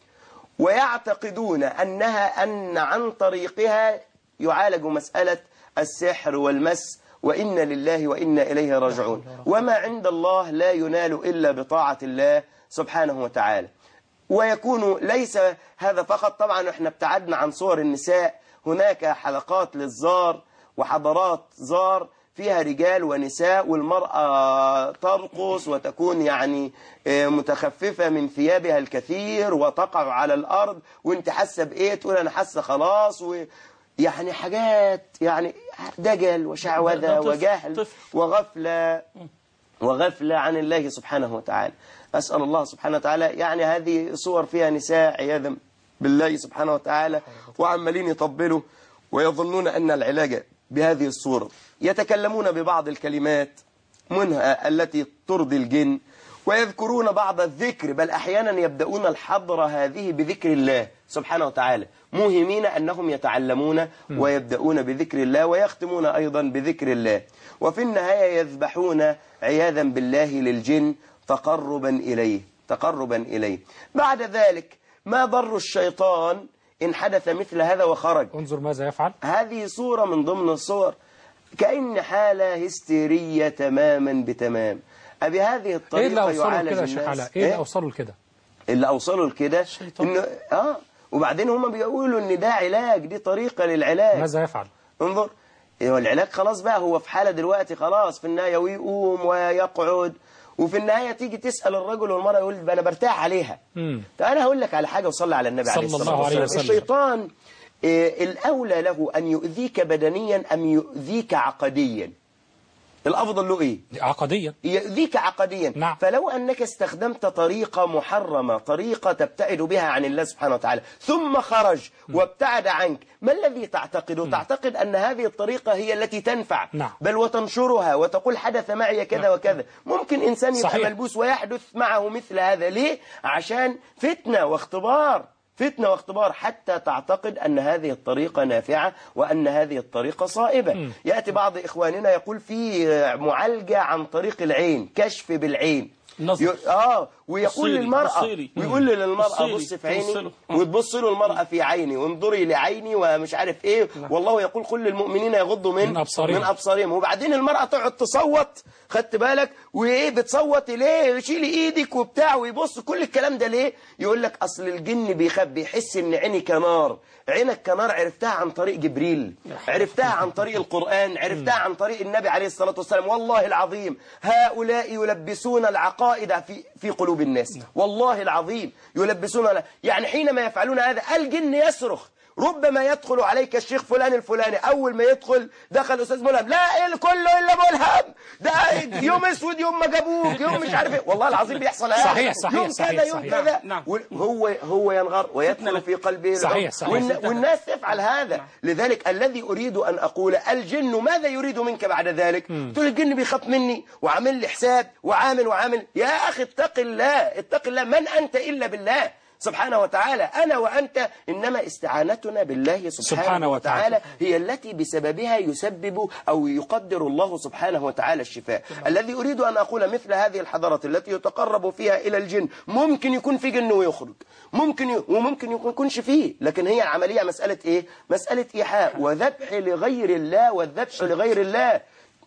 ويعتقدون أنها أن عن طريقها يعالج مسألة السحر والمس وإن لله وإنا إليه راجعون وما عند الله لا ينال إلا بطاعة الله سبحانه وتعالى ويكون ليس هذا فقط طبعا احنا ابتعدنا عن صور النساء هناك حلقات للزار وحضارات زار فيها رجال ونساء والمرأة ترقص وتكون يعني آه، متخففة من ثيابها الكثير وتقع على الأرض وانت حاسة بإيه تقول أنا حاسة خلاص و يعني حاجات يعني دجل وشعوذة ده طفل- وجهل طفل. وغفلة وغفلة عن الله سبحانه وتعالى أسأل الله سبحانه وتعالى يعني هذه صور فيها نساء عياذا بالله سبحانه وتعالى وعمالين يطبلوا ويظنون أن العلاج بهذه الصورة يتكلمون ببعض الكلمات منها التي ترضي الجن ويذكرون بعض الذكر بل أحيانا يبدأون الحضرة هذه بذكر الله سبحانه وتعالى موهمين أنهم يتعلمون ويبدأون بذكر الله ويختمون أيضا بذكر الله وفي النهاية يذبحون عياذا بالله للجن تقربا إليه تقربا إليه بعد ذلك ما ضر الشيطان إن حدث مثل هذا وخرج انظر ماذا يفعل هذه صورة من ضمن الصور كأن حالة هستيرية تماما بتمام أبي هذه ايه الطريقة اللي اوصله يعالج لكده يا شيخ الناس علاء ايه اللي اوصله لكده اللي اوصلوا لكده انه اه وبعدين هم بيقولوا ان ده علاج دي طريقة للعلاج ماذا يفعل انظر هو العلاج خلاص بقى هو في حالة دلوقتي خلاص في النهاية ويقوم ويقعد وفي النهاية تيجي تسأل الرجل والمرأة يقول أنا برتاح عليها مم. طب أنا هقول لك على حاجة وصلي على النبي عليه صلى الصلاة الله عليه والسلام وسلم. الشيطان آه، الأولى له أن يؤذيك بدنيا أم يؤذيك عقديا الأفضل له إيه عقديا يؤذيك عقديا نعم. فلو أنك استخدمت طريقة محرمة طريقة تبتعد بها عن الله سبحانه وتعالى ثم خرج وابتعد عنك ما الذي تعتقده تعتقد أن هذه الطريقة هي التي تنفع نعم. بل وتنشرها وتقول حدث معي كذا نعم. وكذا ممكن إنسان يبقى صحيح. ملبوس ويحدث معه مثل هذا ليه عشان فتنة واختبار فتنة واختبار حتى تعتقد أن هذه الطريقة نافعة وأن هذه الطريقة صائبة يأتي بعض إخواننا يقول في معالجة عن طريق العين كشف بالعين نظر. ي- اه ويقول بصيري، للمرأة بصيري. ويقول للمرأة بصيري، بص في عيني توصله. وتبص له المرأة في عيني وانظري لعيني ومش عارف ايه والله يقول كل المؤمنين يغضوا من من أبصارهم. من ابصارهم وبعدين المرأة تقعد تصوت خدت بالك وايه بتصوت ليه شيلي ايدك وبتاع ويبص كل الكلام ده ليه يقول لك اصل الجن بيخاف بيحس ان عيني كنار عينك كنار عرفتها عن طريق جبريل عرفتها عن طريق القرآن عرفتها عن طريق النبي عليه الصلاة والسلام والله العظيم هؤلاء يلبسون العقائد في في قلوب الناس والله العظيم يلبسون يعني حينما يفعلون هذا الجن يصرخ ربما يدخل عليك الشيخ فلان الفلاني اول ما يدخل دخل استاذ ملهم لا ال- كله الا ملهم ده يوم اسود يوم ما جابوك يوم مش عارف ايه والله العظيم بيحصل هذا صحيح، صحيح، يوم صحيح، كذا يوم صحيح. كذا نعم. هو هو ينغر ويدخل في قلبه صحيح، العمق. صحيح. والن- والناس تفعل هذا لذلك الذي اريد ان اقول الجن ماذا يريد منك بعد ذلك تقول الجن بيخاف مني وعامل لي حساب وعامل وعامل يا اخي اتق الله اتق الله من انت الا بالله سبحانه وتعالى أنا وأنت إنما استعانتنا بالله سبحانه, سبحانه وتعالى. وتعالى هي التي بسببها يسبب أو يقدر الله سبحانه وتعالى الشفاء الذي أريد أن أقول مثل هذه الحضارات التي يتقرب فيها إلى الجن ممكن يكون في جن ويخرج ممكن ي... وممكن يكون يكونش فيه لكن هي العملية مسألة إيه مسألة إيحاء وذبح لغير الله والذبح لغير الله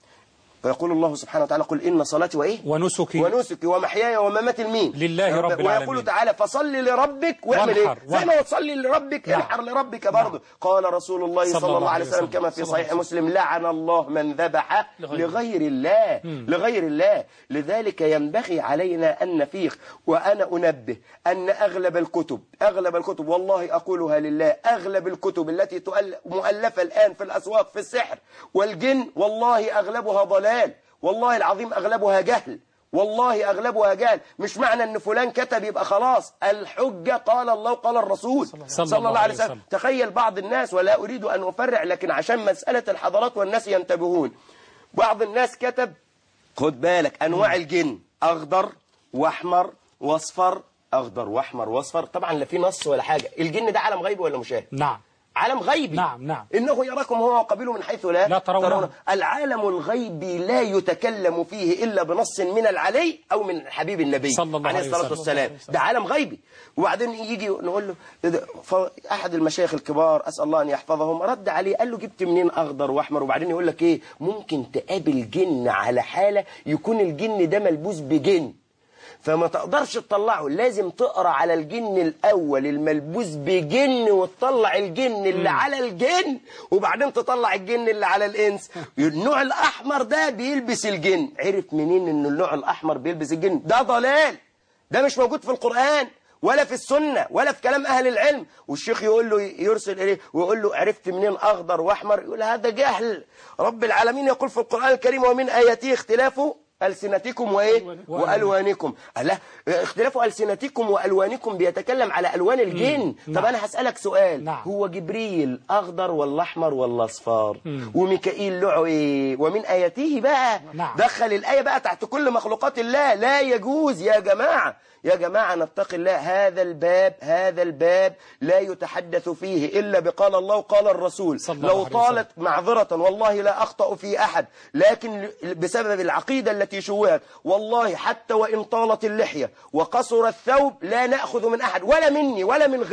ويقول الله سبحانه وتعالى قل إن صلاتي وإيه ونسكي ونسكي ومحياي ومماتي لمين لله رب ويقول العالمين تعالى فصل لربك واعمل وانحر، ايه زي ما وانحر. تصلي لربك نعم. انحر لربك برضه قال رسول الله صلى, الله عليه وسلم كما في صلى الله صحيح عليه مسلم لعن الله من ذبح لغير لغير الله مم. لغير الله لذلك ينبغي علينا أن نفيق وأنا أنبه أن أغلب الكتب أغلب الكتب والله أقولها لله أغلب الكتب التي تؤل- مؤلفة الآن في الأسواق في السحر والجن والله أغلبها ضلال والله العظيم أغلبها جهل والله أغلبها جهل مش معنى أن فلان كتب يبقى خلاص الحجة قال الله قال الرسول صلى, الله عليه وسلم تخيل بعض الناس ولا أريد أن أفرع لكن عشان مسألة الحضارات والناس ينتبهون بعض الناس كتب خد بالك أنواع الجن أخضر وأحمر وأصفر أخضر وأحمر وأصفر طبعا لا في نص ولا حاجة الجن ده عالم غيبي ولا مشاهد نعم عالم غيبي نعم نعم إنه يراكم هو وقبيله من حيث لا, لا ترونه. العالم الغيبي لا يتكلم فيه إلا بنص من العلي أو من حبيب النبي صلى الله عليه عليه الصلاة وسلم. والسلام ده عالم غيبي وبعدين يجي نقول له إيه ده؟ ف- أحد المشايخ الكبار أسأل الله أن يحفظهم رد عليه قال له جبت منين أخضر وأحمر وبعدين يقول لك إيه ممكن تقابل جن على حالة يكون الجن ده ملبوس بجن فما تقدرش تطلعه لازم تقرا على الجن الاول الملبوس بجن وتطلع الجن اللي على الجن وبعدين تطلع الجن اللي على الانس النوع الاحمر ده بيلبس الجن عرف منين ان النوع الاحمر بيلبس الجن ده ضلال ده مش موجود في القران ولا في السنة ولا في كلام أهل العلم والشيخ يقول له يرسل إليه ويقول له عرفت منين أخضر وأحمر يقول هذا جهل رب العالمين يقول في القرآن الكريم ومن آياته اختلاف ألسنتكم وإيه وألوانكم ألا اختلاف ألسنتكم وألوانكم بيتكلم على ألوان الجن مم. طب نعم. أنا هسألك سؤال نعم. هو جبريل أخضر ولا أحمر ولا أصفار مم. وميكائيل له إيه ومن آياته بقى نعم. دخل الآية بقى تحت كل مخلوقات الله لا يجوز يا جماعة يا جماعة نتقي الله هذا الباب هذا الباب لا يتحدث فيه إلا بقال الله وقال الرسول صلى الله لو عليه طالت معذرة والله لا أخطأ في أحد لكن بسبب العقيدة التي شوهت والله حتى وإن طالت اللحية وقصر الثوب لا نأخذ من أحد ولا مني ولا من غيري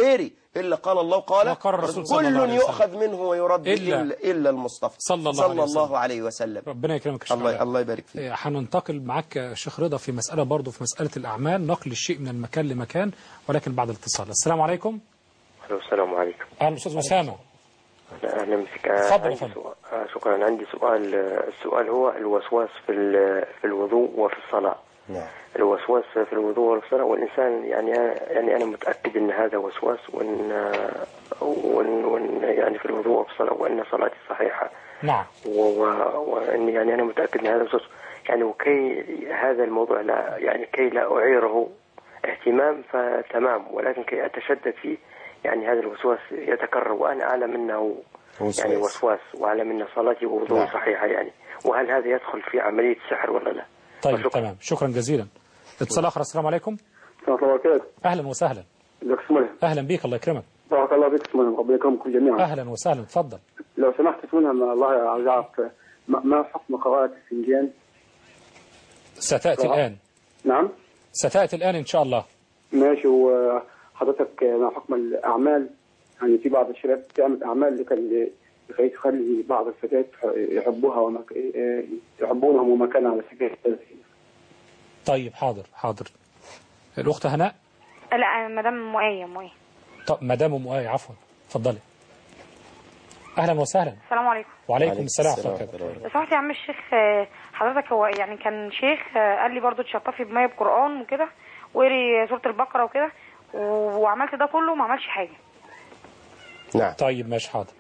إلا قال الله قال وقال الرسول صلى الله كل عليه يؤخذ منه ويرد إلا- إلا, إلا المصطفى صلى الله صلى عليه وسلم. الله عليه وسلم ربنا يكرمك يا شيخ الله علاء. الله يبارك فيك إيه، هننتقل معاك يا شيخ رضا في مسألة برضه في مسألة الأعمال نقل الشيء من المكان لمكان ولكن بعد الاتصال السلام عليكم السلام عليكم أهلا أستاذ أسامة اهلا بك اتفضل يا عندي فندم. سؤال آه، شكرا عندي سؤال آه، السؤال هو الوسواس في ال- في الوضوء وفي الصلاه نعم الوسواس في الوضوء وفي الصلاه والانسان يعني أنا- يعني انا متاكد ان هذا وسواس وان آه، وان, وإن يعني في الوضوء وفي الصلاه وان صلاتي صحيحه نعم و- و- وان يعني انا متاكد ان هذا وسواس يعني وكي هذا الموضوع لا يعني كي لا اعيره اهتمام فتمام ولكن كي اتشدد فيه يعني هذا الوسواس يتكرر وانا اعلم انه وسواس. يعني وسواس واعلم ان صلاتي ووضوءي نعم. صحيحه يعني وهل هذا يدخل في عمليه سحر ولا لا؟ طيب تمام شكرا جزيلا اتصال آخر السلام عليكم ورحمة الله وبركاته أهلا وسهلا ازيك يا سمية أهلا بيك الله يكرمك بارك الله فيك سمية ربنا يكرمكم جميعا أهلا وسهلا اتفضل لو سمحت سمية ما الله عايز اعرف ما ما حكم قراءة الفنجان؟ ستأتي نعم. الآن نعم ستأتي الآن إن شاء الله ماشي وحضرتك ما حكم الاعمال يعني في بعض الشباب تعمل اعمال لكي لكي تخلي بعض الفتيات يحبوها ومك... يحبونهم ومكان على سبيل التزكية طيب حاضر حاضر الأخت هناء لا مدام مؤية مؤية طب مدام أم آية عفوا اتفضلي أهلا وسهلا السلام عليكم وعليكم السلام ورحمة الله وبركاته لو سمحت يا عم الشيخ آه، حضرتك هو يعني كان شيخ آه، قال لي برضو تشطفي بمية بقرآن وكده وقري سورة البقرة وكده و- وعملت ده كله وما عملش حاجة نعم طيب ماشي حاضر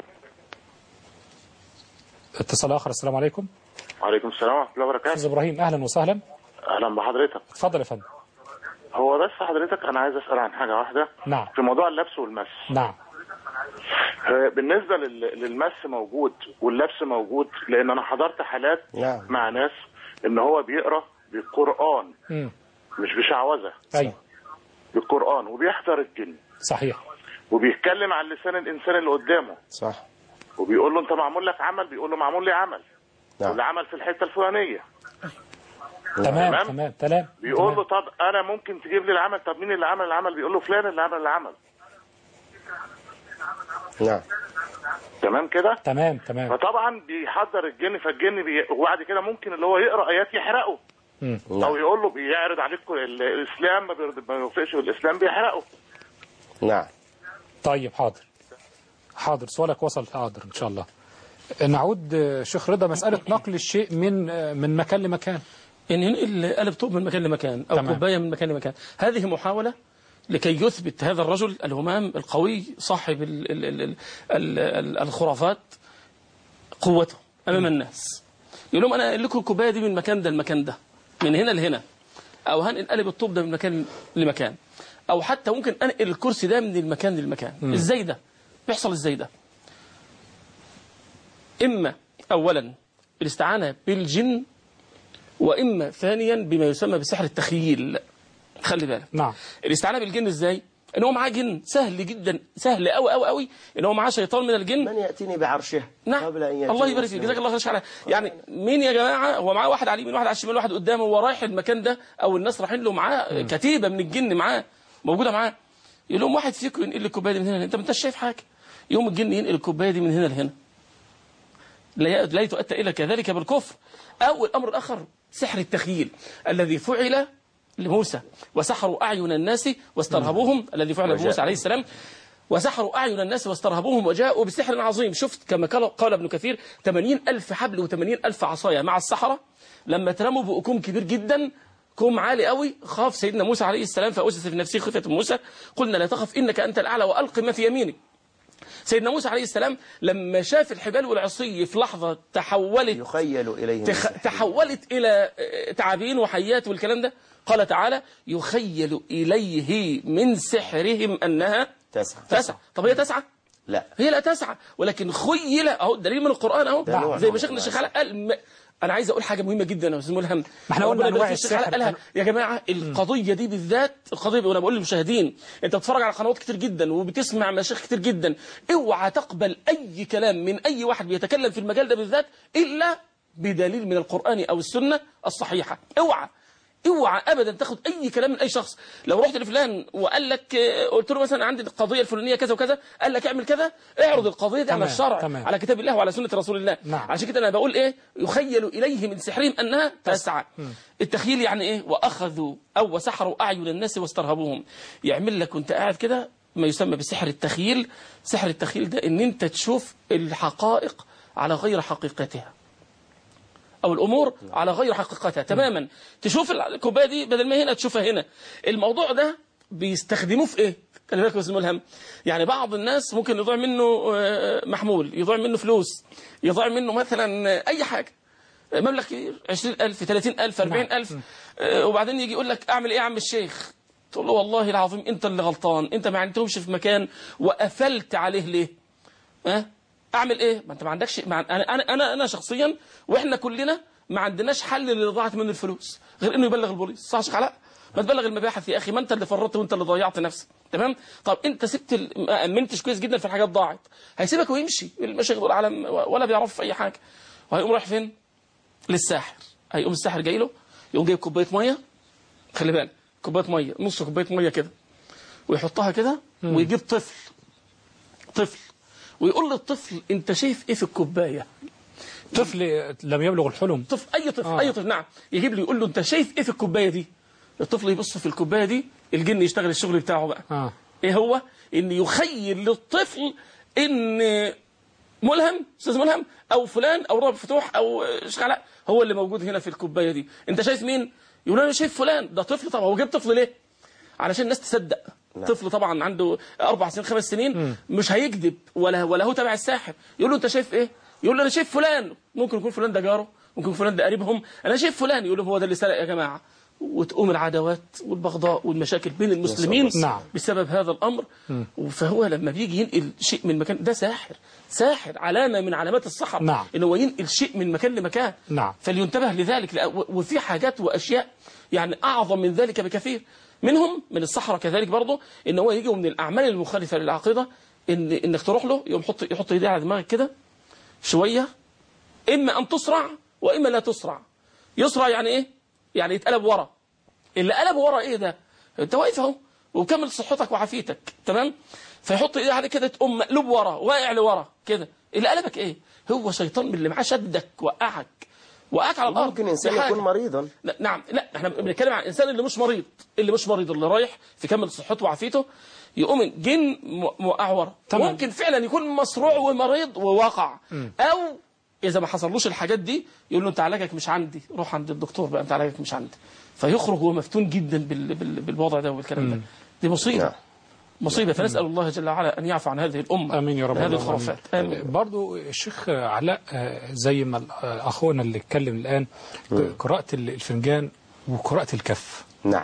اتصال آخر السلام عليكم وعليكم السلام ورحمة الله أستاذ وبركاته إبراهيم أهلا وسهلا أهلا بحضرتك اتفضل يا فندم هو بس حضرتك أنا عايز أسأل عن حاجة واحدة نعم في موضوع اللبس والمس نعم آه، بالنسبة لل- للمس موجود واللبس موجود لأن أنا حضرت حالات نعم. مع ناس إن هو بيقرأ بالقرآن مم. مش بشعوذة أيوه بالقرآن وبيحضر الجن صحيح وبيتكلم عن لسان الإنسان اللي قدامه صح وبيقول له أنت معمول لك عمل بيقول له معمول لي عمل نعم. والعمل في الحتة الفلانية تمام تمام. تمام تمام بيقول له طب انا ممكن تجيب لي العمل طب مين اللي عمل العمل بيقول له فلان اللي عمل العمل نعم تمام كده تمام تمام فطبعا بيحضر الجن فالجن بي... وبعد كده ممكن اللي هو يقرا ايات يحرقه مم. او يقول له بيعرض عليك ال- الاسلام ما بيرض- ما بيوافقش بالاسلام بيحرقه نعم طيب حاضر حاضر سؤالك وصل حاضر إن شاء الله نعود آه، شيخ رضا مسألة نقل الشيء من آه، من مكان لمكان ان ينقل قلب طوب من مكان لمكان او تمام. كوبايه من مكان لمكان هذه محاوله لكي يثبت هذا الرجل الهمام القوي صاحب ال ال ال ال ال الخرافات قوته امام الناس يقول لهم انا انقل لكم الكوبايه دي من المكان ده المكان ده من هنا لهنا او هنقل قلب الطوب ده من مكان لمكان او حتى ممكن انقل الكرسي ده من المكان للمكان مم. ازاي ده بيحصل ازاي ده اما اولا الاستعانه بالجن واما ثانيا بما يسمى بسحر التخييل خلي بالك نعم الاستعانه بالجن ازاي ان هو معاه جن سهل جدا سهل قوي قوي قوي ان هو معاه شيطان من الجن من يأتيني بعرشه نعم قبل أن يأتيني الله يبارك فيك جزاك الله خير شحنة. يعني مين يا جماعه هو معاه واحد على اليمين واحد على الشمال واحد قدامه وهو رايح المكان ده او الناس رايحين له معاه كتيبه من الجن معاه موجوده معاه يقول لهم واحد فيكم ينقل الكوبايه دي من هنا لهنا. انت ما انتش شايف حاجه يوم الجن ينقل الكوبايه دي من هنا لهنا لا لا تؤتى الا كذلك بالكفر او الامر الاخر سحر التخييل الذي فعل لموسى وسحروا اعين الناس واسترهبوهم الذي فعل وجاء. لموسى عليه السلام وسحروا أعين الناس واسترهبوهم وجاءوا بسحر عظيم شفت كما قال, قال ابن كثير 80 ألف حبل و80 ألف عصاية مع السحرة لما ترموا بأكوم كبير جدا كوم عالي قوي خاف سيدنا موسى عليه السلام فأسس في نفسه خفة موسى قلنا لا تخف إنك أنت الأعلى وألق ما في يمينك سيدنا موسى عليه السلام لما شاف الحبال والعصي في لحظة تحولت يخيل إليه تخ... تحولت إلى آه، تعابين وحيات والكلام ده قال تعالى يخيل إليه من سحرهم أنها تسعة تسعة طب هي تسعة لا هي لا تسعة ولكن خيل اهو دليل من القرآن اهو ده نوع زي من ما شيخنا أنواع الشيخ علاء قال م... انا عايز اقول حاجه مهمه جدا يا استاذ ملهم ما احنا قلنا ربنا يبارك أنواع فيك، الشيخ علاء السحر. قالها يا جماعه القضيه دي بالذات القضيه وانا بقول للمشاهدين انت بتتفرج على قنوات كتير جدا وبتسمع مشايخ كتير جدا اوعى تقبل اي كلام من اي واحد بيتكلم في المجال ده بالذات الا بدليل من القران او السنه الصحيحه اوعى اوعى ابدا تاخد اي كلام من اي شخص لو رحت لفلان وقال لك آه، قلت له مثلا عندي القضيه الفلانيه كذا وكذا قال لك اعمل كذا اعرض القضيه دي على تمام، الشرع تمام. على كتاب الله وعلى سنه رسول الله نعم. عشان كده انا بقول ايه يخيل اليه من سحرهم انها تسعى مم. التخيل يعني ايه واخذوا او وسحروا اعين الناس واسترهبوهم يعمل لك وانت قاعد كده ما يسمى بسحر التخيل سحر التخيل ده ان انت تشوف الحقائق على غير حقيقتها او الامور على غير حقيقتها تماما تشوف الكوبايه دي بدل ما هنا تشوفها هنا الموضوع ده بيستخدموه في ايه خلي بالك يا استاذ ملهم يعني بعض الناس ممكن يضيع منه آه، محمول يضيع منه فلوس يضيع منه مثلا آه، اي حاجه آه، مبلغ كبير 20000 30000 40000 آه، وبعدين يجي يقول لك اعمل ايه يا عم الشيخ تقول له والله العظيم انت اللي غلطان انت ما عندهمش في مكان وقفلت عليه ليه ها اعمل ايه ما انت ما عندكش ما انا انا انا انا شخصيا واحنا كلنا ما عندناش حل للي ضاعت منه الفلوس غير انه يبلغ البوليس صح يا شيخ علاء ما تبلغ المباحث يا اخي ما انت اللي فرطت وانت اللي ضيعت نفسك تمام طب انت سبت ال- ما امنتش كويس جدا في الحاجات ضاعت هيسيبك ويمشي المشايخ دول عالم ولا بيعرف في اي حاجه وهيقوم رايح فين للساحر هيقوم الساحر جاي له يقوم جايب كوبايه ميه خلي بالك كوبايه ميه نص كوبايه ميه كده ويحطها كده ويجيب طفل طفل ويقول للطفل انت شايف ايه في الكوبايه طفل لم يبلغ الحلم طفل اي طفل آه. اي طفل نعم يجيب لي يقول له انت شايف ايه في الكوبايه دي الطفل يبص في الكوبايه دي الجن يشتغل الشغل بتاعه بقى آه. ايه هو ان يخيل للطفل ان ملهم استاذ ملهم او فلان او رب فتوح او شيخ علاء هو اللي موجود هنا في الكوبايه دي انت شايف مين يقول انا شايف فلان ده طفل طبعا هو جاب طفل ليه علشان الناس تصدق نعم. طفل طبعا عنده اربع سنين خمس سنين مش هيكذب ولا ولا هو تبع الساحر يقول له انت شايف ايه يقول له انا شايف فلان ممكن يكون فلان ده جاره ممكن يكون فلان ده قريبهم انا شايف فلان يقول له هو ده اللي سرق يا جماعه وتقوم العداوات والبغضاء والمشاكل بين المسلمين نعم. بسبب هذا الامر فهو لما بيجي ينقل شيء من مكان ده ساحر ساحر علامه من علامات السحر نعم. ان هو ينقل شيء من مكان لمكان نعم فلينتبه لذلك لأ- و- وفي حاجات واشياء يعني اعظم من ذلك بكثير منهم من الصحراء كذلك برضه ان هو يجي من الاعمال المخالفه للعقيده ان انك تروح له يقوم يحط يحط ايديه على دماغك كده شويه اما ان تسرع واما لا تسرع يسرع يعني ايه يعني يتقلب ورا اللي قلب ورا ايه ده انت واقف اهو وكمل صحتك وعافيتك تمام فيحط ايديه عليك كده تقوم مقلوب ورا واقع لورا كده اللي قلبك ايه هو شيطان من اللي معاه شدك وقعك وقعك على الارض ممكن انسان بحاجة. يكون مريضا لا نعم لا احنا بنتكلم عن الانسان اللي مش مريض اللي مش مريض اللي رايح في كامل صحته وعافيته يقوم جن م- موقع ورا تمام. ممكن فعلا يكون مصروع ومريض وواقع مم. او اذا ما حصلوش الحاجات دي يقول له انت علاجك مش عندي روح عند الدكتور بقى انت علاجك مش عندي فيخرج هو مفتون جدا بال... بال... بالوضع ده والكلام ده دي مصيبه مصيبه فنسال الله جل وعلا ان يعفو عن هذه الامه امين يا رب هذه اللهم الخرافات آمين. امين برضو الشيخ علاء آه، زي ما ال- آه، اخونا اللي اتكلم الان قراءة الفنجان وقراءة الكف نعم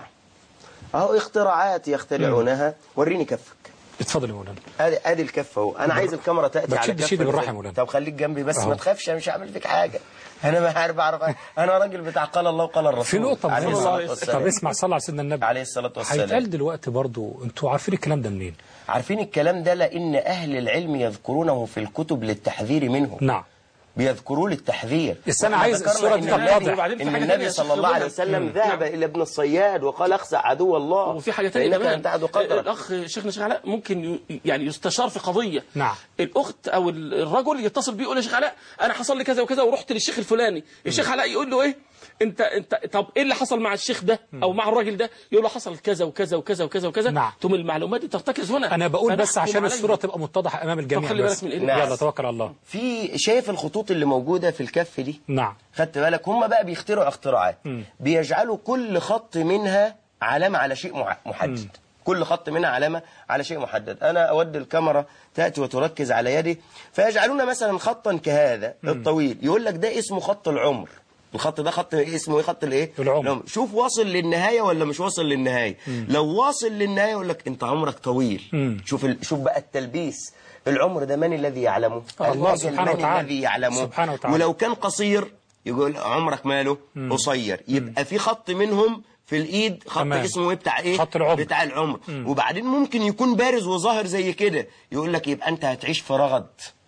اهو اختراعات يخترعونها وريني كفك اتفضل يا مولانا ادي ادي الكف اهو انا عايز الكاميرا تاتي ما على تشدش كف ايدي بالراحة الفك. يا مولانا. طب خليك جنبي بس أهو. ما تخافش أنا مش هعمل فيك حاجه انا ما عارف اعرف انا راجل بتاع قال الله وقال الرسول في نقطة عليه مهمة. الصلاه طب والسلام اسمع صلى على سيدنا النبي عليه الصلاه والسلام هيتقال دلوقتي برضو انتوا عارفين الكلام ده منين عارفين الكلام ده لان اهل العلم يذكرونه في الكتب للتحذير منه نعم بيذكروه للتحذير بس أنا وإحنا عايز ذكرنا الصورة إن دي النبي- تتضح. وبعدين في ان حاجة النبي تانية يا صلى شيخ الله عليه غنى. وسلم مم. ذهب نعم. الى ابن الصياد وقال اخسع عدو الله وفي حاجه ثانيه فإنك كمان ان تعد قدرك الاخ شيخنا شيخ علاء ممكن ي- يعني يستشار في قضيه نعم الاخت او ال- الرجل يتصل بيه يقول يا شيخ علاء انا حصل لي كذا وكذا ورحت للشيخ الفلاني الشيخ علاء يقول له ايه انت انت طب ايه اللي حصل مع الشيخ ده او مع الراجل ده يقول له حصل كذا وكذا وكذا وكذا وكذا نعم. ثم المعلومات دي ترتكز هنا انا بقول بس فنحكم عشان عليه. الصورة تبقى متضحة امام الجميع خلي بالك بس من الإنجاز. يلا توكل على الله في شايف الخطوط اللي موجوده في الكف دي نعم خدت بالك هم بقى بيخترعوا اختراعات مم. بيجعلوا كل خط منها علامه على شيء مع- محدد كل خط منها علامه على شيء محدد انا اود الكاميرا تاتي وتركز على يدي فيجعلون مثلا خطا كهذا الطويل يقول لك ده اسمه خط العمر الخط ده خط إيه اسمه ايه خط الايه العمر. شوف واصل للنهايه ولا مش واصل للنهايه لو واصل للنهايه يقول لك انت عمرك طويل مم. شوف ال... شوف بقى التلبيس العمر ده من الذي يعلمه الله الأجل سبحانه من وتعالى. الذي يعلمه سبحانه وتعالى. ولو كان قصير يقول عمرك ماله قصير يبقى في خط منهم في الايد خط تمام. اسمه إيه بتاع ايه خط العمر. بتاع العمر وبعدين ممكن يكون بارز وظاهر زي كده يقول لك يبقى انت هتعيش في رغد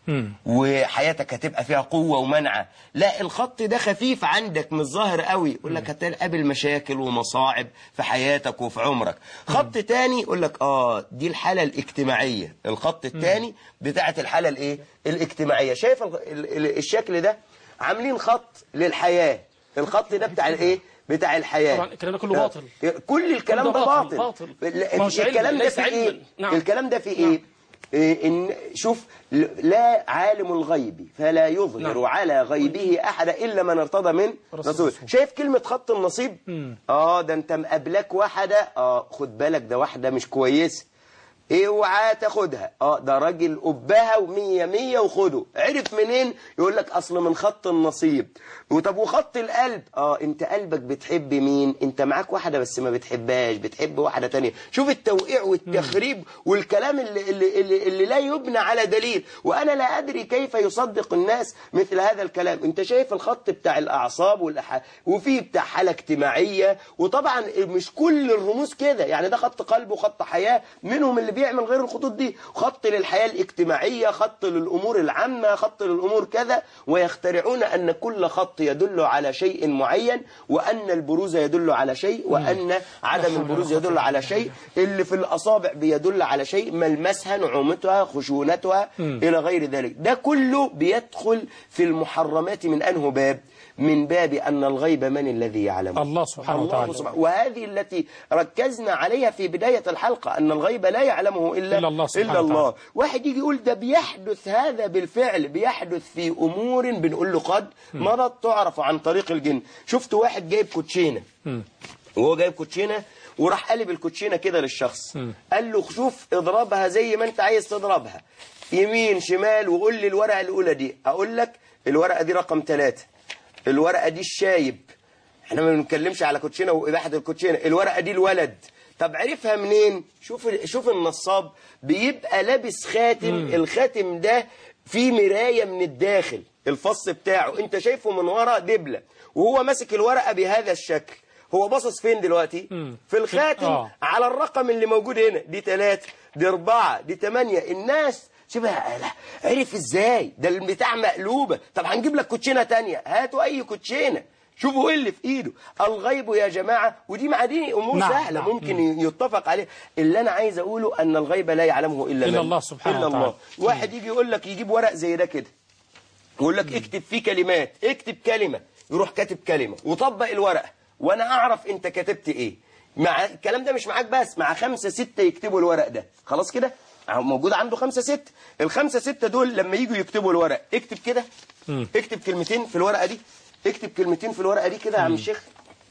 مم. وحياتك هتبقى فيها قوة ومنعة لا الخط ده خفيف عندك مش ظاهر قوي يقول لك هتقابل مشاكل ومصاعب في حياتك وفي عمرك خط تاني يقول لك اه دي الحالة الاجتماعية الخط التاني بتاعت الحالة الايه الاجتماعية شايف ال- ال- ال- الشكل ده عاملين خط للحياة الخط ده بتاع الايه بتاع الحياة طبعا الكلام ده كله باطل كل الكلام كل ده ده باطل, باطل، باطل. لا، ما هوش علم، الكلام ده ليس في ايه علما. نعم. الكلام ده في ايه إيه ان شوف ل- لا عالم الغيب فلا يظهر نعم. على غيبه احد الا من ارتضى من رسول شايف كلمه خط النصيب اه ده انت مقابلك واحده اه خد بالك ده واحده مش كويسه اوعى تاخدها اه ده راجل قبها ومية مية وخده عرف منين يقول لك اصل من خط النصيب وطب وخط القلب اه انت قلبك بتحب مين انت معاك واحدة بس ما بتحبهاش بتحب واحدة تانية شوف التوقيع والتخريب والكلام اللي, اللي, اللي, اللي لا يبنى على دليل وانا لا ادري كيف يصدق الناس مثل هذا الكلام انت شايف الخط بتاع الاعصاب والأح... وفي بتاع حالة اجتماعية وطبعا مش كل الرموز كده يعني ده خط قلب وخط حياة منهم اللي بيعمل غير الخطوط دي خط للحياة الاجتماعية خط للأمور العامة خط للأمور كذا ويخترعون أن كل خط يدل على شيء معين وأن البروز يدل على شيء وأن عدم البروز يدل على شيء اللي في الأصابع بيدل على شيء ملمسها نعومتها خشونتها مم. إلى غير ذلك ده كله بيدخل في المحرمات من أنه باب من باب أن الغيب من الذي يعلمه الله سبحانه الله وتعالى. سبحانه وهذه التي ركزنا عليها في بداية الحلقة أن الغيب لا يعلمه إلا, إلا الله سبحانه إلا الله وتعالى. واحد يجي يقول ده بيحدث هذا بالفعل بيحدث في أمور بنقول له قد مضت تعرف عن طريق الجن شفت واحد جايب كوتشينة مم. وهو جايب كوتشينة وراح قلب الكوتشينة كده للشخص مم. قال له شوف اضربها زي ما انت عايز تضربها يمين شمال وقول لي الورقة الأولى دي أقول لك الورقة دي رقم ثلاثة الورقة دي الشايب احنا ما بنتكلمش على كوتشينة وإباحة الكوتشينة الورقة دي الولد طب عرفها منين شوف شوف النصاب بيبقى لابس خاتم مم. الخاتم ده فيه مراية من الداخل الفص بتاعه انت شايفه من ورا دبلة وهو ماسك الورقة بهذا الشكل هو باصص فين دلوقتي مم. في الخاتم آه. على الرقم اللي موجود هنا دي ثلاثة دي أربعة دي ثمانية الناس شبه لا عرف ازاي ده البتاع مقلوبة طب هنجيب لك كوتشينة تانية هاتوا أي كوتشينة شوفوا ايه اللي في ايده الغيب يا جماعة ودي معادين امور نعم، سهلة نعم. ممكن يتفق عليه اللي انا عايز اقوله ان الغيب لا يعلمه الا إلا من؟ الله سبحانه الا الله وتعالى. واحد يجي يقول لك يجيب ورق زي ده كده يقول لك اكتب فيه كلمات اكتب كلمة يروح كاتب كلمة وطبق الورقة وانا اعرف انت كتبت ايه مع الكلام ده مش معاك بس مع خمسة ستة يكتبوا الورق ده خلاص كده موجود عنده خمسة ستة الخمسة ستة دول لما يجوا يكتبوا الورق اكتب كده مم. اكتب كلمتين في الورقة دي اكتب كلمتين في الورقة دي كده يا عم الشيخ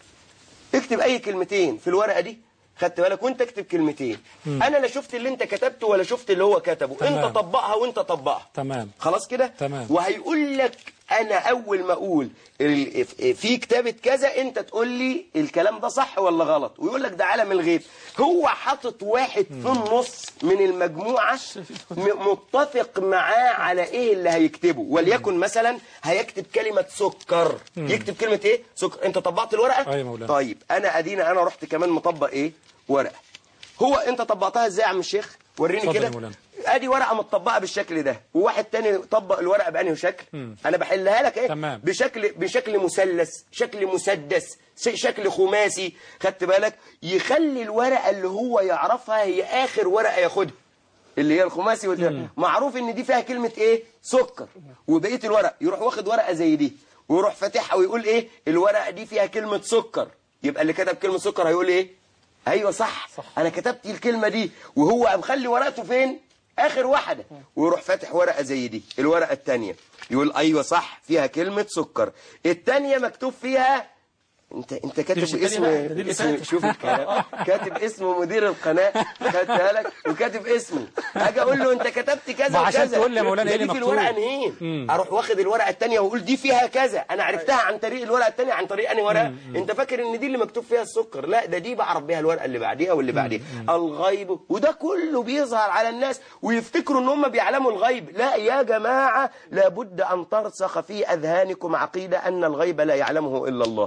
اكتب اي كلمتين في الورقة دي خدت بالك وانت اكتب كلمتين مم. انا لا شفت اللي انت كتبته ولا شفت اللي هو كتبه تمام. انت طبقها وانت طبقها تمام خلاص كده تمام. وهيقول لك انا اول ما اقول ال- في كتابة كذا انت تقول لي الكلام ده صح ولا غلط ويقول لك ده عالم الغيب هو حاطط واحد في النص من المجموعة م- متفق معاه على ايه اللي هيكتبه وليكن مثلا هيكتب كلمة سكر مم. يكتب كلمة ايه سكر انت طبقت الورقة أيوة مولانا. طيب انا ادينا انا رحت كمان مطبق ايه ورقة هو انت طبقتها ازاي يا عم الشيخ وريني اتفضل يا كده مولانا. ادي ورقه متطبقه بالشكل ده وواحد تاني طبق الورقه بانهي شكل مم. انا بحلها لك ايه تمام. بشكل بشكل مثلث شكل مسدس ش- شكل خماسي خدت بالك يخلي الورقه اللي هو يعرفها هي اخر ورقه ياخدها اللي هي الخماسي والت... معروف ان دي فيها كلمه ايه سكر وبقيه الورق يروح واخد ورقه زي دي ويروح فاتحها ويقول ايه الورقه دي فيها كلمه سكر يبقى اللي كتب كلمه سكر هيقول ايه ايوه صح, صح. انا كتبت الكلمه دي وهو مخلي ورقته فين اخر واحده ويروح فاتح ورقه زي دي الورقه الثانيه يقول ايوه صح فيها كلمه سكر الثانيه مكتوب فيها انت انت كاتب مش التانية اسم بقى، ده اللي اسم فات. شوف الكلام كاتب اسم مدير القناه خدتها لك وكاتب اسمي اجي اقول له انت كتبت كذا ما عشان وكذا تقول لي يا مولانا ده ايه دي اللي في مكتوب؟ الورقه نهين مم. اروح واخد الورقه الثانيه واقول دي فيها كذا انا عرفتها عن طريق الورقه الثانيه عن طريق انهي ورقه انت فاكر ان دي اللي مكتوب فيها السكر لا ده دي بعرف بيها الورقه اللي بعديها واللي بعديها الغيب وده كله بيظهر على الناس ويفتكروا ان هم بيعلموا الغيب لا يا جماعه لابد ان ترسخ في اذهانكم عقيده ان الغيب لا يعلمه الا الله وبعدين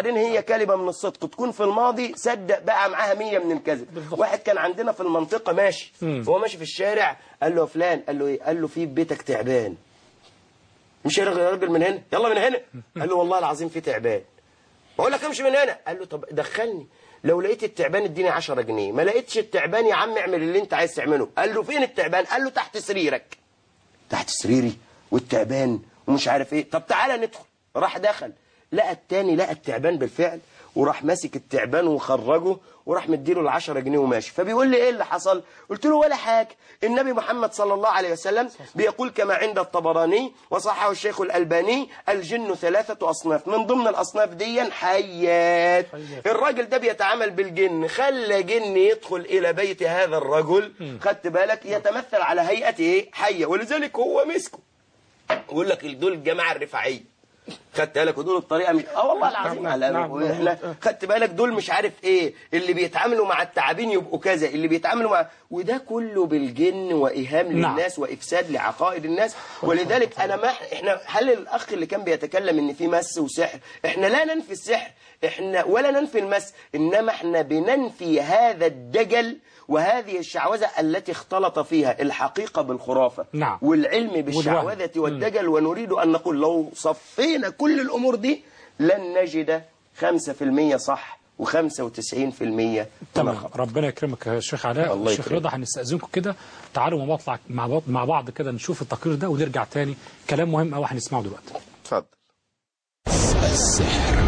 وبعدين هي كلمة من الصدق تكون في الماضي صدق بقى معاها مية من الكذب واحد كان عندنا في المنطقة ماشي مم. هو ماشي في الشارع قال له يا فلان قال له ايه قال له في بيتك تعبان مش يا راجل من هنا يلا من هنا قال له والله العظيم في تعبان بقول لك امشي من هنا قال له طب دخلني لو لقيت التعبان اديني 10 جنيه ما لقيتش التعبان يا عم اعمل اللي انت عايز تعمله قال له فين التعبان قال له تحت سريرك تحت سريري والتعبان ومش عارف ايه طب تعالى ندخل راح دخل لقى التاني لقى التعبان بالفعل وراح ماسك التعبان وخرجه وراح مديله العشرة جنيه وماشي فبيقول لي ايه اللي حصل قلت له ولا حاجة النبي محمد صلى الله عليه وسلم بيقول كما عند الطبراني وصححه الشيخ الألباني الجن ثلاثة أصناف من ضمن الأصناف دي حيات الراجل ده بيتعامل بالجن خلى جن يدخل إلى بيت هذا الرجل خدت بالك يتمثل على هيئة ايه حية ولذلك هو مسكه يقول لك دول الجماعة الرفاعية خدت بالك ودول الطريقه مش اه والله العظيم نعم، على نعم، احنا نعم. خدت بالك دول مش عارف ايه اللي بيتعاملوا مع التعابين يبقوا كذا اللي بيتعاملوا مع وده كله بالجن وايهام نعم. للناس وافساد لعقائد الناس ولذلك انا ما احنا هل الاخ اللي كان بيتكلم ان في مس وسحر احنا لا ننفي السحر احنا ولا ننفي المس انما احنا بننفي هذا الدجل وهذه الشعوذة التي اختلط فيها الحقيقة بالخرافة نعم. والعلم بالشعوذة والدجل ونريد أن نقول لو صفينا كل الأمور دي لن نجد 5% صح و95% تمام ربنا يكرمك يا شيخ علاء الله الشيخ يكرمك. رضا هنستأذنكم كده تعالوا مع بعض مع بعض مع بعض كده نشوف التقرير ده ونرجع تاني كلام مهم قوي هنسمعه دلوقتي اتفضل السحر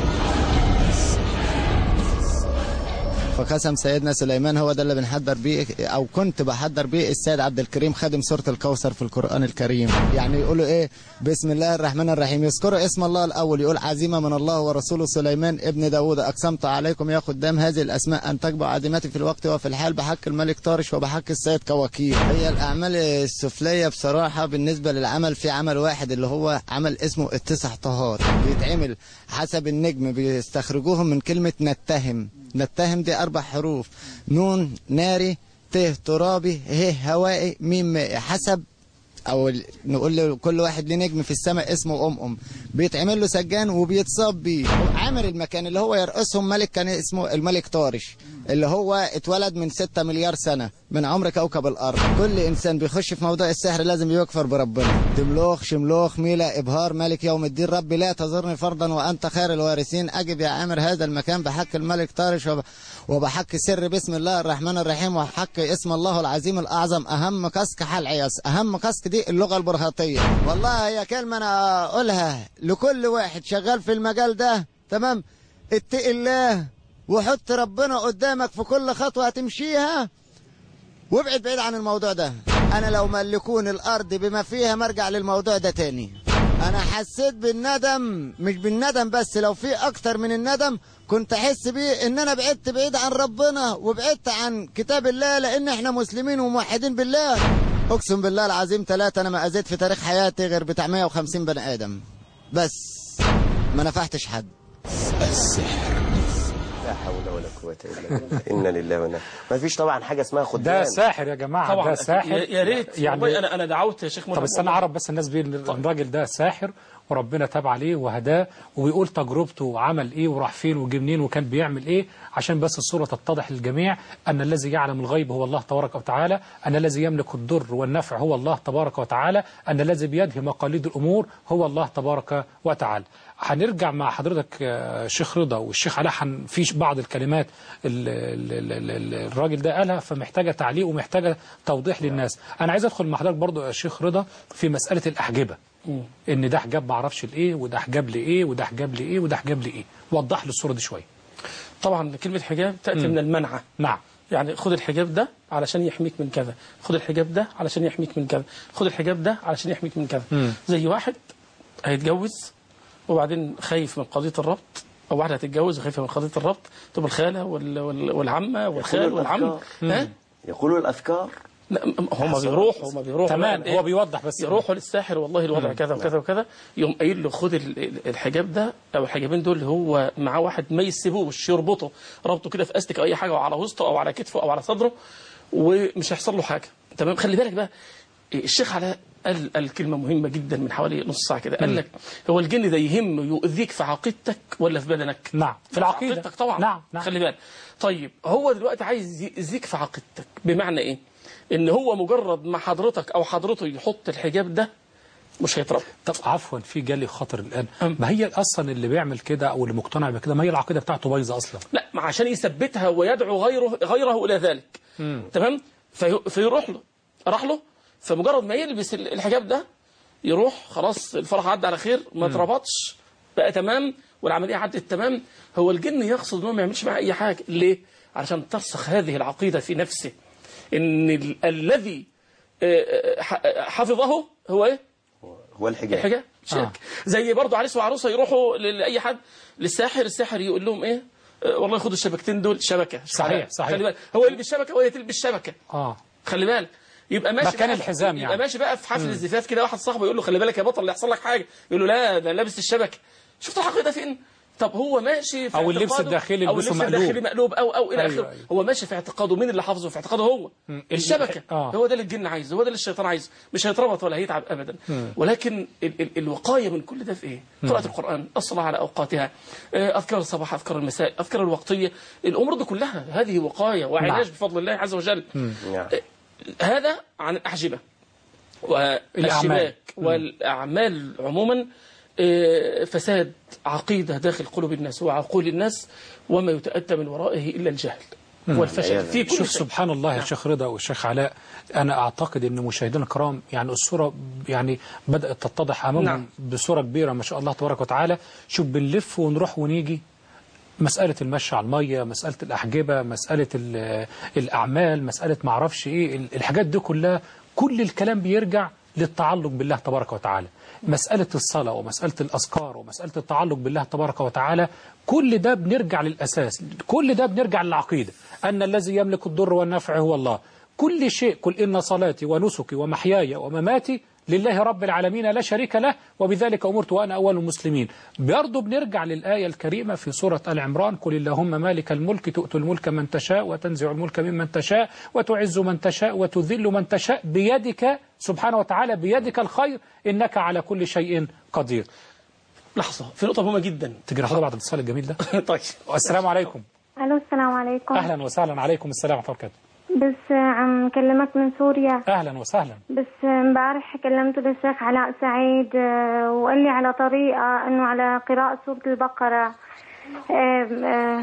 فقسم سيدنا سليمان هو ده اللي بنحضر بيه او كنت بحضر بيه السيد عبد الكريم خادم سوره الكوثر في القران الكريم يعني يقولوا ايه بسم الله الرحمن الرحيم يذكروا اسم الله الاول يقول عزيمه من الله ورسوله سليمان ابن داوود اقسمت عليكم يا خدام هذه الاسماء ان تجبوا عزيمتي في الوقت وفي الحال بحق الملك طارش وبحق السيد كوكيل هي الاعمال السفليه بصراحه بالنسبه للعمل في عمل واحد اللي هو عمل اسمه التسع طهار بيتعمل حسب النجم بيستخرجوهم من كلمه نتهم نتهم دي أربع حروف نون ناري ت ترابي ه هوائي ميم مائي حسب او ال- نقول له كل واحد ليه نجم في السماء اسمه ام ام بيتعمل له سجان وبيتصاب بيه عامر المكان اللي هو يرقصهم ملك كان اسمه الملك طارش اللي هو اتولد من 6 مليار سنة من عمر كوكب الأرض كل إنسان بيخش في موضوع السحر لازم يكفر بربنا دملوخ شملوخ ميلا إبهار ملك يوم الدين ربي لا تزرني فرضا وأنت خير الوارثين أجب يا عامر هذا المكان بحق الملك طارش وب... وبحق سر بسم الله الرحمن الرحيم وحق اسم الله العظيم الأعظم أهم كسك حال عياس أهم كسك دي اللغة البرهاطية والله هي كلمة أنا أقولها لكل واحد شغال في المجال ده تمام اتق الله وحط ربنا قدامك في كل خطوة هتمشيها وابعد بعيد عن الموضوع ده انا لو ملكون الارض بما فيها مرجع للموضوع ده تاني انا حسيت بالندم مش بالندم بس لو في اكتر من الندم كنت احس بيه ان انا بعدت بعيد عن ربنا وبعدت عن كتاب الله لان احنا مسلمين وموحدين بالله اقسم بالله العظيم ثلاثة انا ما اذيت في تاريخ حياتي غير بتاع 150 بني ادم بس ما نفعتش حد السحر لا حول ولا قوة إلا بالله إنا لله وإنا ما فيش طبعا حاجة اسمها خدام ده ساحر يا جماعة طبعا ده ساحر يا يا ريت يعني والله انا انا دعوت يا شيخ طب مرحبا استنى اعرف بس الناس بيه إن الراجل ده ساحر وربنا تاب عليه وهداه وبيقول تجربته وعمل ايه وراح فين وجه منين وكان بيعمل ايه عشان بس الصورة تتضح للجميع أن الذي يعلم الغيب هو الله تبارك وتعالى أن الذي يملك الضر والنفع هو الله تبارك وتعالى أن الذي بيده مقاليد الأمور هو الله تبارك وتعالى هنرجع مع حضرتك آه، شيخ رضا والشيخ علاء هن- في بعض الكلمات ال- ال- ال- ال- الراجل ده قالها فمحتاجة تعليق ومحتاجة توضيح للناس أنا عايز أدخل مع حضرتك برضو يا شيخ رضا في مسألة الأحجبة ان ده حجاب معرفش لايه وده حجاب لايه وده حجاب لايه وده حجاب لايه وضح لي الصوره دي شويه طبعا كلمة حجاب تأتي مم. من المنعة نعم يعني خد الحجاب ده علشان يحميك من كذا خد الحجاب ده علشان يحميك من كذا خد الحجاب ده علشان يحميك من كذا مم. زي واحد هيتجوز وبعدين خايف من قضية الربط أو واحدة هتتجوز وخايفة من قضية الربط تبقى الخالة وال- وال- والعمة والخال يقولوا والعم الأذكار. ها يقولوا الأذكار لا، م- هم بيروحوا هم بيروحوا تمام بقى إيه؟ هو بيوضح بس يروحوا للساحر والله الوضع مم. كذا وكذا وكذا يقوم قايل له خد ال- ال- الحجاب ده او الحجابين دول اللي هو معاه واحد ما يسيبوش يربطه ربطه كده في استك او اي حاجه او على وسطه او على كتفه او على صدره ومش هيحصل له حاجه تمام خلي بالك بقى الشيخ علاء قال قال كلمة مهمة جدا من حوالي نص ساعة كده قال لك هو الجن ده يهم يؤذيك في عقيدتك ولا في بدنك نعم في العقيدة عقيدتك طبعا نعم نعم خلي بالك طيب هو دلوقتي عايز يأذيك في عقيدتك بمعنى ايه ان هو مجرد ما حضرتك او حضرته يحط الحجاب ده مش هيتربى طب عفوا في جالي خطر الان ما هي اصلا اللي بيعمل كده او اللي مقتنع بكده ما هي العقيده بتاعته بايظه اصلا لا ما عشان يثبتها ويدعو غيره غيره الى ذلك مم. تمام في فيروح له راح له فمجرد ما يلبس ال- الحجاب ده يروح خلاص الفرح عدى على خير ما مم. اتربطش بقى تمام والعمليه عدت تمام هو الجن يقصد انه ما يعملش معاه اي حاجه ليه علشان ترسخ هذه العقيده في نفسه ان ال- الذي آه، آه، ح- حفظه هو ايه هو الحجاب الحجاب شرك زي برضو عريس وعروسه يروحوا ل- لاي حد للساحر الساحر يقول لهم ايه آه، والله خدوا الشبكتين دول شبكه صحيح، صحيح. خلي بالك هو يلبس شبكه وهي تلبس شبكه اه خلي بالك يبقى ماشي مكان بقى- الحزام يبقى يعني. ماشي بقى في حفل مم. الزفاف كده واحد صاحبه يقول له خلي بالك يا بطل اللي يحصل لك حاجه يقول له لا ده لابس الشبكه شفت العقيده فين طب هو ماشي في أو اللبس اعتقاده- الداخلي او يلبسه اللبس مقلوب. الداخلي مقلوب او او الى أيوة، اخره أيوة. هو ماشي في اعتقاده مين اللي حافظه في اعتقاده هو مم. الشبكه آه. هو ده اللي الجن عايزه هو ده اللي الشيطان عايزه مش هيتربط ولا هيتعب ابدا مم. ولكن ال ال الوقايه من كل ده في ايه مم. قراءه القران الصلاه على اوقاتها آه، اذكار الصباح اذكار المساء اذكار الوقتيه الامور دي كلها هذه وقايه وعلاج نعم. بفضل الله عز وجل مم. هذا عن الأحجبة والشباك والأعمال عموما آه، فساد عقيدة داخل قلوب الناس وعقول الناس وما يتأتى من ورائه إلا الجهل والفشل في كل شوف شيء. سبحان الله يا نعم. شيخ رضا والشيخ علاء انا اعتقد ان مشاهدينا الكرام يعني الصوره يعني بدات تتضح امامهم نعم. بصوره كبيره ما شاء الله تبارك وتعالى شوف بنلف ونروح ونيجي مسألة المشي على المية مسألة الأحجبة مسألة ال- الأعمال مسألة معرفش إيه ال- الحاجات دي كلها كل الكلام بيرجع للتعلق بالله تبارك وتعالى مسألة الصلاة ومسألة الأذكار ومسألة التعلق بالله تبارك وتعالى كل ده بنرجع للأساس كل ده بنرجع للعقيدة أن الذي يملك الضر والنفع هو الله كل شيء قل إن صلاتي ونسكي ومحياي ومماتي لله رب العالمين لا شريك له وبذلك أمرت وأنا أول المسلمين برضه بنرجع للآية الكريمة في سورة آل عمران قل اللهم مالك الملك تؤتي الملك من تشاء وتنزع الملك ممن تشاء وتعز من تشاء وتذل من تشاء بيدك سبحانه وتعالى بيدك الخير إنك على كل شيء قدير لحظة في نقطة مهمة جدا تجي لحظة بعد الاتصال الجميل ده طيب السلام عليكم الو السلام عليكم أهلا وسهلا عليكم السلام ورحمة الله وبركاته بس عم كلمك من سوريا أهلا وسهلا بس امبارح كلمت للشيخ علاء سعيد آه، وقال لي على طريقة انه على قراءة سورة البقرة آه، آه،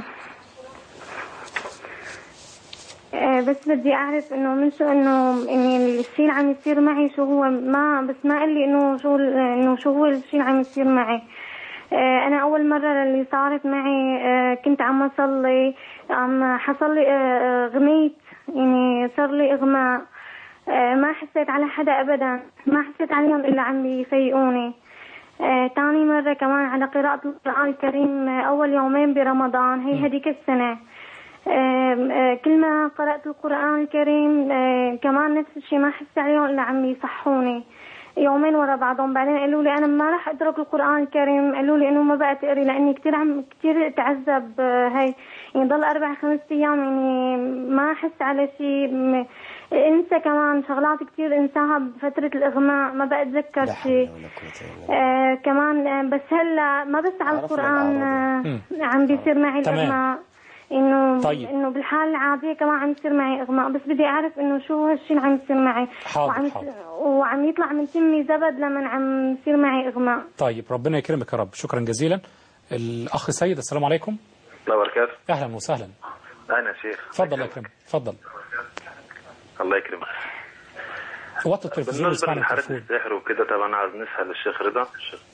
آه، بس بدي اعرف انه من شو انه اني الشيء اللي عم يصير معي شو هو ما بس ما قال لي انه شو ال- انه شو هو الشيء اللي عم يصير معي آه، انا اول مره اللي صارت معي آه، كنت عم اصلي عم حصل لي آه، آه، غميت يعني صار لي اغماء آه، ما حسيت على حدا ابدا ما حسيت عليهم الا عم بيفيقوني آه، تاني مرة كمان على قراءة القرآن الكريم آه، أول يومين برمضان هي هديك السنة آم، آه، كل ما قرأت القرآن الكريم آه، كمان نفس الشيء ما حس عليهم إلا عم يصحوني يومين ورا بعضهم بعدين قالوا لي أنا ما راح أترك القرآن الكريم قالوا لي إنه ما بقى تقري لأني كثير عم كثير تعذب آه، هاي يعني ضل أربع خمس أيام يعني ما أحس على شيء م- انسى كمان شغلات كثير انساها بفترة الإغماء ما بقى أتذكر شيء آه كمان آه بس هلا ما بس على القرآن آه عم بيصير معي تمام. الإغماء انه طيب. انه بالحالة العادية كمان عم يصير معي اغماء بس بدي اعرف انه شو هالشيء اللي عم يصير معي حاضر، وعم حاضر. وعم يطلع من تمي زبد لما عم يصير معي اغماء طيب ربنا يكرمك يا رب شكرا جزيلا الأخ سيد السلام عليكم الله وبركاته أهلا وسهلا انا شيخ تفضل يا كريم تفضل الله يكرمك وطي التلفزيون بالنسبه واسمعنا لحالات التليفون السحر وكده طبعا عايز نسال الشيخ رضا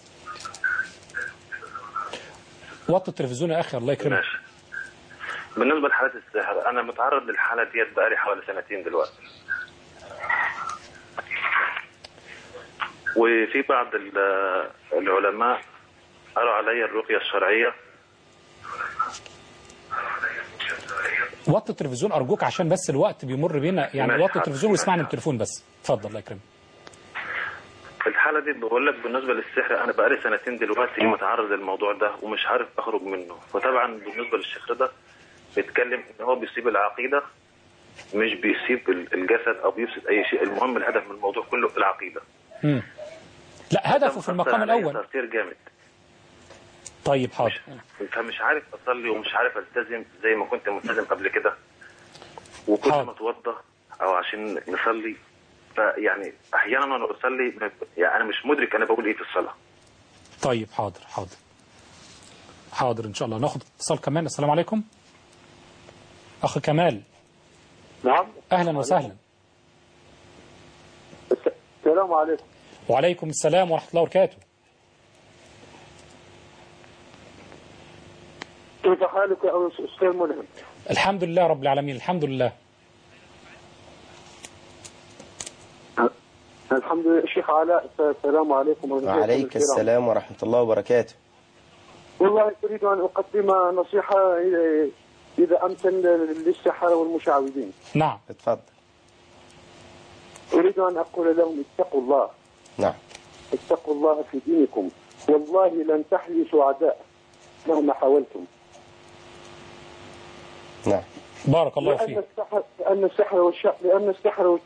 وطي التلفزيون يا أخي الله يكرمك ماشي بالنسبه لحالات السحر انا متعرض للحاله ديت بقالي حوالي سنتين دلوقتي وفي بعض ال- العلماء قالوا علي الرقيه الشرعيه وطي التلفزيون أرجوك عشان بس الوقت بيمر بينا يعني ماشي، وطي حاضر. التلفزيون واسمعني من التليفون بس اتفضل الله يكرمك في الحالة دي بقول لك بالنسبة للسحر أنا بقالي سنتين دلوقتي متعرض للموضوع ده ومش عارف أخرج منه فطبعا بالنسبة للشيخ رضا بيتكلم إن هو بيسيب العقيدة مش بيسيب ال- الجسد أو بيفسد أي شيء المهم الهدف من الموضوع كله العقيدة مم. لا هدفه في المقام عليا الأول تأثير جامد طيب حاضر فمش عارف اصلي ومش عارف التزم زي ما كنت ملتزم قبل كده وكل ما اتوضى او عشان نصلي فيعني احيانا وانا بصلي يعني انا مش مدرك انا بقول ايه في الصلاه طيب حاضر حاضر حاضر إن شاء الله ناخد اتصال كمان السلام عليكم أخ كمال نعم أهلا وسهلا السلام عليكم وعليكم السلام ورحمة الله وبركاته كيف حالك يا استاذ ملهم الحمد لله رب العالمين الحمد لله الحمد لله شيخ علاء السلام عليكم ورحمة الله وعليك وبركاته. السلام ورحمة الله وبركاته والله أريد أن أقدم نصيحة إذا أمكن للسحرة والمشعوذين نعم اتفضل أريد أن أقول لهم اتقوا الله نعم اتقوا الله في دينكم والله لن تحلي سعداء مهما حاولتم نعم بارك الله لأن فيك السحر لأن السحر والشر لأن السحر والش-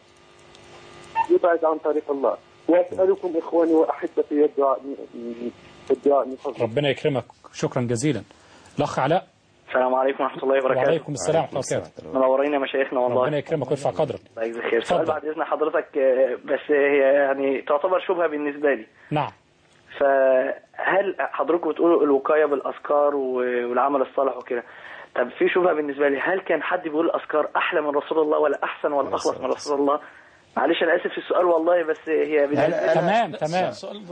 يبعد عن طريق الله وأسألكم إخواني وأحبتي الدعاء الدعاء من فضلكم ربنا يكرمك شكرا جزيلا الأخ علاء السلام عليكم ورحمة الله وبركاته وعليكم السلام ورحمة الله وبركاته منورين يا مشايخنا والله ربنا يكرمك ويرفع قدرك الله يجزيك خير سؤال بعد إذن حضرتك آه، بس هي يعني تعتبر شبهة بالنسبة لي نعم فهل حضرتك بتقولوا الوقاية بالأذكار و- والعمل الصالح وكده طب في شبهة بالنسبة لي هل كان حد بيقول الأذكار أحلى من رسول الله ولا أحسن ولا أخلص من رسول الله معلش أنا آسف في السؤال والله بس هي بالنسبة لي تمام تمام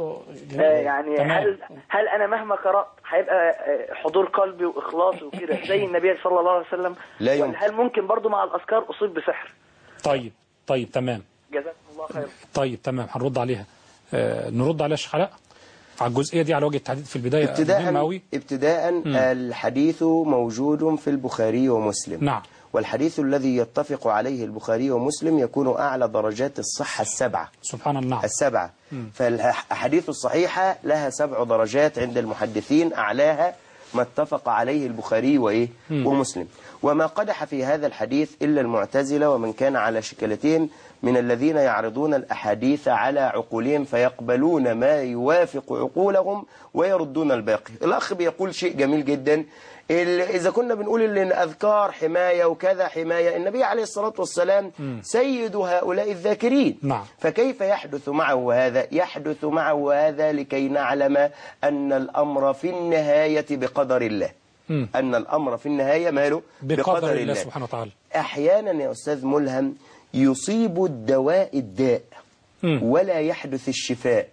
آه، يعني تمام. هل هل انا مهما قرات هيبقى آه، حضور قلبي واخلاص وكده زي النبي صلى الله عليه وسلم لا ولا يمكن. هل ممكن برضو مع الاذكار اصيب بسحر طيب طيب تمام جزاكم الله خير طيب تمام هنرد عليها آه نرد عليها يا شيخ علاء على الجزئية دي على وجه التحديد في البداية مهمة ابتداء أوي ابتداء الحديث موجود في البخاري ومسلم نعم والحديث الذي يتفق عليه البخاري ومسلم يكون أعلى درجات الصحة السبعة سبحان الله السبعة مم. فالأحاديث الصحيحة لها سبع درجات عند المحدثين أعلاها ما اتفق عليه البخاري وإيه مم. ومسلم وما قدح في هذا الحديث إلا المعتزلة ومن كان على شكلتين من الذين يعرضون الأحاديث على عقولهم فيقبلون ما يوافق عقولهم ويردون الباقي الأخ بيقول شيء جميل جدا ال- إذا كنا بنقول إن الأذكار حماية وكذا حماية النبي عليه الصلاة والسلام مم. سيد هؤلاء الذاكرين نعم فكيف يحدث معه هذا يحدث معه هذا لكي نعلم أن الأمر في النهاية بقدر الله مم. أن الأمر في النهاية ماله بقدر الله سبحانه وتعالى أحيانا يا أستاذ ملهم يصيب الدواء الداء مم. ولا يحدث الشفاء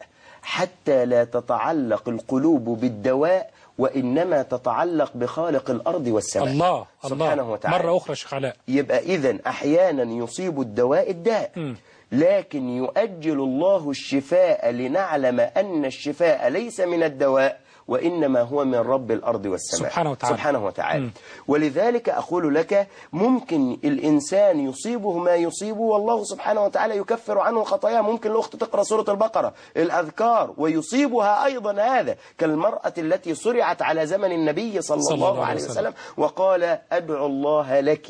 حتى لا تتعلق القلوب بالدواء وإنما تتعلق بخالق الأرض والسماء الله سبحانه الله وتعالى مرة أخرى يا شيخ علاء يبقى إذا أحيانا يصيب الدواء الداء مم. لكن يؤجل الله الشفاء لنعلم أن الشفاء ليس من الدواء وإنما هو من رب الأرض والسماء سبحانه وتعالى. سبحانه وتعالى مم. ولذلك أقول لك ممكن الإنسان يصيبه ما يصيبه والله سبحانه وتعالى يكفر عنه خطاياه ممكن الأخت تقرأ سورة البقرة الأذكار ويصيبها أيضا هذا كالمرأة التي صرعت على زمن النبي صلى, صلى الله, الله عليه عليه وسلم. وسلم وقال أدعو الله لك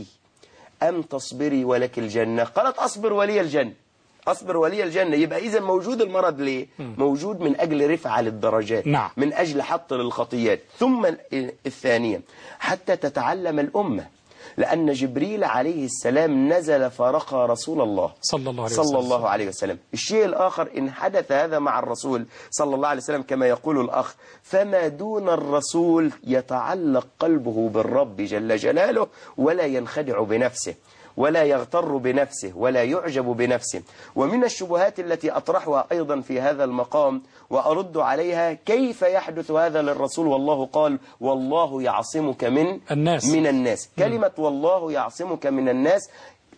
أم تصبري ولك الجنة قالت أصبر ولي الجنة أصبر ولي الجنة يبقى إذا موجود المرض ليه موجود من أجل رفع للدرجات نعم. من أجل حط للخطيات ثم ال- الثانية حتى تتعلم الأمة لأن جبريل عليه السلام نزل فرقى رسول الله صلى الله عليه صلى وسلم الله عليه وسلم الشيء الآخر إن حدث هذا مع الرسول صلى الله عليه وسلم كما يقول الأخ فما دون الرسول يتعلق قلبه بالرب جل جلاله ولا ينخدع بنفسه ولا يغتر بنفسه ولا يعجب بنفسه ومن الشبهات التي أطرحها أيضا في هذا المقام وأرد عليها كيف يحدث هذا للرسول والله قال والله يعصمك من الناس من الناس كلمة والله يعصمك من الناس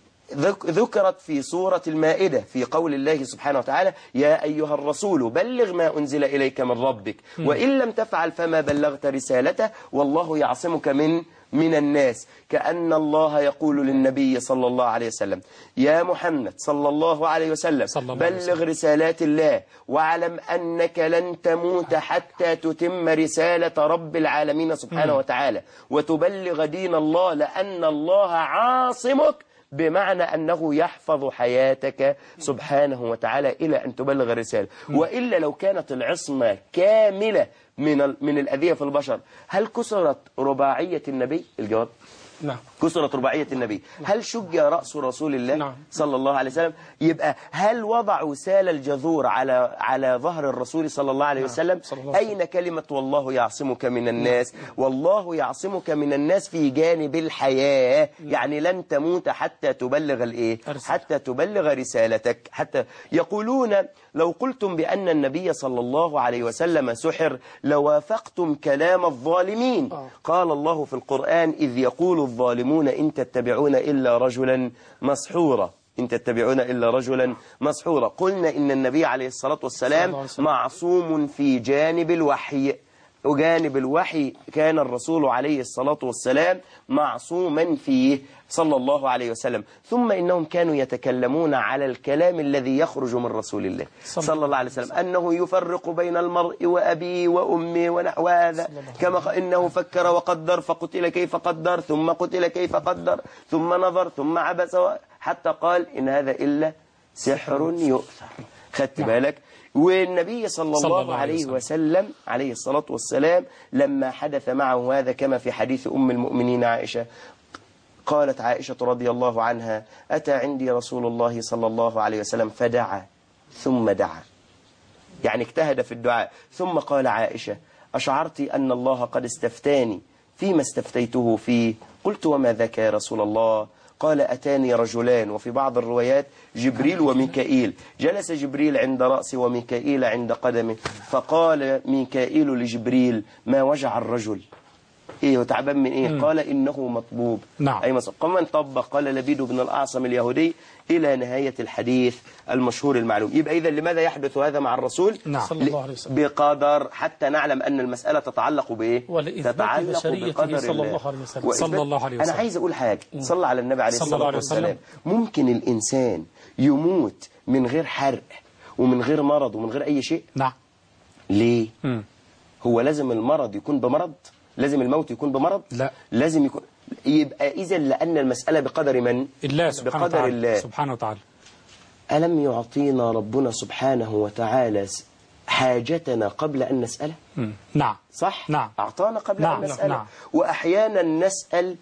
ذك- ذكرت في سورة المائدة في قول الله سبحانه وتعالى يا أيها الرسول بلغ ما أنزل إليك من ربك م. وإن لم تفعل فما بلغت رسالته والله يعصمك من من الناس كأن الله يقول للنبي صلى الله عليه وسلم يا محمد صلى الله عليه وسلم صلى الله عليه بلغ رسالات الله واعلم أنك لن تموت حتى تتم رسالة رب العالمين سبحانه مم. وتعالى وتبلغ دين الله لأن الله عاصمك بمعنى أنه يحفظ حياتك سبحانه وتعالى إلى أن تبلغ الرسالة وإلا لو كانت العصمة كاملة من ال- من الأذية في البشر هل كسرت رباعية النبي الجواب نعم كسرت رباعية النبي هل شج رأس رسول الله نعم. صلى الله عليه وسلم يبقى هل وضعوا سال الجذور على على ظهر الرسول صلى الله عليه وسلم أين كلمة والله يعصمك من الناس والله يعصمك من الناس في جانب الحياة يعني لن تموت حتى تبلغ الإيه حتى تبلغ رسالتك حتى يقولون لو قلتم بأن النبي صلى الله عليه وسلم سحر لوافقتم كلام الظالمين قال الله في القرآن إذ يقول الظالمون إن تتبعون إلا رجلا مسحورا إن تتبعون إلا رجلا مسحورا قلنا إن النبي عليه الصلاة والسلام معصوم في جانب الوحي وجانب الوحي كان الرسول عليه الصلاة والسلام معصوما فيه صلى الله عليه وسلم ثم إنهم كانوا يتكلمون على الكلام الذي يخرج من رسول الله صلى الله عليه وسلم أنه يفرق بين المرء وأبيه وأمه ونحو هذا كما قال إنه فكر وقدر فقتل كيف قدر ثم قتل كيف قدر ثم نظر ثم عبس و- حتى قال إن هذا إلا سحر يؤثر خدت بالك والنبي صلى صلى الله الله عليه عليه وسلم. وسلم عليه الصلاة والسلام لما حدث معه هذا كما في حديث أم المؤمنين عائشة قالت عائشة رضي الله عنها أتى عندي رسول الله صلى الله عليه وسلم فدعا ثم دعا يعني اجتهد في الدعاء ثم قال عائشة أشعرت أن الله قد استفتاني فيما استفتيته فيه قلت وما ذاك يا رسول الله قال أتاني رجلان وفي بعض الروايات جبريل وميكائيل جلس جبريل عند رأسي وميكائيل عند قدمه فقال ميكائيل لجبريل ما وجع الرجل ايه هو تعبان من ايه مم. قال انه مطبوب نعم. اي مصب قام من طبق قال لبيد بن الاعصم اليهودي الى نهايه الحديث المشهور المعلوم يبقى اذا لماذا يحدث هذا مع الرسول نعم. صلى الله عليه وسلم. بقدر حتى نعلم ان المساله تتعلق بايه ولإثبات تتعلق بشريته بقدر صلى الله الله عليه وسلم. وإثبات- صلى الله عليه انا وسلم. عايز اقول حاجه صلى على النبي عليه صلى الصلاه الله عليه وسلم. والسلام ممكن الانسان يموت من غير حرق ومن غير مرض ومن غير اي شيء نعم ليه مم. هو لازم المرض يكون بمرض لازم الموت يكون بمرض لا لازم يكون يبقى إذا لأن المسألة بقدر من الله سبحانه بقدر وتعالى الله سبحانه وتعالى ألم يعطينا ربنا سبحانه وتعالى س- حاجتنا قبل أن نسأله مم. نعم صح نعم أعطانا قبل نعم، أن نسأله نعم. وأحيانا نسأل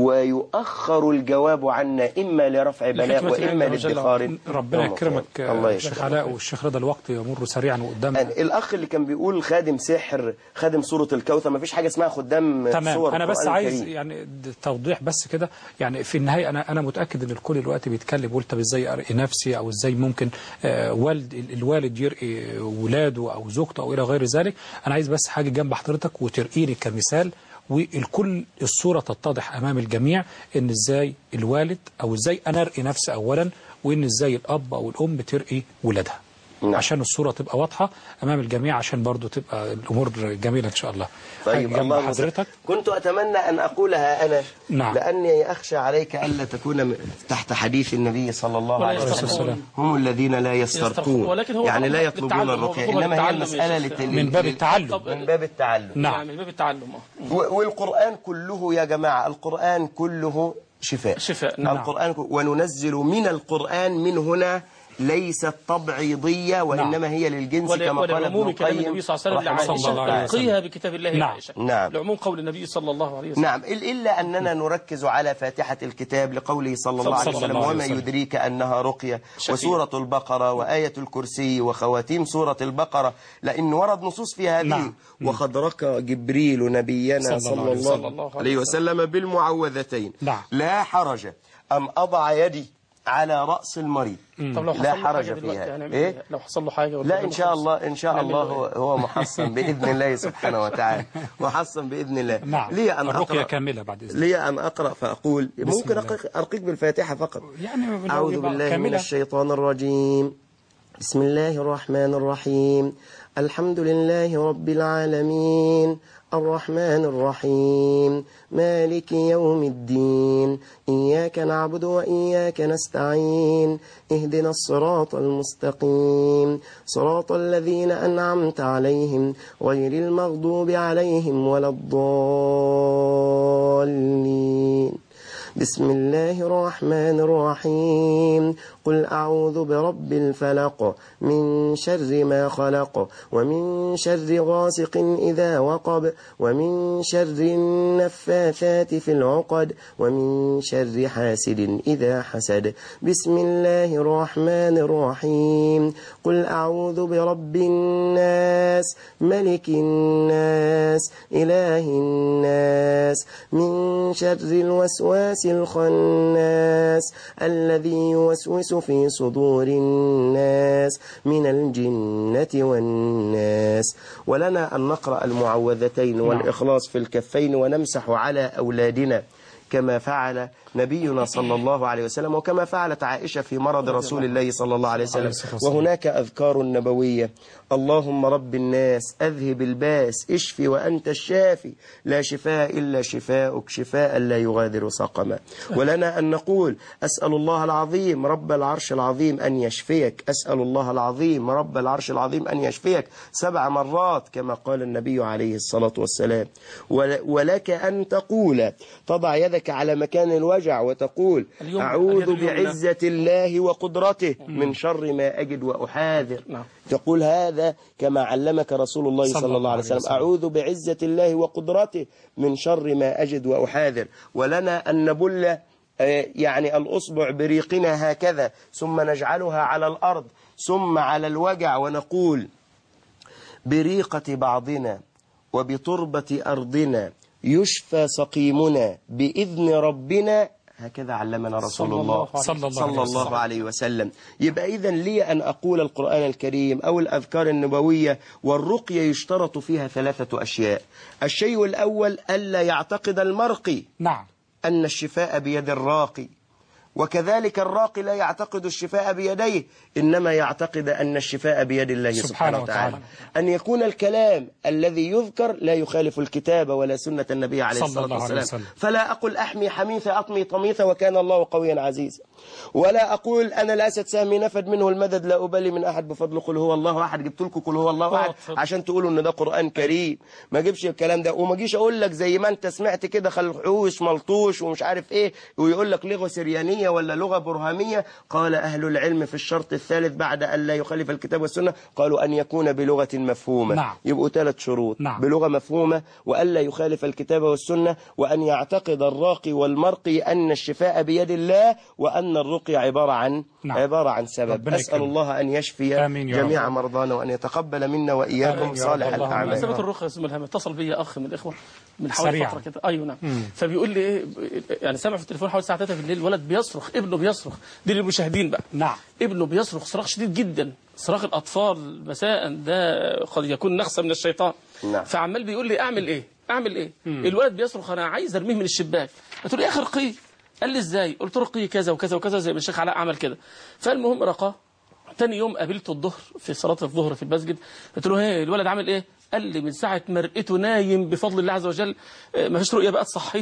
ويؤخر الجواب عنا إما لرفع بلاء لحكمة وإما الله جل لادخار وعلا. ربنا يوم يكرمك القيامة. الله آه، الشيخ علاء والشيخ رضا الوقت يمر سريعا وقدامنا الأخ اللي كان بيقول خادم سحر خادم سورة الكوثر ما فيش حاجة اسمها خدام تمام صور انا بس القرآن عايز الكريم. يعني د- توضيح بس كده يعني في النهايه انا انا متاكد ان الكل دلوقتي بيتكلم يقول طب ازاي ارقي نفسي او ازاي ممكن آه، والد ال- الوالد يرقي ولاده او زوجته او الى غير ذلك انا عايز بس حاجه جنب حضرتك وترقيني كمثال والكل الصوره تتضح امام الجميع ان ازاي الوالد او ازاي انا ارقي نفسي اولا وان ازاي الاب او الام ترقي ولادها نعم. عشان الصوره تبقى واضحه امام الجميع عشان برضو تبقى الامور جميله ان شاء الله طيب حاجة جنب اللهم صل- حضرتك كنت أتمنى أن أقولها أنا نعم. لأني أخشى عليك ألا تكون م- تحت حديث النبي صلى الله ولا عليه يسترقون. وسلم هم الذين لا يسترقون. يسترقون ولكن هو يعني لا طبعاً يطلبون للتعلم، هو الرقية طبعاً إنما هي للتعلم يا المسألة شيخ. لل- من باب لل- التعلم من باب التعلم نعم من باب التعلم آه. و- والقرآن كله يا جماعة القرآن كله شفاء شفاء نعم القرآن كله- وننزل من القرآن من هنا ليست تبعيضية وإنما هي للجنس ول- كما قال ابن ولعموم كلام القيم النبي صلى الله عليه رحمه وسلم الله عليه لعائشة وسلم. القيها بكتاب الله نعم. عائشة نعم. لعموم قول النبي صلى الله عليه وسلم نعم إل- إلا أننا نركز على فاتحة الكتاب لقوله صلى الله عليه صلى وسلم الله عليه وما وسلم. يدريك أنها رقية شفيع. وسورة البقرة وآية الكرسي وخواتيم سورة البقرة لأن ورد نصوص في هذه نعم. وقد رقى جبريل نبينا صلى صلى الله عليه الله, وسلم. الله عليه وسلم بالمعوذتين نعم. لا حرج أن أضع يدي على رأس المريض طب لو حصل لا له حرج حاجة دلوقتي فيها هنعمل إيه؟ إيه؟ لو حصل له حاجة لا إن شاء الله إن شاء نعمل الله له هو, إيه؟ هو محصن بإذن الله سبحانه وتعالى محصن بإذن الله نعم لي أن الرقية أقرأ كاملة بعد إذنك لي أن أقرأ فأقول ممكن الله. أقرأ- أرقيك بالفاتحة فقط يعني لو أعوذ يبقى بالله من كاملة. الشيطان الرجيم بسم الله الرحمن الرحيم الحمد لله رب العالمين الرحمن الرحيم مالك يوم الدين إياك نعبد وإياك نستعين اهدنا الصراط المستقيم صراط الذين أنعمت عليهم غير المغضوب عليهم ولا الضالين بسم الله الرحمن الرحيم قل أعوذ برب الفلق من شر ما خلق ومن شر غاسق إذا وقب ومن شر النفاثات في العقد ومن شر حاسد إذا حسد بسم الله الرحمن الرحيم قل أعوذ برب الناس ملك الناس إله الناس من شر الوسواس الخناس الذي يوسوس في صدور الناس من الجنة والناس ولنا أن نقرأ المعوذتين والإخلاص في الكفين ونمسح على أولادنا كما فعل نبينا صلى الله عليه وسلم وكما فعلت عائشة في مرض رسول الله صلى الله عليه وسلم وهناك أذكار نبوية اللهم رب الناس أذهب الباس اشفي وأنت الشافي لا شفاء إلا شفاءك شفاء لا يغادر سقما ولنا أن نقول أسأل الله العظيم رب العرش العظيم أن يشفيك أسأل الله العظيم رب العرش العظيم أن يشفيك سبع مرات كما قال النبي عليه الصلاة والسلام ول- ولك أن تقول تضع يدك على مكان الوجع وتقول اليوم- أعوذ اليد اليمنى. بعزة الله وقدرته من شر ما أجد وأحاذر تقول هذا كما علمك رسول الله صلى, الله عليه وسلم أعوذ بعزة الله وقدرته من شر ما أجد وأحاذر ولنا أن نبل آه، يعني الأصبع بريقنا هكذا ثم نجعلها على الأرض ثم على الوجع ونقول بريقة بعضنا وبتربة أرضنا يشفى سقيمنا بإذن ربنا هكذا علمنا رسول صلى الله الله عليه وسلم. صلى الله عليه وسلم يبقى إذا لي أن أقول القرآن الكريم أو الأذكار النبوية والرقية يشترط فيها ثلاثة أشياء الشيء الأول ألا يعتقد المرقي نعم أن الشفاء بيد الراقي وكذلك الراقي لا يعتقد الشفاء بيديه إنما يعتقد أن الشفاء بيد الله سبحانه, سبحانه وتعالى وتعالى. أن يكون الكلام الذي يذكر لا يخالف الكتاب ولا سنة النبي عليه صلى الصلاة الله عليه والسلام وسلم. فلا أقول أحمي حميثة أطمي طميثة وكان الله قويا عزيزا ولا أقول أنا الأسد سهمي نفد منه المدد لا أبالي من أحد بفضل قل هو الله أحد جبت لكم قل هو الله أحد عشان تقولوا إن ده قرآن كريم ما جيبش الكلام ده وما جيش أقول لك زي ما أنت سمعت كده خلحوش ملطوش ومش عارف إيه ويقول لك لغة سريانية ولا لغة برهامية قال أهل العلم في الشرط الثالث بعد أن لا يخالف الكتاب والسنة قالوا أن يكون بلغة مفهومة نعم. يبقوا ثلاث شروط نعم. بلغة مفهومة وألا يخالف الكتاب والسنة وأن يعتقد الراقي والمرقي أن الشفاء بيد الله وأن الرقي عبارة عن نعم. عبارة عن سبب ربنا أسأل يكرمك. الله أن يشفي آمين يا جميع رب. مرضانا وأن يتقبل منا وإياكم آمين يا صالح رب. اللهم الأعمال مناسبة الرقية اسم الهم اتصل بي أخ من الإخوة من حوالي سريعاً. فترة كده أيوة نعم مم. فبيقول لي إيه يعني سامع في التليفون حوالي الساعة 3 بالليل ولد بيصرخ ابنه بيصرخ دي للمشاهدين بقى نعم ابنه بيصرخ صراخ شديد جدا صراخ الأطفال مساء ده قد يكون نخسة من الشيطان نعم. فعمال بيقول لي أعمل إيه أعمل إيه الولد بيصرخ أنا عايز أرميه من الشباك قلت له يا أخي رقيه قال لي إزاي قلت له رقيه كذا وكذا وكذا زي ما الشيخ علاء عمل كده فالمهم رقاه تاني يوم قابلته الظهر في صلاة الظهر في المسجد قلت له ايه الولد عامل ايه قال لي من ساعة ما رقيته نايم بفضل الله عز وجل آه، ما فيش رؤية بقى تصحيه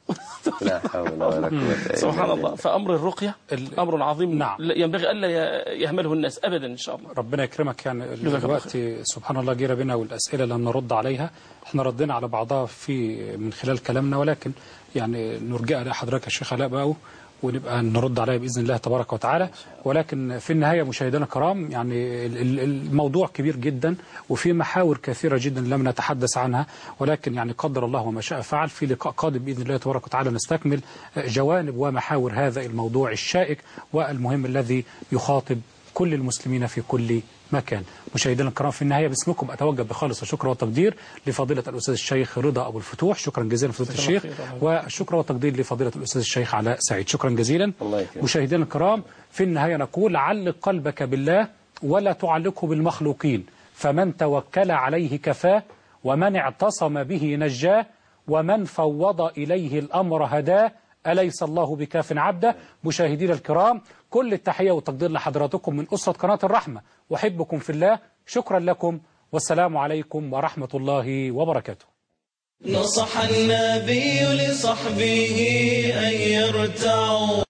لا حول ولا قوة إلا سبحان بالله. الله فأمر الرقية أمر عظيم نعم. لا- ينبغي ألا ي- يهمله الناس أبدا إن شاء الله ربنا يكرمك يعني جزاك الله الوقت سبحان الله جير بنا والأسئلة لم نرد عليها احنا ردينا على بعضها في من خلال كلامنا ولكن يعني نرجع لحضرتك يا شيخ علاء بقى ونبقى نرد عليها بإذن الله تبارك وتعالى ولكن في النهاية مشاهدينا الكرام يعني ال- ال- الموضوع كبير جدا وفي محاور كثيرة جدا لم نتحدث عنها ولكن يعني قدر الله وما شاء فعل في لقاء قادم بإذن الله تبارك وتعالى نستكمل جوانب ومحاور هذا الموضوع الشائك والمهم الذي يخاطب كل المسلمين في كل مكان مشاهدينا الكرام في النهاية باسمكم أتوجه بخالص الشكر والتقدير لفضيلة الأستاذ الشيخ رضا أبو الفتوح شكرا جزيلا فضيلة الشيخ والشكر والتقدير لفضيلة الأستاذ الشيخ علاء سعيد شكرا جزيلا الله يكرمك. مشاهدينا الكرام في النهاية نقول علق قلبك بالله ولا تعلقه بالمخلوقين فمن توكل عليه كفاه ومن اعتصم به نجاه ومن فوض إليه الأمر هداه أليس الله بكاف عبده مشاهدينا الكرام كل التحية والتقدير لحضراتكم من أسرة قناة الرحمة وحبكم في الله شكرا لكم والسلام عليكم ورحمة الله وبركاته نصح النبي لصحبه أن يرتعوا